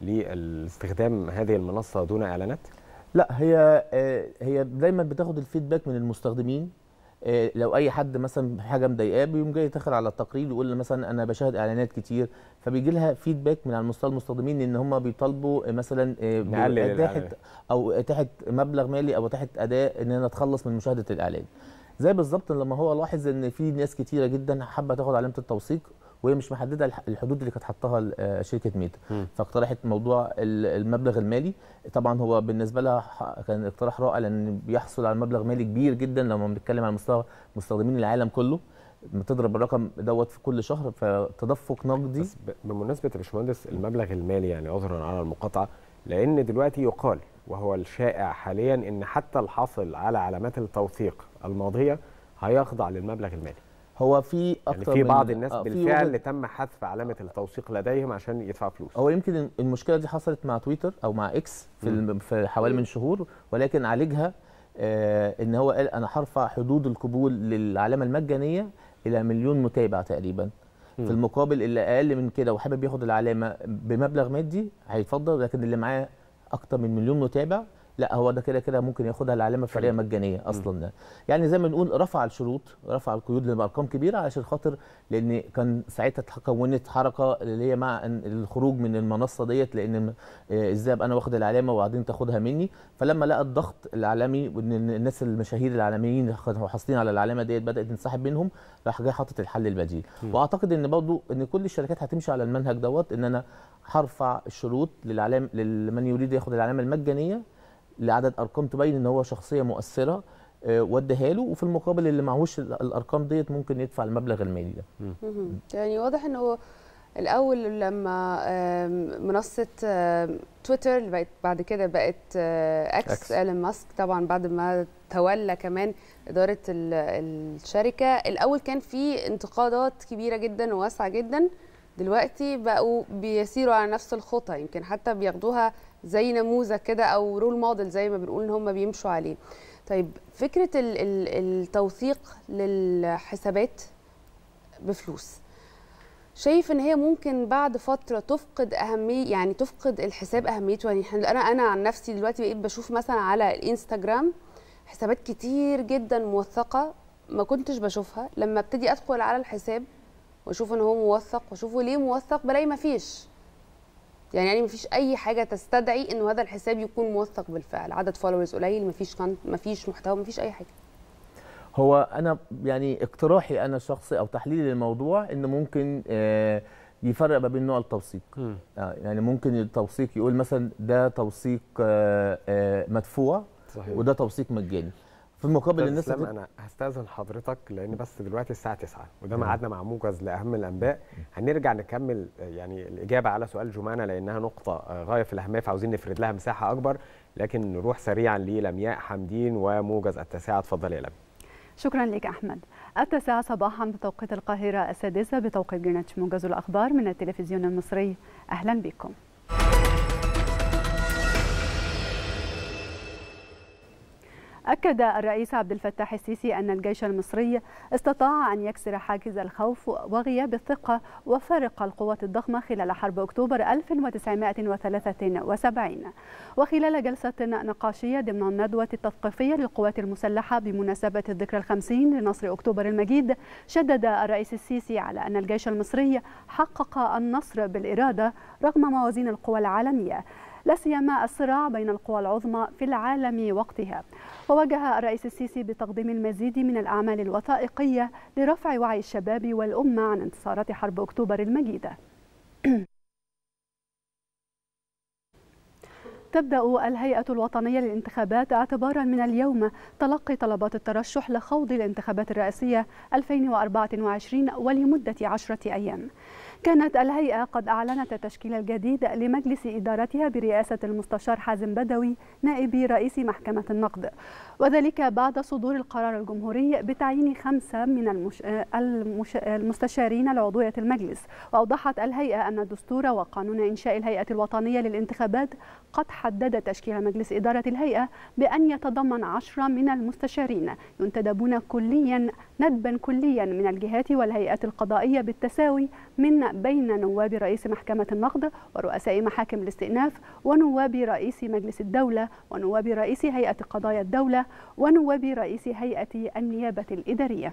لاستخدام هذه المنصة دون إعلانات؟ لا هي آه، هي دايما بتاخد الفيدباك من المستخدمين آه، لو اي حد مثلا حاجه مضايقاه بيقوم جاي داخل على التقرير يقول مثلا انا بشاهد اعلانات كتير فبيجي لها فيدباك من على مستوى المستخدمين ان هم بيطالبوا آه، مثلا آه، نقلل باتاحه الإعلانات. او اتاحه مبلغ مالي او اتاحه اداه ان انا اتخلص من مشاهده الاعلان زي بالظبط لما هو لاحظ ان في ناس كتيره جدا حابه تاخد علامه التوثيق وهي مش محدده الح- الحدود اللي كانت حاطاها آه، شركه ميتا مم. فاقترحت موضوع ال- المبلغ المالي طبعا هو بالنسبه لها ح- كان اقتراح رائع لان بيحصل على مبلغ مالي كبير جدا لما بنتكلم على مستوى مستخدمين العالم كله لما تضرب الرقم دوت في كل شهر فتدفق نقدي بس ب- بمناسبة يا باشمهندس المبلغ المالي يعني عذرا على المقاطعة لأن دلوقتي يقال وهو الشائع حاليا إن حتى الحاصل على علامات التوثيق الماضية هيخضع للمبلغ المالي هو في يعني اكتر في من- بعض الناس آه، في بالفعل وجهة- تم حذف علامة التوثيق لديهم عشان يدفعوا فلوس هو يمكن المشكله دي حصلت مع تويتر او مع اكس في مم. الم- في حوالي من شهور ولكن عالجها آه ان هو قال انا هرفع حدود القبول للعلامه المجانيه الى مليون متابع تقريبا مم. في المقابل اللي اقل من كده وحابب ياخد العلامه بمبلغ مادي هيتفضل لكن اللي معاه اكتر من مليون متابع لا هو ده كده كده ممكن ياخدها العلامه الفرعيه مجانيه اصلا ده يعني زي ما نقول رفع الشروط رفع القيود لارقام كبيره علشان خاطر لان كان ساعتها كونت حركه اللي هي مع إن الخروج من المنصه ديت لان آه، ازاي ابقى انا واخد العلامه وبعدين تاخدها مني فلما لقى الضغط العالمي وان الناس المشاهير العالميين اللي حاصلين على العلامه ديت بدات تنسحب منهم راح جاي حاطط الحل البديل واعتقد ان برضه ان كل الشركات هتمشي على المنهج دوت ان انا هرفع الشروط للعلام لمن يريد ياخد العلامه المجانيه لعدد ارقام تبين ان هو شخصيه مؤثره آه، واديها له وفي المقابل اللي معهوش ال- الارقام ديت ممكن يدفع المبلغ المالي ده مهم. يعني واضح انه الاول لما آم، منصه آم، تويتر اللي بقت بعد كده بقت آه، اكس أكس. ايلون ماسك طبعا بعد ما تولى كمان اداره ال- الشركه الاول كان في انتقادات كبيره جدا وواسعه جدا دلوقتي بقوا بيسيروا على نفس الخطى يمكن حتى بياخدوها زي نموذج كده او رول موديل زي ما بنقول ان هم بيمشوا عليه طيب فكره ال- ال- التوثيق للحسابات بفلوس شايف ان هي ممكن بعد فتره تفقد اهميه يعني تفقد الحساب اهميته يعني إحنا- انا انا عن نفسي دلوقتي بقيت بشوف مثلا على الانستجرام حسابات كتير جدا موثقه ما كنتش بشوفها لما ابتدي ادخل على الحساب واشوف ان هو موثق واشوفه ليه موثق بلاقي ما فيش يعني يعني ما فيش اي حاجه تستدعي انه هذا الحساب يكون موثق بالفعل عدد فولورز قليل ما فيش ما فيش محتوى ما فيش اي حاجه هو انا يعني اقتراحي انا الشخصي او تحليلي للموضوع ان ممكن آه، يفرق ما بين نوع التوثيق آه، يعني ممكن التوثيق يقول مثلا ده توثيق آه، آه، مدفوع صحيح. وده توثيق مجاني في المقابل أستاذ الناس اسلام هت- انا هستاذن حضرتك لان بس دلوقتي الساعه 9 وده ميعادنا مع موجز لاهم الانباء هنرجع نكمل آه، يعني الاجابه على سؤال جمانه لانها نقطه آه، غايه في الاهميه فعاوزين نفرد لها مساحه اكبر لكن نروح سريعا للمياء حمدين وموجز التاسعه اتفضل يا لمياء شكرا لك أحمد التاسعة صباحا بتوقيت القاهرة السادسة بتوقيت جرينتش موجز الأخبار من التلفزيون المصري أهلا بكم أكد الرئيس عبد الفتاح السيسي أن الجيش المصري استطاع أن يكسر حاجز الخوف وغياب الثقة وفارق القوات الضخمة خلال حرب أكتوبر 1973 وخلال جلسة نقاشية ضمن الندوة التثقيفية للقوات المسلحة بمناسبة الذكرى الخمسين لنصر أكتوبر المجيد شدد الرئيس السيسي على أن الجيش المصري حقق النصر بالإرادة رغم موازين القوى العالمية لا سيما الصراع بين القوى العظمى في العالم وقتها ووجه الرئيس السيسي بتقديم المزيد من الأعمال الوثائقية لرفع وعي الشباب والأمة عن انتصارات حرب أكتوبر المجيدة تبدأ الهيئة الوطنية للانتخابات اعتبارا من اليوم تلقي طلبات الترشح لخوض الانتخابات الرئاسية 2024 ولمدة عشرة أيام كانت الهيئة قد أعلنت التشكيل الجديد لمجلس إدارتها برئاسة المستشار حازم بدوي نائب رئيس محكمة النقد وذلك بعد صدور القرار الجمهوري بتعيين خمسة من المش... المش... المستشارين لعضوية المجلس وأوضحت الهيئة أن الدستور وقانون إنشاء الهيئة الوطنية للانتخابات قد حدد تشكيل مجلس إدارة الهيئة بأن يتضمن عشرة من المستشارين ينتدبون كليا ندبا كليا من الجهات والهيئات القضائية بالتساوي من بين نواب رئيس محكمة النقد ورؤساء محاكم الاستئناف ونواب رئيس مجلس الدولة ونواب رئيس هيئة قضايا الدولة ونواب رئيس هيئة النيابة الإدارية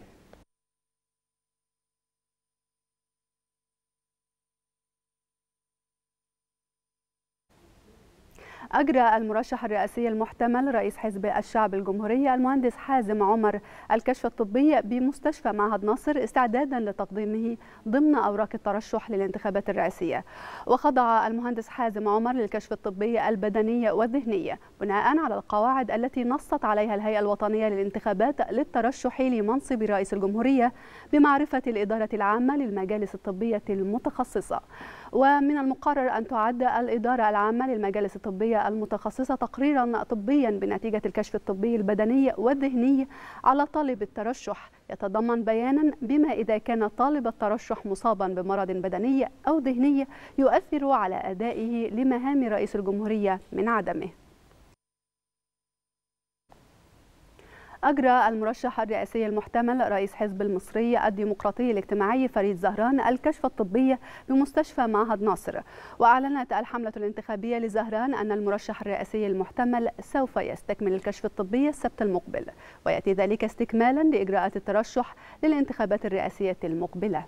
أجرى المرشح الرئاسي المحتمل رئيس حزب الشعب الجمهوري المهندس حازم عمر الكشف الطبي بمستشفى معهد ناصر استعدادا لتقديمه ضمن أوراق الترشح للانتخابات الرئاسية وخضع المهندس حازم عمر للكشف الطبي البدني والذهني بناء على القواعد التي نصت عليها الهيئة الوطنية للانتخابات للترشح لمنصب رئيس الجمهورية بمعرفة الإدارة العامة للمجالس الطبية المتخصصة ومن المقرر أن تعد الإدارة العامة للمجالس الطبية المتخصصة تقريرا طبيا بنتيجة الكشف الطبي البدني والذهني على طالب الترشح يتضمن بيانا بما إذا كان طالب الترشح مصابا بمرض بدني أو ذهني يؤثر على أدائه لمهام رئيس الجمهورية من عدمه أجرى المرشح الرئاسي المحتمل رئيس حزب المصري الديمقراطي الاجتماعي فريد زهران الكشف الطبي بمستشفى معهد ناصر وأعلنت الحملة الانتخابية لزهران أن المرشح الرئاسي المحتمل سوف يستكمل الكشف الطبي السبت المقبل ويأتي ذلك استكمالا لإجراءات الترشح للانتخابات الرئاسية المقبلة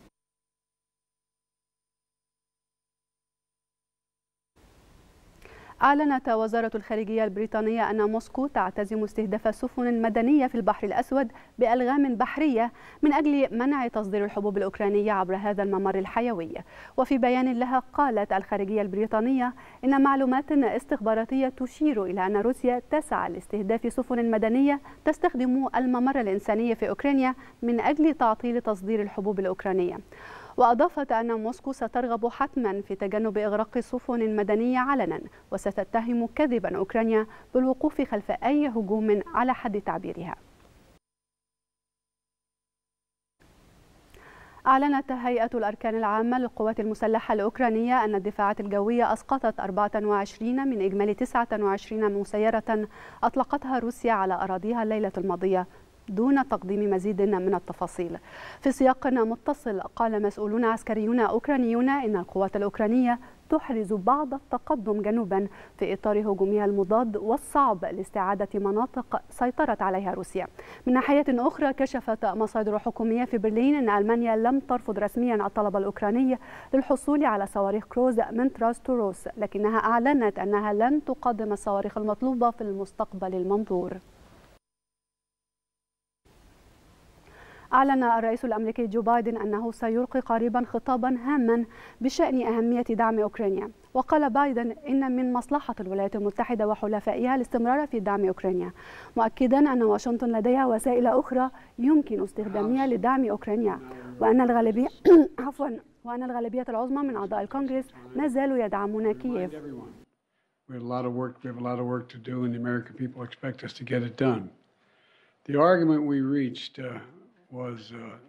أعلنت وزارة الخارجية البريطانية أن موسكو تعتزم استهداف سفن مدنية في البحر الأسود بألغام بحرية من أجل منع تصدير الحبوب الأوكرانية عبر هذا الممر الحيوي وفي بيان لها قالت الخارجية البريطانية إن معلومات استخباراتية تشير إلى أن روسيا تسعى لاستهداف سفن مدنية تستخدم الممر الإنساني في أوكرانيا من أجل تعطيل تصدير الحبوب الأوكرانية وأضافت أن موسكو سترغب حتما في تجنب إغراق سفن مدنية علنا وستتهم كذبا أوكرانيا بالوقوف خلف أي هجوم على حد تعبيرها أعلنت هيئة الأركان العامة للقوات المسلحة الأوكرانية أن الدفاعات الجوية أسقطت 24 من إجمالي 29 مسيرة أطلقتها روسيا على أراضيها الليلة الماضية دون تقديم مزيد من التفاصيل في سياق متصل قال مسؤولون عسكريون أوكرانيون إن القوات الأوكرانية تحرز بعض التقدم جنوبا في إطار هجومها المضاد والصعب لاستعادة مناطق سيطرت عليها روسيا من ناحية أخرى كشفت مصادر حكومية في برلين أن ألمانيا لم ترفض رسميا الطلب الأوكراني للحصول على صواريخ كروز من تراستوروس لكنها أعلنت أنها لن تقدم الصواريخ المطلوبة في المستقبل المنظور أعلن الرئيس الأمريكي جو بايدن أنه سيلقي قريبا خطابا هاما بشأن أهمية دعم أوكرانيا وقال بايدن إن من مصلحة الولايات المتحدة وحلفائها الاستمرار في دعم أوكرانيا مؤكدا أن واشنطن لديها وسائل أخرى يمكن استخدامها لدعم أوكرانيا وأن الغالبية عفوا وأن الغالبية العظمى من أعضاء الكونغرس ما زالوا يدعمون كييف We have a lot of work. We have a lot of work to do, and the American people expect us to get it done. The argument we reached uh, was uh,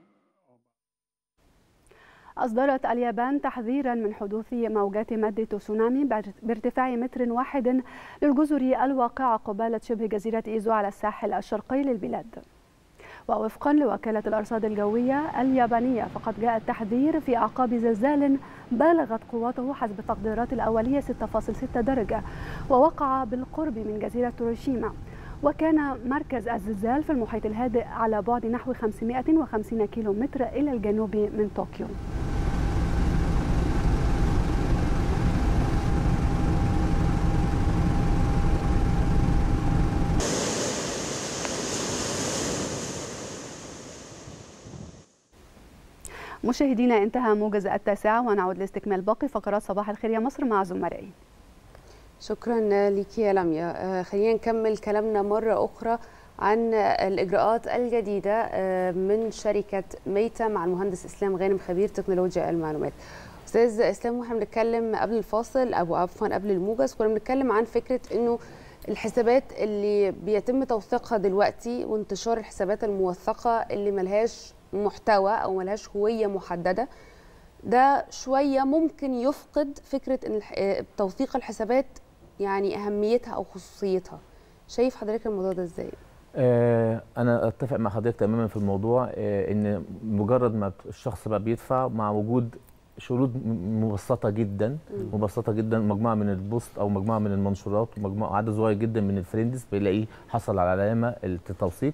أصدرت اليابان تحذيرا من حدوث موجات مد تسونامي بارتفاع متر واحد للجزر الواقعة قبالة شبه جزيرة إيزو على الساحل الشرقي للبلاد ووفقا لوكالة الأرصاد الجوية اليابانية فقد جاء التحذير في أعقاب زلزال بالغت قوته حسب التقديرات الأولية 6.6 درجة ووقع بالقرب من جزيرة توروشيما وكان مركز الزلزال في المحيط الهادئ على بعد نحو 550 كيلو متر إلى الجنوب من طوكيو مشاهدينا انتهى موجز التاسعة ونعود لاستكمال باقي فقرات صباح الخير يا مصر مع زملائي شكرا ليكي يا لميا خلينا نكمل كلامنا مرة أخرى عن الإجراءات الجديدة من شركة ميتا مع المهندس إسلام غانم خبير تكنولوجيا المعلومات أستاذ إسلام واحنا بنتكلم قبل الفاصل أو عفوا قبل الموجز كنا بنتكلم عن فكرة إنه الحسابات اللي بيتم توثيقها دلوقتي وانتشار الحسابات الموثقة اللي ملهاش محتوى أو ملهاش هوية محددة ده شوية ممكن يفقد فكرة إن توثيق الحسابات يعني أهميتها أو خصوصيتها شايف حضرتك الموضوع ده إزاي؟ آه انا اتفق مع حضرتك تماما في الموضوع آه ان مجرد ما الشخص بقى بيدفع مع وجود شروط مبسطه جدا مبسطه جدا مجموعه من البوست او مجموعه من المنشورات ومجموعه عدد صغير جدا من الفريندز بيلاقيه حصل على علامه التوثيق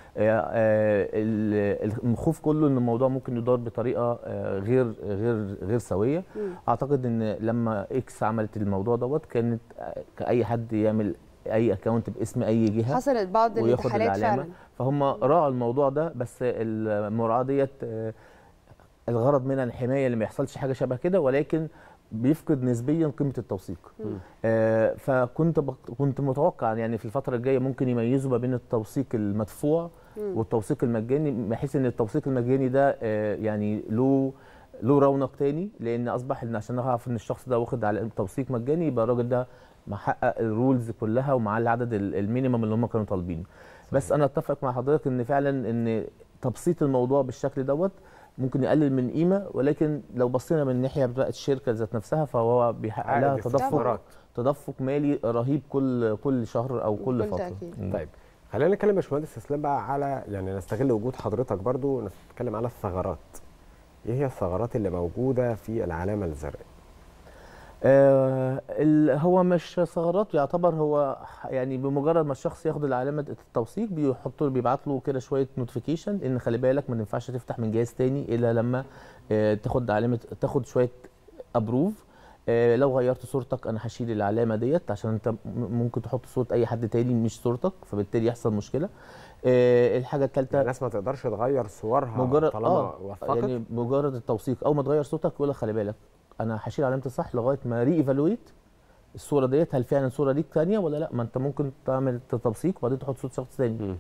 الخوف كله ان الموضوع ممكن يدار بطريقه غير غير غير سويه اعتقد ان لما اكس عملت الموضوع دوت كانت كاي حد يعمل اي اكونت باسم اي جهه حصلت بعض الانتحالات فعلا فهم راعوا الموضوع ده بس المراعاه ديت الغرض منها الحمايه اللي ما يحصلش حاجه شبه كده ولكن بيفقد نسبيا قيمه التوثيق آه فكنت بق... كنت متوقع يعني في الفتره الجايه ممكن يميزوا ما بين التوثيق المدفوع مم. والتوثيق المجاني بحيث ان التوثيق المجاني ده آه يعني له له رونق تاني لان اصبح ان عشان نعرف ان الشخص ده واخد على توثيق مجاني يبقى الراجل ده محقق الرولز كلها ومعاه العدد المينيمم اللي هم كانوا طالبينه بس انا اتفق مع حضرتك ان فعلا ان تبسيط الموضوع بالشكل دوت ممكن يقلل من قيمه ولكن لو بصينا من ناحيه بتاعت الشركه ذات نفسها فهو بيحقق لها تدفق تدفق مالي رهيب كل كل شهر او كل فتره طيب خلينا نتكلم يا باشمهندس اسلام بقى على يعني نستغل وجود حضرتك برضو نتكلم على الثغرات ايه هي الثغرات اللي موجوده في العلامه الزرقاء آه ال- هو مش ثغرات يعتبر هو ح- يعني بمجرد ما الشخص ياخد العلامه التوثيق بيحط له بيبعت له كده شويه نوتيفيكيشن ان خلي بالك ما ينفعش تفتح من جهاز تاني الا لما آه تاخد علامه تاخد شويه ابروف آه لو غيرت صورتك انا هشيل العلامه ديت عشان انت م- ممكن تحط صوره اي حد تاني مش صورتك فبالتالي يحصل مشكله آه الحاجه الثالثه الناس ما تقدرش تغير صورها مجرد طالما اه وثقت يعني مجرد التوثيق اول ما تغير صوتك يقول لك خلي بالك انا هشيل علامه الصح لغايه ما ري ايفالويت الصوره ديت هل فعلا صوره ليك ثانيه ولا لا ما انت ممكن تعمل توثيق وبعدين تحط صوت شخص ثاني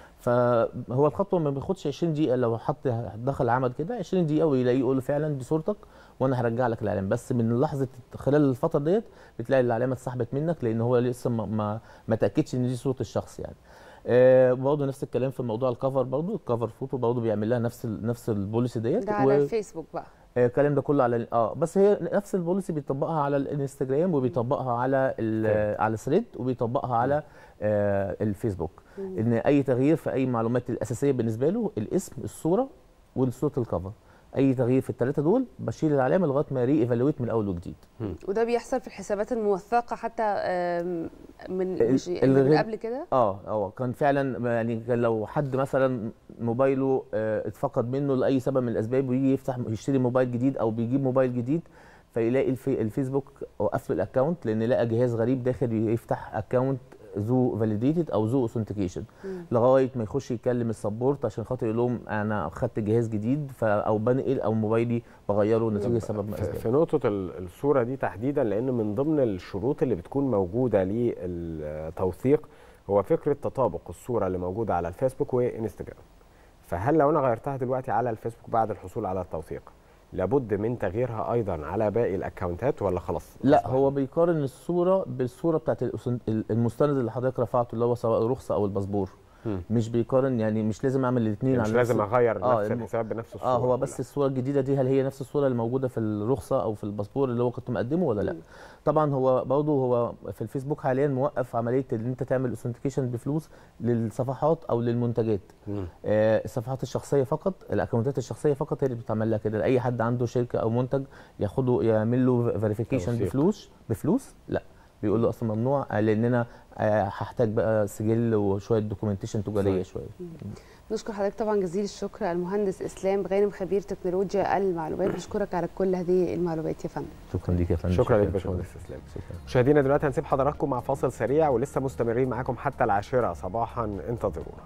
فهو الخطوه ما بياخدش 20 دقيقه لو حط دخل عمل كده 20 دقيقه ويلاقيه يقول له فعلا دي صورتك وانا هرجع لك العلامه بس من لحظه خلال الفتره ديت بتلاقي العلامه اتسحبت منك لان هو لسه ما ما, ما تاكدش ان دي صوره الشخص يعني آه برضه نفس الكلام في موضوع الكفر برضه الكفر فوتو برضه بيعمل لها نفس ال نفس البوليسي ديت ده على الفيسبوك بقى آه، الكلام ده كله على ال- اه بس هي نفس البوليسي بيطبقها على الانستجرام وبيطبقها على ال- على ثريد وبيطبقها على آه الفيسبوك مم. ان اي تغيير في اي المعلومات الاساسيه بالنسبه له الاسم الصوره وصوره الكفر اي تغيير في الثلاثه دول بشيل العلامه لغايه ما ري ايفالويت من اول وجديد وده بيحصل في الحسابات الموثقه حتى آم، من ال- مش من الغير- قبل كده اه اه كان فعلا يعني كان لو حد مثلا موبايله آه، اتفقد منه لاي سبب من الاسباب ويجي يفتح يشتري موبايل جديد او بيجيب موبايل جديد فيلاقي الفي الفيسبوك وقف له الاكونت لان لقى جهاز غريب داخل يفتح اكونت ذو فاليديتد او ذو اوثنتيكيشن مم. لغايه ما يخش يكلم السبورت عشان خاطر يقول لهم انا خدت جهاز جديد ف او بنقل او موبايلي بغيره نتيجه سبب من في- الاسباب في نقطة ال- الصورة دي تحديدا لأن من ضمن الشروط اللي بتكون موجودة للتوثيق هو فكرة تطابق الصورة اللي موجودة على الفيسبوك وانستجرام فهل لو أنا غيرتها دلوقتي على الفيسبوك بعد الحصول على التوثيق لابد من تغييرها أيضا على باقي الأكونتات ولا خلاص؟ لا هو بيقارن الصوره بالصوره بتاعت الأسن- المستند اللي حضرتك رفعته اللي هو سواء رخصه او الباسبور مم. مش بيقارن يعني مش لازم اعمل الاثنين يعني على مش لازم نفس- أغير نفس الم- الحساب بنفس الصورة اه هو بس الصوره الجديده دي هل هي نفس الصوره اللي موجوده في الرخصه او في الباسبور اللي هو كنت مقدمه ولا لا طبعا هو برضه هو في الفيسبوك حاليا موقف عمليه ان انت تعمل اوثنتيكيشن بفلوس للصفحات او للمنتجات مم. آه، الصفحات الشخصيه فقط الاكونتات الشخصيه فقط هي اللي بتعمل لها كده اي حد عنده شركه او منتج ياخده يعمل له فيريفيكيشن توثيق. بفلوس بفلوس لا بيقول له اصلا ممنوع آه، لان انا آه، هحتاج بقى سجل وشويه دوكيومنتيشن تجاريه صحيح. شويه نشكر حضرتك طبعا جزيل الشكر المهندس اسلام غانم خبير تكنولوجيا المعلومات بشكرك على كل هذه المعلومات يا فندم شكرا ليك يا فندم شكرا لك باشمهندس اسلام مشاهدينا دلوقتي هنسيب حضراتكم مع فاصل سريع ولسه مستمرين معاكم حتى العاشرة صباحا انتظرونا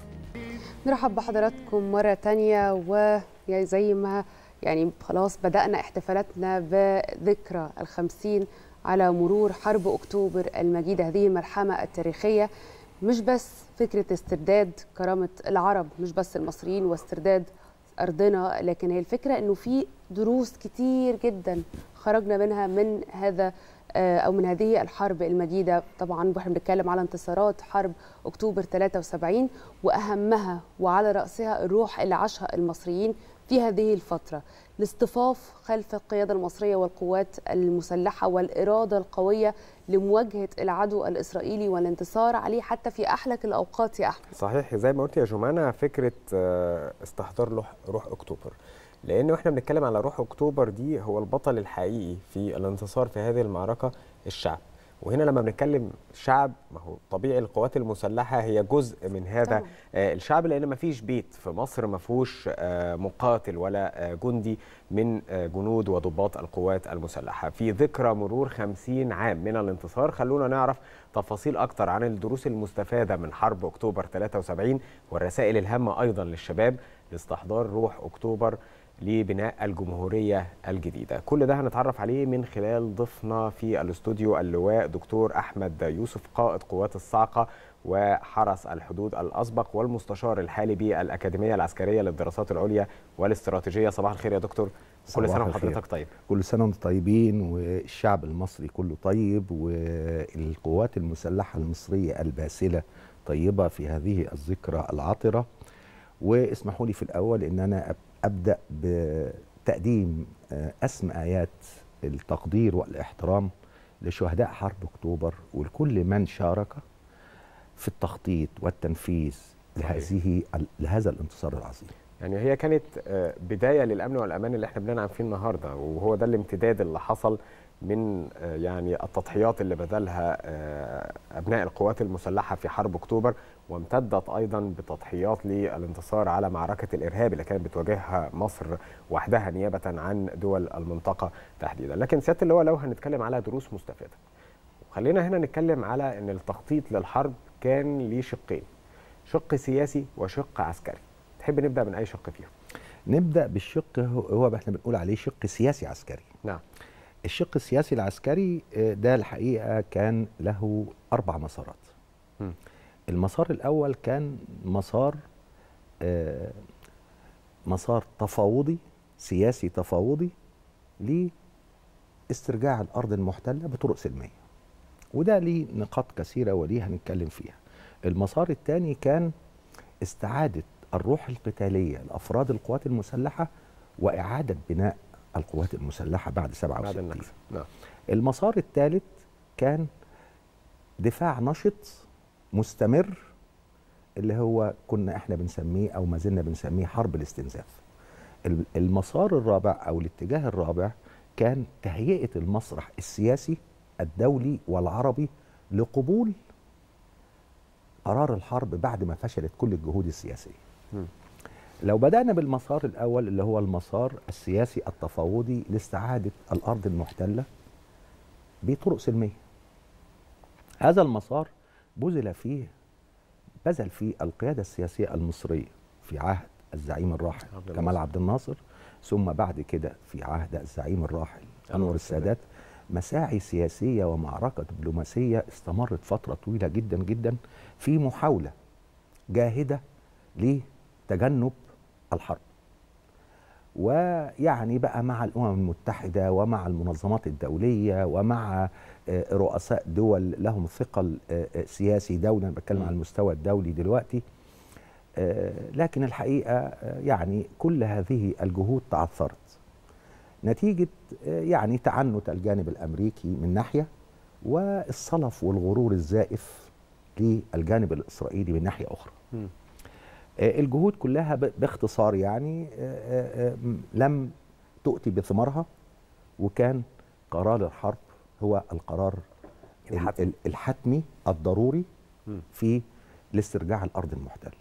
نرحب بحضراتكم مرة تانية ويعني زي ما يعني خلاص بدأنا احتفالاتنا بذكرى الخمسين على مرور حرب أكتوبر المجيدة هذه الملحمة التاريخية مش بس فكرة استرداد كرامة العرب مش بس المصريين واسترداد أرضنا لكن هي الفكرة أنه في دروس كتير جدا خرجنا منها من هذا آه، أو من هذه الحرب المجيدة طبعا واحنا بنتكلم على انتصارات حرب أكتوبر 73 وأهمها وعلى رأسها الروح اللي عاشها المصريين في هذه الفترة الاصطفاف خلف القيادة المصرية والقوات المسلحة والإرادة القوية لمواجهة العدو الإسرائيلي والانتصار عليه حتى في أحلك الأوقات يا أحمد صحيح زي ما قلت يا جمانة فكرة آه، استحضار روح, روح أكتوبر لأن احنا بنتكلم على روح أكتوبر دي هو البطل الحقيقي في الانتصار في هذه المعركة الشعب وهنا لما بنتكلم شعب ما هو طبيعي القوات المسلحة هي جزء من هذا طبعاً. آه، الشعب لأن ما فيش بيت في مصر ما فيهوش آه، مقاتل ولا آه، جندي من آه، جنود وضباط القوات المسلحة في ذكرى مرور 50 عام من الانتصار خلونا نعرف تفاصيل أكتر عن الدروس المستفادة من حرب أكتوبر 73 والرسائل الهامة أيضا للشباب لاستحضار روح أكتوبر لبناء الجمهورية الجديدة كل ده هنتعرف عليه من خلال ضيفنا في الاستوديو اللواء دكتور أحمد يوسف قائد قوات الصاعقة وحرس الحدود الأسبق والمستشار الحالي بالأكاديمية العسكرية للدراسات العليا والاستراتيجية صباح الخير يا دكتور كل صباح سنة الخير. وحضرتك طيب كل سنة وانتم طيبين والشعب المصري كله طيب والقوات المسلحة المصرية الباسلة طيبة في هذه الذكرى العطرة واسمحوا لي في الأول أن أنا أب- أبدأ بتقديم آه، أسمى آيات التقدير والاحترام لشهداء حرب أكتوبر ولكل من شارك في التخطيط والتنفيذ لهذه لهذا الانتصار العظيم يعني هي كانت آه، بدايه للامن والامان اللي احنا بننعم فيه النهارده وهو ده الامتداد اللي حصل من آه، يعني التضحيات اللي بذلها آه، ابناء القوات المسلحه في حرب اكتوبر وامتدت ايضا بتضحيات للانتصار على معركه الارهاب اللي كانت بتواجهها مصر وحدها نيابه عن دول المنطقه تحديدا لكن سياده اللواء لو هنتكلم على دروس مستفاده خلينا هنا نتكلم على ان التخطيط للحرب كان ليه شقين شق سياسي وشق عسكري تحب نبدا من اي شق فيهم نبدا بالشق هو هو احنا بنقول عليه شق سياسي عسكري نعم الشق السياسي العسكري آه، ده الحقيقه كان له اربع مسارات م. المسار الاول كان مسار آه، مسار تفاوضي سياسي تفاوضي لاسترجاع الارض المحتله بطرق سلميه وده ليه نقاط كثيره وليه هنتكلم فيها المسار الثاني كان استعاده الروح القتاليه لافراد القوات المسلحه واعاده بناء القوات المسلحه بعد 67 بعد النكسه نعم المسار الثالث كان دفاع نشط مستمر اللي هو كنا احنا بنسميه او ما زلنا بنسميه حرب الاستنزاف ال- المسار الرابع او الاتجاه الرابع كان تهيئه المسرح السياسي الدولي والعربي لقبول قرار الحرب بعد ما فشلت كل الجهود السياسيه مم. لو بدأنا بالمسار الأول اللي هو المسار السياسي التفاوضي لاستعادة الأرض المحتلة بطرق سلمية هذا المسار بذل فيه بذل فيه القيادة السياسية المصرية في عهد الزعيم الراحل عبد كمال الناصر. عبد الناصر ثم بعد كده في عهد الزعيم الراحل أنور السادات مساعي سياسية ومعركة دبلوماسية استمرت فترة طويلة جدا جدا في محاولة جاهدة لتجنب الحرب ويعني بقى مع الامم المتحده ومع المنظمات الدوليه ومع آه، رؤساء دول لهم ثقل آه، آه، سياسي دولي انا بتكلم على المستوى الدولي دلوقتي آه، لكن الحقيقه آه، يعني كل هذه الجهود تعثرت نتيجه آه، يعني تعنت الجانب الامريكي من ناحيه والصلف والغرور الزائف للجانب الاسرائيلي من ناحيه اخرى مم. آه، الجهود كلها ب- باختصار يعني آه، آه، آه، م- لم تؤتي بثمارها وكان قرار الحرب هو القرار ال- الحتمي. ال- الحتمي الضروري مم. في لاسترجاع الارض المحتله.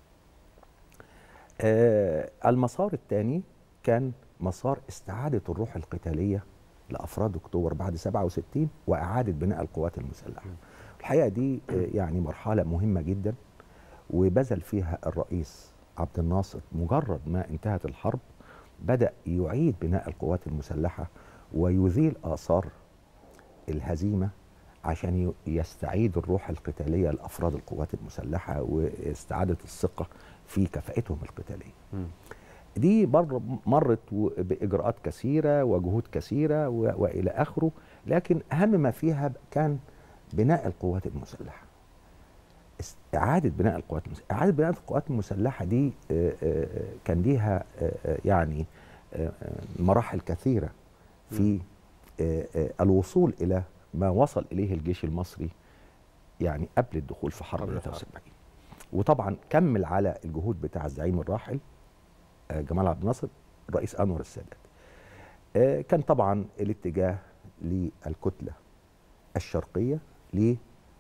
آه، المسار الثاني كان مسار استعاده الروح القتاليه لافراد اكتوبر بعد 67 واعاده بناء القوات المسلحه. الحقيقه دي آه، يعني مرحله مهمه جدا وبذل فيها الرئيس عبد الناصر مجرد ما انتهت الحرب بدأ يعيد بناء القوات المسلحة ويزيل آثار الهزيمة عشان ي- يستعيد الروح القتالية لأفراد القوات المسلحة واستعادة الثقة في كفاءتهم القتالية مم. دي بر مرت و- بإجراءات كثيرة وجهود كثيرة و- وإلى آخره لكن أهم ما فيها كان بناء القوات المسلحة إعادة بناء القوات المسلحة إعادة بناء القوات المسلحة دي آه، آه، كان ليها آه، آه، يعني آه، آه، مراحل كثيرة في آه، آه، الوصول إلى ما وصل إليه الجيش المصري يعني قبل الدخول في حرب قبل الحرب. 73 وطبعا كمل على الجهود بتاع الزعيم الراحل آه، جمال عبد الناصر الرئيس أنور السادات آه، كان طبعا الاتجاه للكتلة الشرقية ل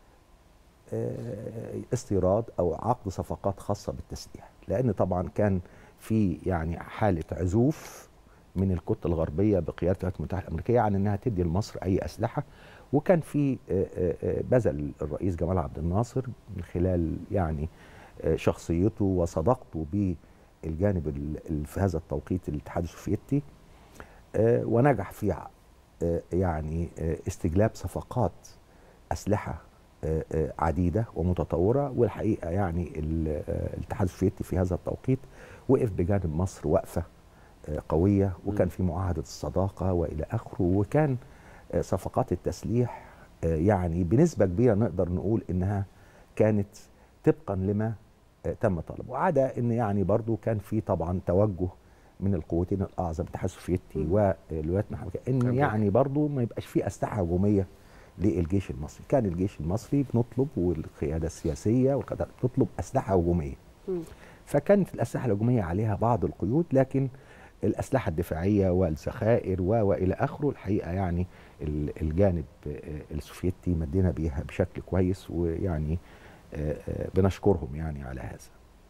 آه، استيراد او عقد صفقات خاصه بالتسليح لان طبعا كان في يعني حاله عزوف من الكتله الغربيه بقياده الولايات المتحده الامريكيه عن انها تدي لمصر اي اسلحه وكان في آه، آه، آه، بذل الرئيس جمال عبد الناصر من خلال يعني آه، شخصيته وصداقته بالجانب ال- ال- في هذا التوقيت الاتحاد السوفيتي آه، ونجح في ع- آه، يعني آه، استجلاب صفقات اسلحه آه، آه، عديده ومتطوره والحقيقه يعني ال- آه، الاتحاد السوفيتي في هذا التوقيت وقف بجانب مصر وقفه آه، قويه وكان في معاهده الصداقه والى اخره وكان آه، صفقات التسليح آه، يعني بنسبه كبيره نقدر نقول انها كانت طبقا لما آه، تم طلبه وعدا ان يعني برضو كان في طبعا توجه من القوتين الاعظم الاتحاد السوفيتي والولايات المتحده ان أمريكا. يعني برضو ما يبقاش في اسلحه هجوميه للجيش المصري كان الجيش المصري بنطلب والقياده السياسيه والقيادة بتطلب اسلحه هجوميه مم. فكانت الاسلحه الهجوميه عليها بعض القيود لكن الاسلحه الدفاعيه والذخائر و- والى اخره الحقيقه يعني ال- الجانب آه، السوفيتي مدينا بيها بشكل كويس ويعني آه، آه، بنشكرهم يعني على هذا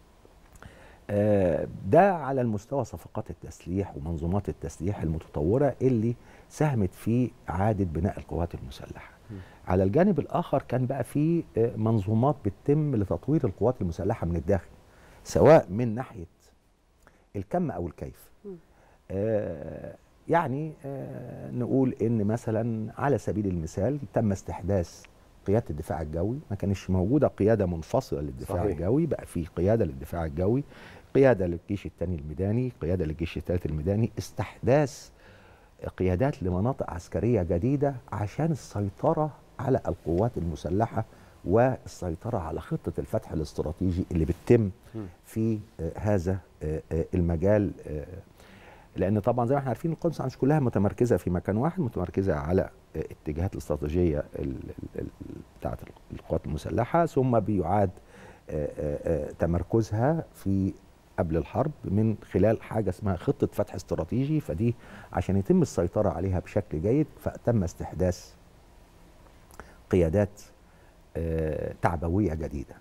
آه، ده على المستوى صفقات التسليح ومنظومات التسليح المتطورة اللي ساهمت في إعادة بناء القوات المسلحة على الجانب الآخر كان بقى في آه، منظومات بتتم لتطوير القوات المسلحة من الداخل سواء من ناحية الكم أو الكيف آه، يعني آه، نقول ان مثلا على سبيل المثال تم استحداث قياده الدفاع الجوي ما كانش موجوده قياده منفصله للدفاع صحيح. الجوي بقى في قياده للدفاع الجوي قياده للجيش الثاني الميداني قياده للجيش الثالث الميداني استحداث قيادات لمناطق عسكريه جديده عشان السيطره على القوات المسلحه والسيطره على خطه الفتح الاستراتيجي اللي بتتم في آه، هذا آه، آه، المجال آه، لان طبعا زي ما احنا عارفين القدس مش كلها متمركزه في مكان واحد متمركزه على آه، اتجاهات الاستراتيجيه ال- ال- ال- بتاعه القوات المسلحه ثم بيعاد آه، آه، آه، تمركزها في قبل الحرب من خلال حاجه اسمها خطه فتح استراتيجي فدي عشان يتم السيطره عليها بشكل جيد فتم استحداث قيادات آه، تعبويه جديده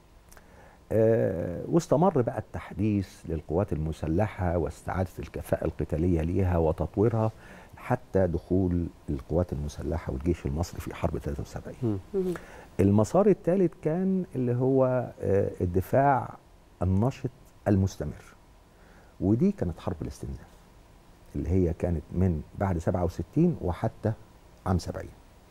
آه، واستمر بقى التحديث للقوات المسلحة واستعادة الكفاءة القتالية ليها وتطويرها حتى دخول القوات المسلحة والجيش المصري في حرب 73 المسار الثالث كان اللي هو آه، الدفاع النشط المستمر ودي كانت حرب الاستنزاف اللي هي كانت من بعد 67 وحتى عام 70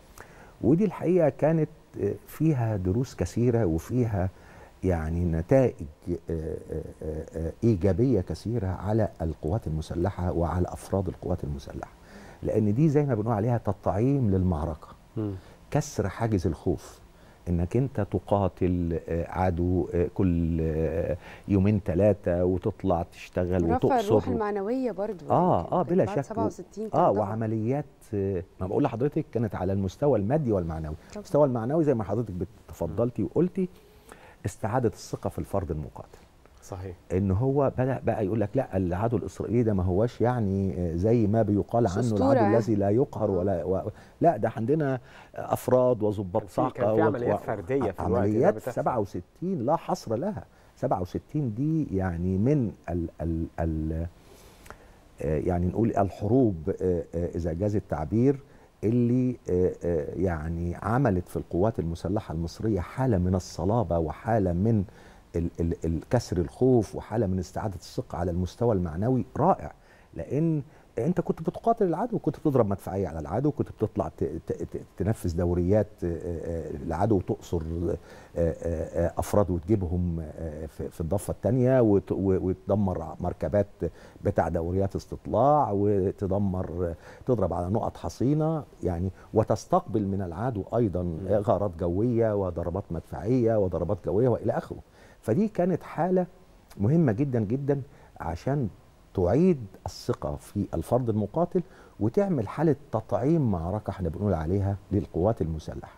ودي الحقيقه كانت آه، فيها دروس كثيره وفيها يعني نتائج آه، آه، آه، آه، ايجابيه كثيره على القوات المسلحه وعلى افراد القوات المسلحه لان دي زي ما بنقول عليها تطعيم للمعركه كسر حاجز الخوف انك انت تقاتل آه، عدو آه، كل آه، يومين ثلاثه وتطلع تشتغل رفع الروح وتقصر المعنويه برضو اه اه بلا بعد شك 67 كان اه طبعاً. وعمليات آه، ما بقول لحضرتك كانت على المستوى المادي والمعنوي طبعاً. المستوى المعنوي زي ما حضرتك تفضلتي وقلتي استعاده الثقه في الفرد المقاتل صحيح ان هو بدا بقى يقول لك لا العدو الاسرائيلي ده ما هواش يعني آه، زي ما بيقال مش عنه أسطورة العدو يعني. الذي لا يقهر ولا و... لا ده عندنا افراد وظباط كان في- صاعقه كان في و- عمليات و- فردية في الوقت ده عمليات بتحصل. 67 لا حصر لها 67 دي يعني من ال ال ال آه، يعني نقول الحروب آه، آه، اذا جاز التعبير اللي آه، آه، يعني عملت في القوات المسلحه المصريه حاله من الصلابه وحاله من ال- ال- ال- كسر الخوف وحاله من استعاده الثقه على المستوى المعنوي رائع لان انت كنت بتقاتل العدو كنت بتضرب مدفعيه على العدو كنت بتطلع ت- ت- ت- تنفذ دوريات آه، آه، العدو وتقصر آه، آه، آه، افراد وتجيبهم آه، في في الضفه الثانيه وتدمر مركبات بتاع دوريات استطلاع وتدمر تضرب على نقط حصينه يعني وتستقبل من العدو ايضا غارات جويه وضربات مدفعيه وضربات جويه والى اخره فدي كانت حاله مهمه جدا جدا عشان تعيد الثقه في الفرد المقاتل وتعمل حاله تطعيم معركه احنا بنقول عليها للقوات المسلحه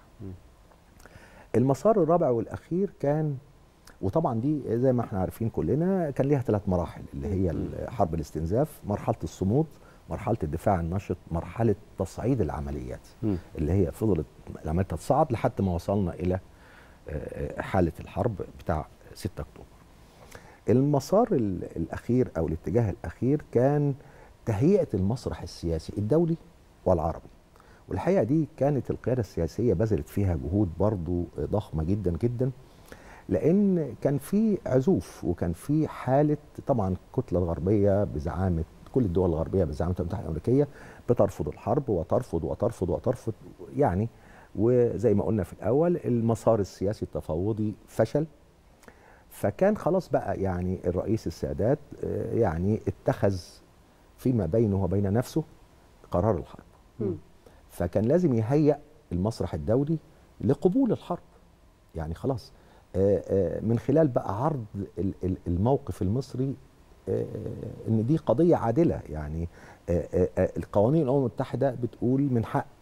المسار الرابع والاخير كان وطبعا دي زي ما احنا عارفين كلنا كان ليها ثلاث مراحل اللي هي حرب الاستنزاف مرحله الصمود مرحله الدفاع النشط مرحله تصعيد العمليات مم. اللي هي فضلت العمليات تتصاعد لحد ما وصلنا الى آه، حاله الحرب بتاع 6 اكتوبر المسار ال- الاخير او الاتجاه الاخير كان تهيئه المسرح السياسي الدولي والعربي والحقيقه دي كانت القياده السياسيه بذلت فيها جهود برضو ضخمه جدا جدا لان كان في عزوف وكان في حاله طبعا الكتله الغربيه بزعامه كل الدول الغربيه بزعامه الولايات المتحده الامريكيه بترفض الحرب وترفض وترفض وترفض يعني وزي ما قلنا في الاول المسار السياسي التفاوضي فشل فكان خلاص بقى يعني الرئيس السادات آه، يعني اتخذ فيما بينه وبين نفسه قرار الحرب مم. فكان لازم يهيئ المسرح الدولي لقبول الحرب يعني خلاص آه، آه، من خلال بقى عرض ال- ال- الموقف المصري آه، ان دي قضيه عادله يعني آه، آه، آه، القوانين الامم المتحده بتقول من حق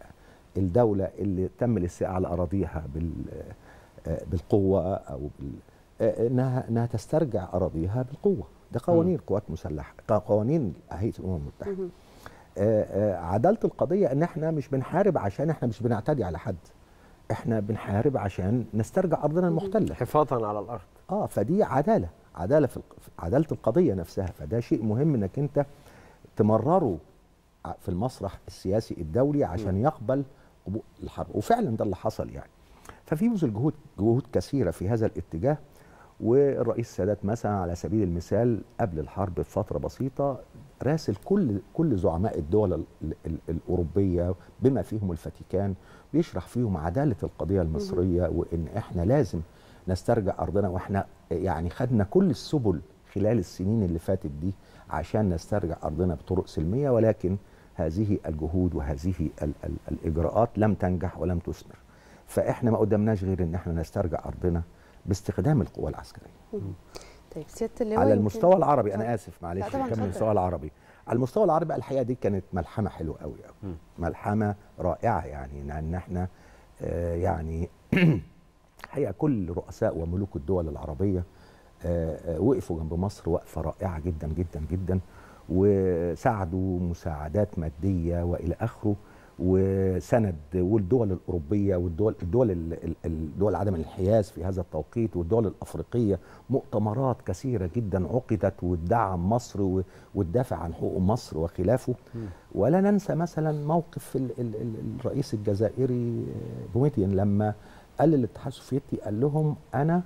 الدوله اللي تم الاستيلاء على اراضيها بال آه، بالقوه او بال آه، انها انها تسترجع اراضيها بالقوه ده قوانين القوات المسلحه قوانين هيئه الامم المتحده آه، آه، عداله القضيه ان احنا مش بنحارب عشان احنا مش بنعتدي على حد احنا بنحارب عشان نسترجع ارضنا المحتله حفاظا على الارض اه فدي عداله عداله في الق- في عداله القضيه نفسها فده شيء مهم انك انت تمرره ع- في المسرح السياسي الدولي عشان يقبل قبول الحرب وفعلا ده اللي حصل يعني ففي بذل جهود جهود كثيره في هذا الاتجاه والرئيس السادات مثلا على سبيل المثال قبل الحرب بفتره بسيطه راسل كل كل زعماء الدول ال ال الاوروبيه بما فيهم الفاتيكان بيشرح فيهم عداله القضيه المصريه وان احنا لازم نسترجع ارضنا واحنا يعني خدنا كل السبل خلال السنين اللي فاتت دي عشان نسترجع ارضنا بطرق سلميه ولكن هذه الجهود وهذه ال ال الاجراءات لم تنجح ولم تثمر فاحنا ما قدمناش غير ان احنا نسترجع ارضنا باستخدام القوى العسكريه طيب سياده اللواء على يمكن- المستوى العربي انا اسف لا معلش طبعاً، كمل اتفضل. المستوى العربي على المستوى العربي الحقيقه دي كانت ملحمه حلوه قوي قوي ملحمه رائعه يعني لان احنا آه يعني الحقيقه كل رؤساء وملوك الدول العربيه آه آه وقفوا جنب مصر وقفه رائعه جدا جدا جدا وساعدوا مساعدات ماديه والى اخره وسند والدول الاوروبيه والدول الدول ال- ال- الدول عدم الانحياز في هذا التوقيت والدول الافريقيه مؤتمرات كثيره جدا عقدت وتدعم مصر و- وتدافع عن حقوق مصر وخلافه ولا ننسى مثلا موقف ال ال ال الرئيس الجزائري آه، بوميدين لما قال للاتحاد السوفيتي قال لهم انا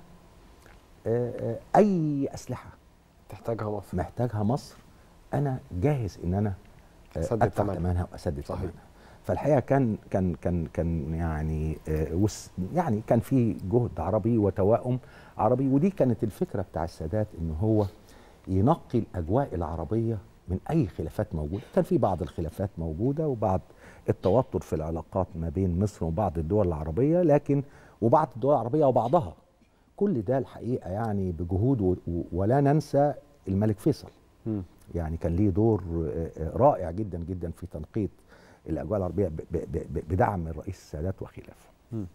آه، آه، اي اسلحه تحتاجها مصر محتاجها مصر انا جاهز ان انا آه، أسدد ادفع ثمنها. ثمنها واسدد صحيح. ثمنها فالحقيقه كان كان كان كان يعني آه، وس يعني كان في جهد عربي وتوائم عربي ودي كانت الفكره بتاع السادات ان هو ينقي الاجواء العربيه من اي خلافات موجوده كان في بعض الخلافات موجوده وبعض التوتر في العلاقات ما بين مصر وبعض الدول العربيه لكن وبعض الدول العربيه وبعضها كل ده الحقيقه يعني بجهود و- و- ولا ننسى الملك فيصل يعني كان ليه دور آه، آه، رائع جدا جدا في تنقيط الاجواء العربيه ب- ب- ب- بدعم الرئيس السادات وخلافه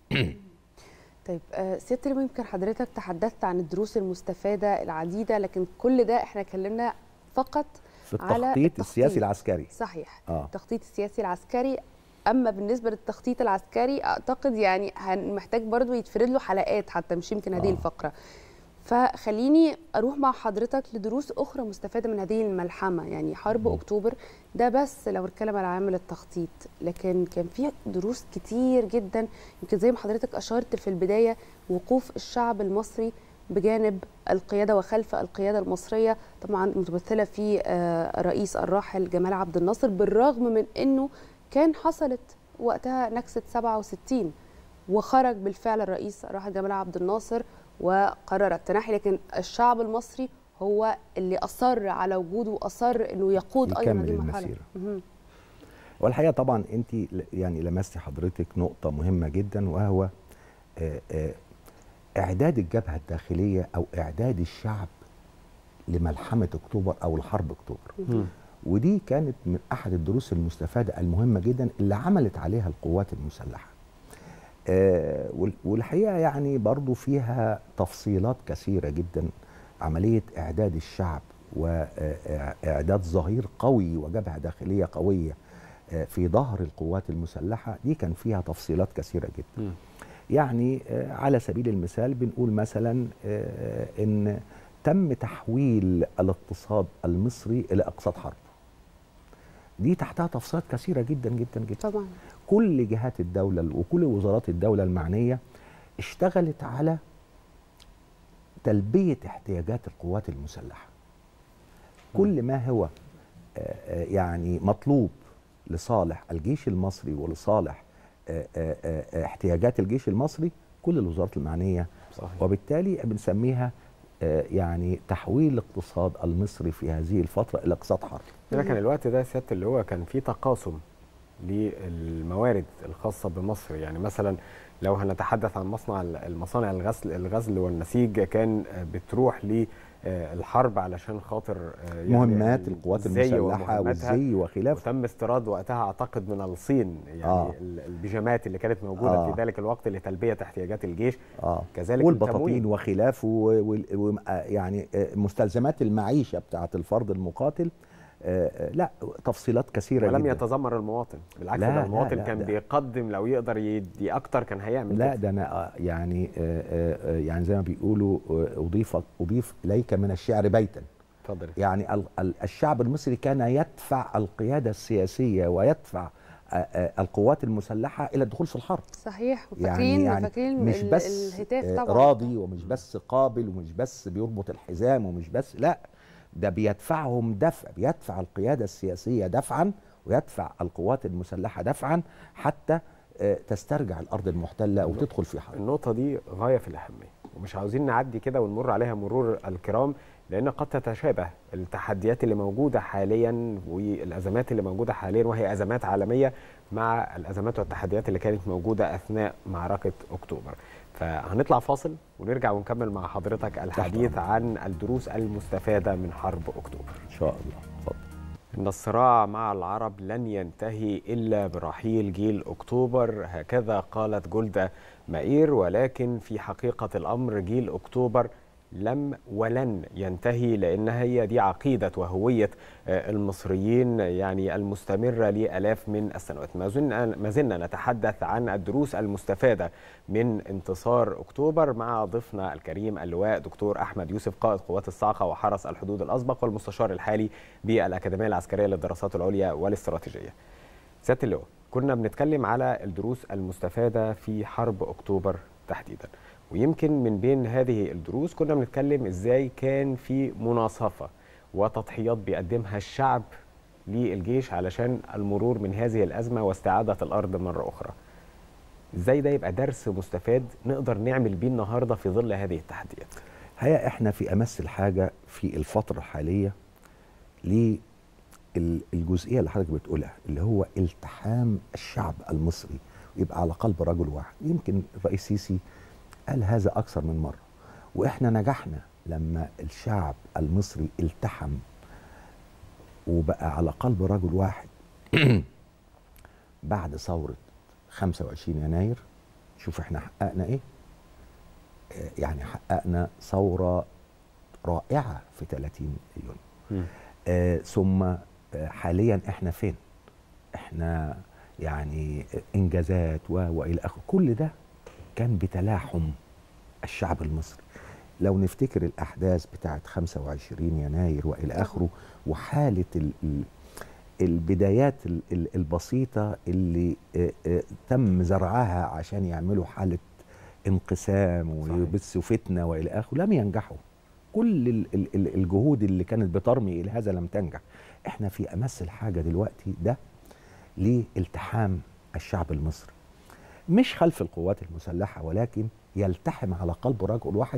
طيب آه، سياده اللواء يمكن حضرتك تحدثت عن الدروس المستفاده العديده لكن كل ده احنا اتكلمنا فقط في على التخطيط السياسي العسكري صحيح اه التخطيط السياسي العسكري اما بالنسبه للتخطيط العسكري اعتقد يعني هن- محتاج برضو يتفرد له حلقات حتى مش يمكن هذه آه. الفقره فخليني اروح مع حضرتك لدروس اخرى مستفاده من هذه الملحمه يعني حرب اكتوبر ده بس لو اتكلم على عامل التخطيط لكن كان في دروس كتير جدا يمكن زي ما حضرتك اشرت في البدايه وقوف الشعب المصري بجانب القياده وخلف القياده المصريه طبعا متمثله في آه، الرئيس الراحل جمال عبد الناصر بالرغم من انه كان حصلت وقتها نكسه 67 وخرج بالفعل الرئيس الراحل جمال عبد الناصر وقرر التنحي لكن الشعب المصري هو اللي اصر على وجوده واصر انه يقود ايضا يكمل هذه المرحله المسيرة. مهم. والحقيقه طبعا انت ل- يعني لمستي حضرتك نقطه مهمه جدا وهو آه، آه، اعداد الجبهه الداخليه او اعداد الشعب لملحمه اكتوبر او الحرب اكتوبر مم. ودي كانت من احد الدروس المستفاده المهمه جدا اللي عملت عليها القوات المسلحه آه، وال- والحقيقه يعني برضو فيها تفصيلات كثيره جدا عمليه اعداد الشعب واعداد ظهير قوي وجبهه داخليه قويه آه، في ظهر القوات المسلحه دي كان فيها تفصيلات كثيره جدا يعني آه، على سبيل المثال بنقول مثلا آه، ان تم تحويل الاقتصاد المصري الى اقتصاد حرب دي تحتها تفصيلات كثيره جدا جدا جدا طبعا كل جهات الدوله وكل وزارات الدوله المعنيه اشتغلت على تلبيه احتياجات القوات المسلحه كل ما هو آه، آه، يعني مطلوب لصالح الجيش المصري ولصالح آه، آه، آه، احتياجات الجيش المصري كل الوزارات المعنيه صحيح. وبالتالي بنسميها آه، يعني تحويل الاقتصاد المصري في هذه الفتره الى اقتصاد حرب لكن الوقت ده سياده اللي هو كان في تقاسم للموارد الخاصه بمصر يعني مثلا لو هنتحدث عن مصنع المصانع الغزل الغزل والنسيج كان بتروح آه، الحرب علشان خاطر آه، يعني مهمات القوات الزي المسلحة ومهماتها. والزي وخلافه. وتم استيراد وقتها اعتقد من الصين يعني آه. آه. البيجامات اللي كانت موجوده آه. آه. في ذلك الوقت لتلبيه احتياجات الجيش اه كذلك والبطاطين التموين. وخلافه و- وال- و- آه، يعني آه، مستلزمات المعيشه بتاعه الفرد المقاتل آه، آه، لا تفصيلات كثيره ولم جدا يتذمر المواطن بالعكس لا، ده لا، المواطن لا، كان ده- بيقدم لو يقدر يدي اكتر كان هيعمل لا كده. ده انا آه، يعني آه، آه، آه، يعني زي ما بيقولوا آه، اضيف اضيف اليك من الشعر بيتا اتفضل يعني ال- ال- الشعب المصري كان يدفع القياده السياسيه ويدفع آه، آه، القوات المسلحه الى الدخول في الحرب صحيح وفاكرين فاكرين مش ال- بس الهتاف آه، طبعا راضي ومش بس قابل ومش بس بيربط الحزام ومش بس لا ده بيدفعهم دفع بيدفع القيادة السياسية دفعا ويدفع القوات المسلحة دفعا حتى آه، تسترجع الأرض المحتلة وتدخل في حرب النقطة دي غاية في الأهمية ومش عاوزين نعدي كده ونمر عليها مرور الكرام لأن قد تتشابه التحديات اللي موجودة حاليا والأزمات اللي موجودة حاليا وهي أزمات عالمية مع الأزمات والتحديات اللي كانت موجودة أثناء معركة أكتوبر فهنطلع فاصل ونرجع ونكمل مع حضرتك الحديث عن الدروس المستفادة من حرب أكتوبر إن شاء الله اتفضل. إن الصراع مع العرب لن ينتهي إلا برحيل جيل أكتوبر هكذا قالت جولدا مائير ولكن في حقيقة الأمر جيل أكتوبر لم ولن ينتهي لأن هي دي عقيدة وهوية آه، المصريين يعني المستمرة لآلاف من السنوات ما زلنا ما زلنا نتحدث عن الدروس المستفادة من انتصار أكتوبر مع ضيفنا الكريم اللواء دكتور أحمد يوسف قائد قوات الصاعقة وحرس الحدود الأسبق والمستشار الحالي بالأكاديمية العسكرية للدراسات العليا والاستراتيجية سيادة اللواء كنا بنتكلم على الدروس المستفادة في حرب أكتوبر تحديدا ويمكن من بين هذه الدروس كنا بنتكلم إزاي كان في مناصفة وتضحيات بيقدمها الشعب للجيش علشان المرور من هذه الأزمة واستعادة الأرض مرة أخرى إزاي ده يبقى درس مستفاد نقدر نعمل بيه النهاردة في ظل هذه التحديات هيا احنا في امس الحاجه في الفتره الحاليه للجزئيه اللي حضرتك بتقولها اللي هو التحام الشعب المصري ويبقى على قلب رجل واحد يمكن الرئيس السيسي قال هذا اكثر من مره واحنا نجحنا لما الشعب المصري التحم وبقى على قلب رجل واحد بعد ثوره 25 يناير شوف احنا حققنا ايه آه، يعني حققنا ثوره رائعه في 30 يونيو آه ثم آه حاليا احنا فين احنا يعني انجازات و والى اخره كل ده كان بتلاحم الشعب المصري لو نفتكر الاحداث بتاعه 25 يناير والى اخره وحاله ال ال البدايات ال- ال- البسيطه اللي آه، آه، تم زرعها عشان يعملوا حاله انقسام ويبثوا فتنه والى اخره لم ينجحوا كل ال- ال- ال- الجهود اللي كانت بترمي الى هذا لم تنجح احنا في امس الحاجه دلوقتي ده لالتحام الشعب المصري مش خلف القوات المسلحه ولكن يلتحم على قلب رجل واحد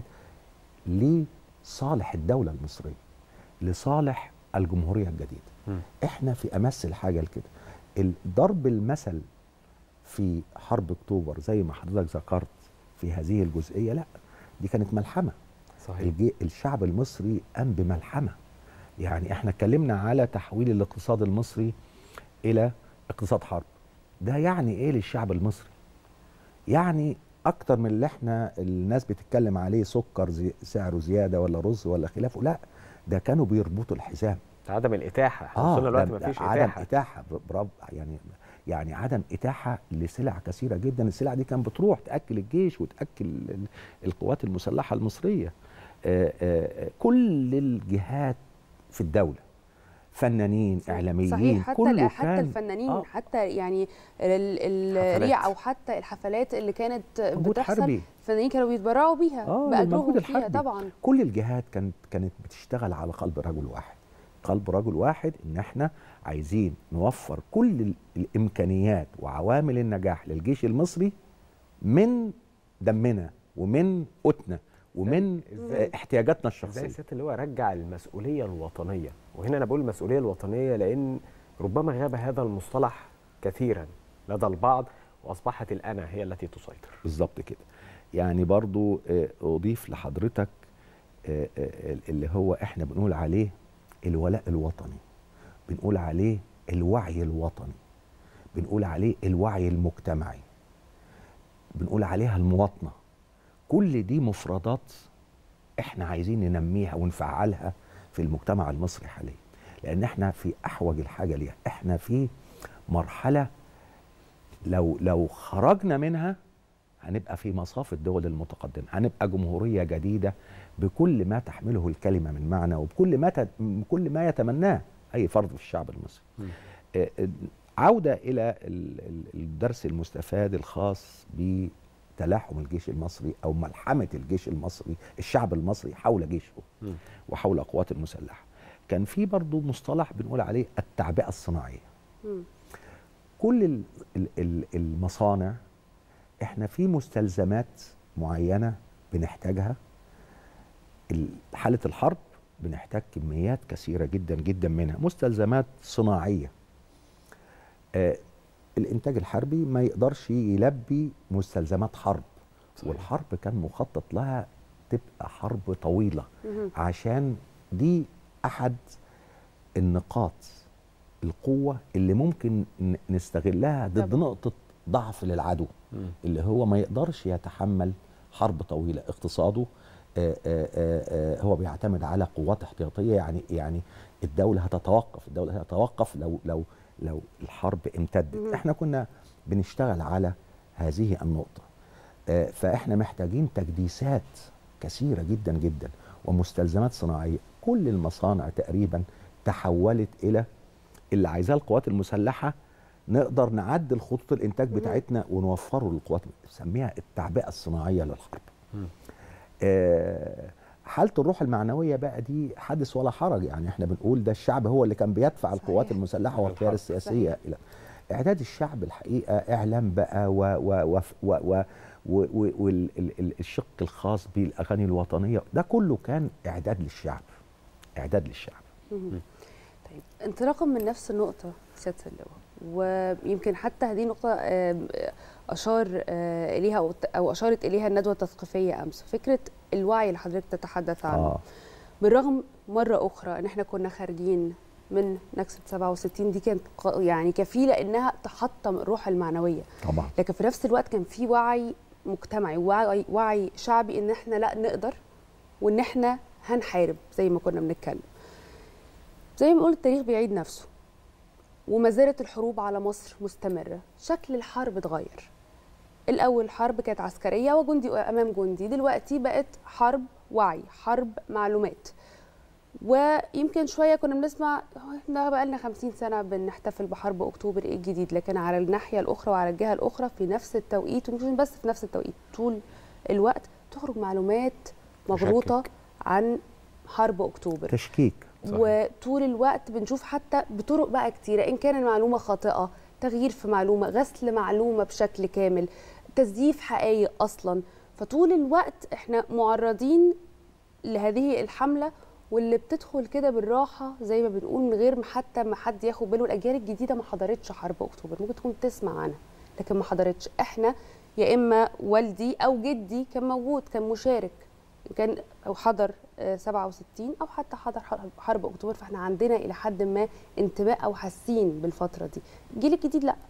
لصالح الدوله المصريه لصالح الجمهوريه الجديده احنا في امس الحاجه لكده ال- ضرب المثل في حرب اكتوبر زي ما حضرتك ذكرت في هذه الجزئيه لا دي كانت ملحمه صحيح الجي الشعب المصري قام بملحمه يعني احنا اتكلمنا على تحويل الاقتصاد المصري الى اقتصاد حرب ده يعني ايه للشعب المصري يعني اكتر من اللي احنا الناس بتتكلم عليه سكر زي سعره زياده ولا رز ولا خلافه لا ده كانوا بيربطوا الحزام عدم الإتاحة احنا اه وصلنا دلوقتي ده- مفيش عدم إتاحة اتاحه برب يعني يعني عدم اتاحه لسلع كثيره جدا السلع دي كانت بتروح تاكل الجيش وتاكل ال- القوات المسلحه المصريه آه، آه، كل الجهات في الدوله فنانين اعلاميين صحيح حتى كله ال- حتى كان الفنانين آه. حتى يعني ال- ال- حفلات. الريع او حتى الحفلات اللي كانت مجهود بتحصل حربي. الفنانين كانوا بيتبرعوا بيها اه بقلبهم المجهود فيها الحربي طبعا كل الجهات كانت كانت بتشتغل على قلب رجل واحد قلب رجل واحد ان احنا عايزين نوفر كل ال- الامكانيات وعوامل النجاح للجيش المصري من دمنا ومن قوتنا ومن آه، احتياجاتنا ازاي الشخصيه سياده اللي هو رجع المسؤوليه الوطنيه وهنا انا بقول المسؤوليه الوطنيه لان ربما غاب هذا المصطلح كثيرا لدى البعض واصبحت الانا هي التي تسيطر بالظبط كده يعني برضو آه، اضيف لحضرتك آه، آه، اللي هو احنا بنقول عليه الولاء الوطني بنقول عليه الوعي الوطني بنقول عليه الوعي المجتمعي بنقول عليها المواطنه كل دي مفردات احنا عايزين ننميها ونفعلها في المجتمع المصري حاليا لان احنا في احوج الحاجه ليها احنا في مرحله لو لو خرجنا منها هنبقى في مصاف الدول المتقدمه هنبقى جمهوريه جديده بكل ما تحمله الكلمه من معنى وبكل ما ت... كل ما يتمناه اي فرد في الشعب المصري آه، آه، عوده الى ال- ال- الدرس المستفاد الخاص بتلاحم الجيش المصري او ملحمه الجيش المصري الشعب المصري حول جيشه وحول القوات المسلحه كان في برضو مصطلح بنقول عليه التعبئه الصناعيه كل ال- ال- ال- المصانع احنا في مستلزمات معينه بنحتاجها ال- حاله الحرب بنحتاج كميات كثيره جدا جدا منها مستلزمات صناعيه آه الانتاج الحربي ما يقدرش يلبي مستلزمات حرب صحيح. والحرب كان مخطط لها تبقى حرب طويله مهم. عشان دي احد النقاط القوه اللي ممكن ن- نستغلها ضد نقطه ضعف للعدو اللي هو ما يقدرش يتحمل حرب طويله اقتصاده آه، آه، آه، آه، هو بيعتمد على قوات احتياطيه يعني يعني الدوله هتتوقف الدوله هتتوقف لو لو لو الحرب امتدت مهم. احنا كنا بنشتغل على هذه النقطه آه، فاحنا محتاجين تجديسات كثيره جدا جدا ومستلزمات صناعيه كل المصانع تقريبا تحولت الى اللي عايزاه القوات المسلحه نقدر نعدل خطوط الانتاج بتاعتنا ونوفره للقوات نسميها التعبئه الصناعيه للحرب آه، حاله الروح المعنويه بقى دي حدث ولا حرج يعني احنا بنقول ده الشعب هو اللي كان بيدفع القوات المسلحه والقيادة السياسيه الى اعداد الشعب الحقيقه اعلام بقى و و و و و والشق الخاص بالاغاني الوطنيه ده كله كان اعداد للشعب اعداد للشعب مهم. طيب انطلاقا من نفس النقطة سيادة اللواء ويمكن حتى هذه النقطة آم، أشار آه، إليها أو- أو أشارت إليها الندوة التثقيفية أمس فكرة الوعي اللي حضرتك تتحدث عنه آه. بالرغم مرة أخرى إن إحنا كنا خارجين من نكسة 67 دي كانت ق- يعني كفيلة إنها تحطم الروح المعنوية طبعا لكن في نفس الوقت كان في وعي مجتمعي وعي وعي شعبي ان احنا لا نقدر وان احنا هنحارب زي ما كنا بنتكلم زي ما بنقول التاريخ بيعيد نفسه وما زالت الحروب على مصر مستمرة شكل الحرب اتغير الأول حرب كانت عسكرية وجندي أمام جندي دلوقتي بقت حرب وعي حرب معلومات ويمكن شوية كنا بنسمع "هو احنا بقى لنا 50 سنة بنحتفل بحرب أكتوبر إيه الجديد لكن على الناحية الأخرى وعلى الجهة الأخرى في نفس التوقيت ومش بس في نفس التوقيت طول الوقت تخرج معلومات مغلوطة عن حرب أكتوبر تشكيك وطول الوقت بنشوف حتى بطرق بقى كتيرة إن كان المعلومة خاطئة تغيير في معلومة غسل معلومة بشكل كامل تزييف حقائق أصلا فطول الوقت إحنا معرضين لهذه الحملة واللي بتدخل كده بالراحة زي ما بنقول من غير ما حتى ما حد ياخد باله الأجيال الجديدة ما حضرتش حرب أكتوبر ممكن تكون تسمع عنها لكن ما حضرتش إحنا يا إما والدي أو جدي كان موجود كان مشارك كان او حضر آه، 67 او حتى حضر حرب- حرب اكتوبر فاحنا عندنا الى حد ما انتماء او حاسين بالفتره دي الجيل الجديد لا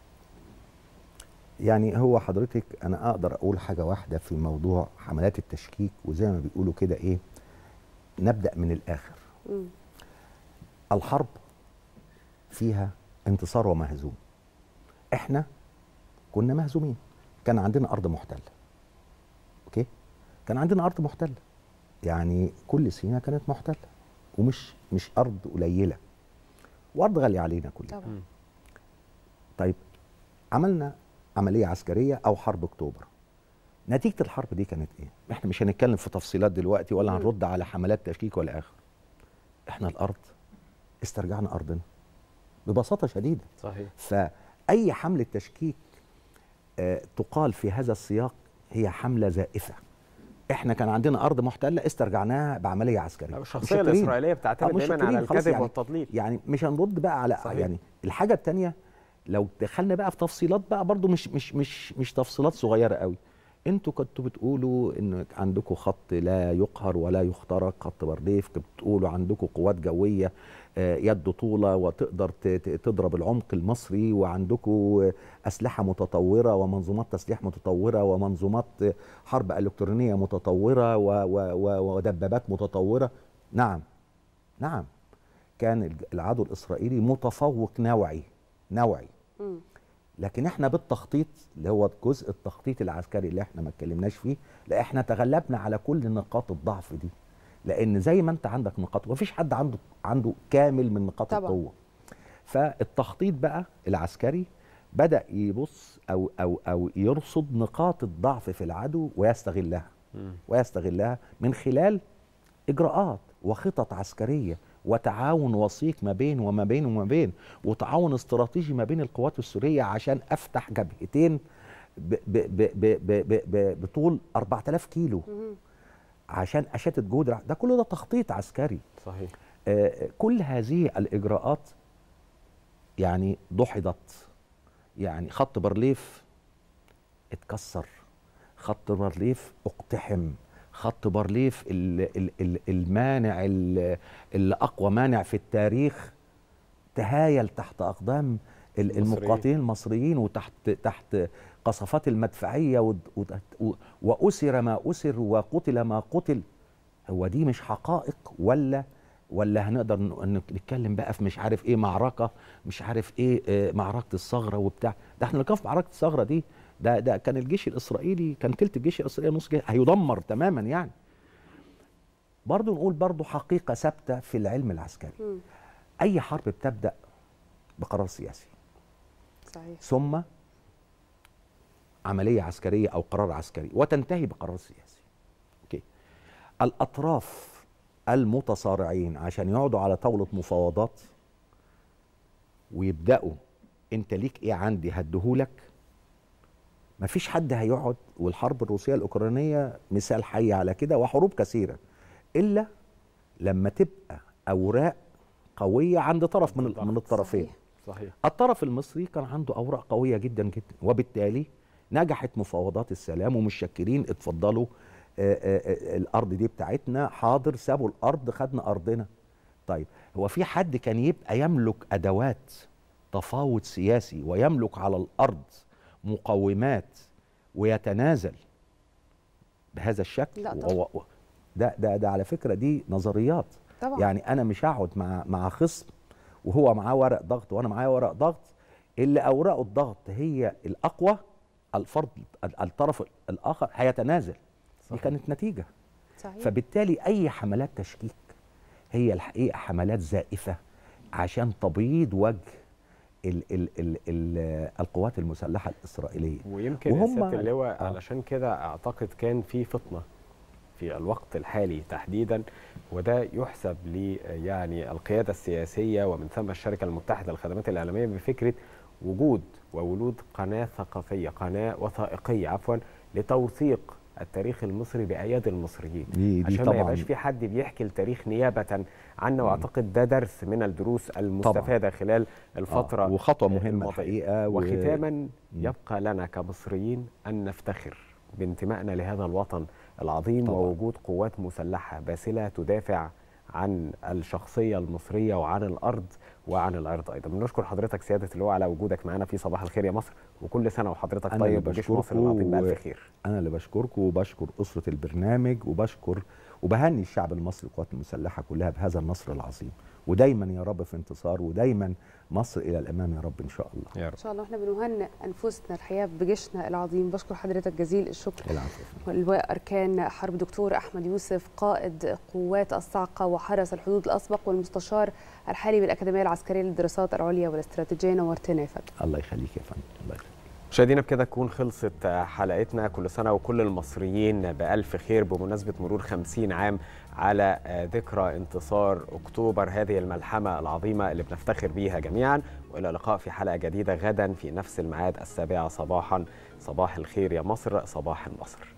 يعني هو حضرتك انا اقدر اقول حاجه واحده في موضوع حملات التشكيك وزي ما بيقولوا كده ايه نبدا من الاخر مم. الحرب فيها انتصار ومهزوم احنا كنا مهزومين كان عندنا ارض محتله اوكي كان عندنا ارض محتله يعني كل سينا كانت محتله ومش مش ارض قليله وارض غاليه علينا كلنا طبعا طيب عملنا عمليه عسكريه او حرب اكتوبر نتيجه الحرب دي كانت ايه احنا مش هنتكلم في تفصيلات دلوقتي ولا مم. هنرد على حملات تشكيك ولا اخر احنا الارض استرجعنا ارضنا ببساطه شديده صحيح فاي حمله تشكيك آه تقال في هذا السياق هي حمله زائفه احنا كان عندنا ارض محتله استرجعناها بعمليه عسكريه الشخصية مش شاطرين. الإسرائيلية بتعتمد آه، مش دايماً على شاطرين. خلاص الكذب يعني والتضليل. يعني مش هنرد بقى على صحيح. يعني الحاجه الثانيه لو دخلنا بقى في تفصيلات بقى برضو مش مش مش مش تفصيلات صغيره قوي انتوا كنتوا بتقولوا ان عندكم خط لا يقهر ولا يخترق خط برديف كنتوا بتقولوا عندكم قوات جويه آه، يد طولة وتقدر ت- ت- تضرب العمق المصري وعندكم أسلحة متطورة ومنظومات تسليح متطورة ومنظومات حرب إلكترونية متطورة و- و- و- ودبابات متطورة نعم نعم كان الج- العدو الإسرائيلي متفوق نوعي نوعي مم. لكن احنا بالتخطيط اللي هو جزء التخطيط العسكري اللي احنا ما اتكلمناش فيه لا احنا تغلبنا على كل نقاط الضعف دي لان زي ما انت عندك نقاط ومفيش حد عنده عنده كامل من نقاط طبعاً. القوه فالتخطيط بقى العسكري بدا يبص او او او يرصد نقاط الضعف في العدو ويستغلها ويستغلها من خلال اجراءات وخطط عسكريه وتعاون وثيق ما بين وما بين وما بين وتعاون استراتيجي ما بين القوات السوريه عشان افتح جبهتين ب ب ب ب ب ب ب بطول 4000 كيلو عشان اشتت جهود الع- ده كله ده تخطيط عسكري صحيح آه، كل هذه الاجراءات يعني دحضت يعني خط بارليف اتكسر خط بارليف اقتحم خط بارليف ال- ال- ال- المانع ال- اللي اقوى مانع في التاريخ تهايل تحت اقدام ال- المصريين. المقاتلين المصريين وتحت تحت قصفات المدفعيه ود- ود- و- واسر ما اسر وقتل ما قتل هو دي مش حقائق ولا ولا هنقدر ن- ن- نتكلم بقى في مش عارف ايه معركه مش عارف ايه آه، معركه الثغره وبتاع ده احنا اللي كان في معركه الثغره دي ده ده كان الجيش الاسرائيلي كان تلت الجيش الاسرائيلي نص جيش هيدمر تماما يعني برضه نقول برضه حقيقه ثابته في العلم العسكري مم. اي حرب بتبدا بقرار سياسي صحيح ثم عمليه عسكريه او قرار عسكري وتنتهي بقرار سياسي اوكي الاطراف المتصارعين عشان يقعدوا على طاوله مفاوضات ويبداوا انت ليك ايه عندي هديهولك مفيش حد هيقعد والحرب الروسيه الاوكرانيه مثال حي على كده وحروب كثيره الا لما تبقى اوراق قويه عند طرف من من الطرفين صحيح. صحيح الطرف المصري كان عنده اوراق قويه جدا جدا وبالتالي نجحت مفاوضات السلام ومشكرين اتفضلوا آه، آه، آه، الارض دي بتاعتنا حاضر سابوا الارض خدنا ارضنا طيب هو في حد كان يبقى يملك ادوات تفاوض سياسي ويملك على الارض مقومات ويتنازل بهذا الشكل لا و- طبعاً. و- ده ده ده على فكره دي نظريات طبعاً. يعني انا مش هقعد مع مع خصم وهو معاه ورق ضغط وانا معايا ورق ضغط اللي اوراقه الضغط هي الاقوى الفرد ال- الطرف الاخر هيتنازل دي كانت نتيجه صحيح فبالتالي اي حملات تشكيك هي الحقيقه حملات زائفه عشان تبيض وجه ال ال ال ال القوات المسلحه الاسرائيليه ويمكن يا وهم- سياده اللواء علشان كده اعتقد كان في فطنه في الوقت الحالي تحديدا وده يحسب ل يعني القياده السياسيه ومن ثم الشركه المتحده للخدمات الاعلاميه بفكره وجود وولود قناه ثقافيه قناه وثائقيه عفوا لتوثيق التاريخ المصري بايادي المصريين دي- دي عشان ما طبعاً. يبقاش في حد بيحكي التاريخ نيابه عنا واعتقد ده درس من الدروس المستفاده خلال الفتره آه، وخطوه مهمه الماضية. الحقيقه و- وختاما يبقى لنا كمصريين ان نفتخر بانتمائنا لهذا الوطن العظيم طبعاً. ووجود قوات مسلحه باسله تدافع عن الشخصيه المصريه وعن الارض وعن الارض ايضا بنشكر حضرتك سياده اللواء على وجودك معنا في صباح الخير يا مصر وكل سنه وحضرتك أنا اللي طيب وجيش مصر بشكركم العظيم و- بالف خير انا اللي بشكركم وبشكر اسره البرنامج وبشكر وبهني الشعب المصري القوات المسلحه كلها بهذا النصر العظيم ودايما يا رب في انتصار ودايما مصر الى الامام يا رب ان شاء الله يا ان شاء الله احنا بنهنئ انفسنا الحقيقه بجيشنا العظيم بشكر حضرتك جزيل الشكر العفو اللواء اركان حرب دكتور احمد يوسف قائد قوات الصاعقه وحرس الحدود الاسبق والمستشار الحالي بالاكاديميه العسكريه للدراسات العليا والاستراتيجيه نورتنا يا فندم الله يخليك يا فندم الله يخليك مشاهدينا بكده تكون خلصت حلقتنا كل سنة وكل المصريين بألف خير بمناسبة مرور خمسين عام على ذكرى انتصار أكتوبر هذه الملحمة العظيمة اللي بنفتخر بيها جميعا وإلى اللقاء في حلقة جديدة غدا في نفس الميعاد السابعة صباحا صباح الخير يا مصر صباح النصر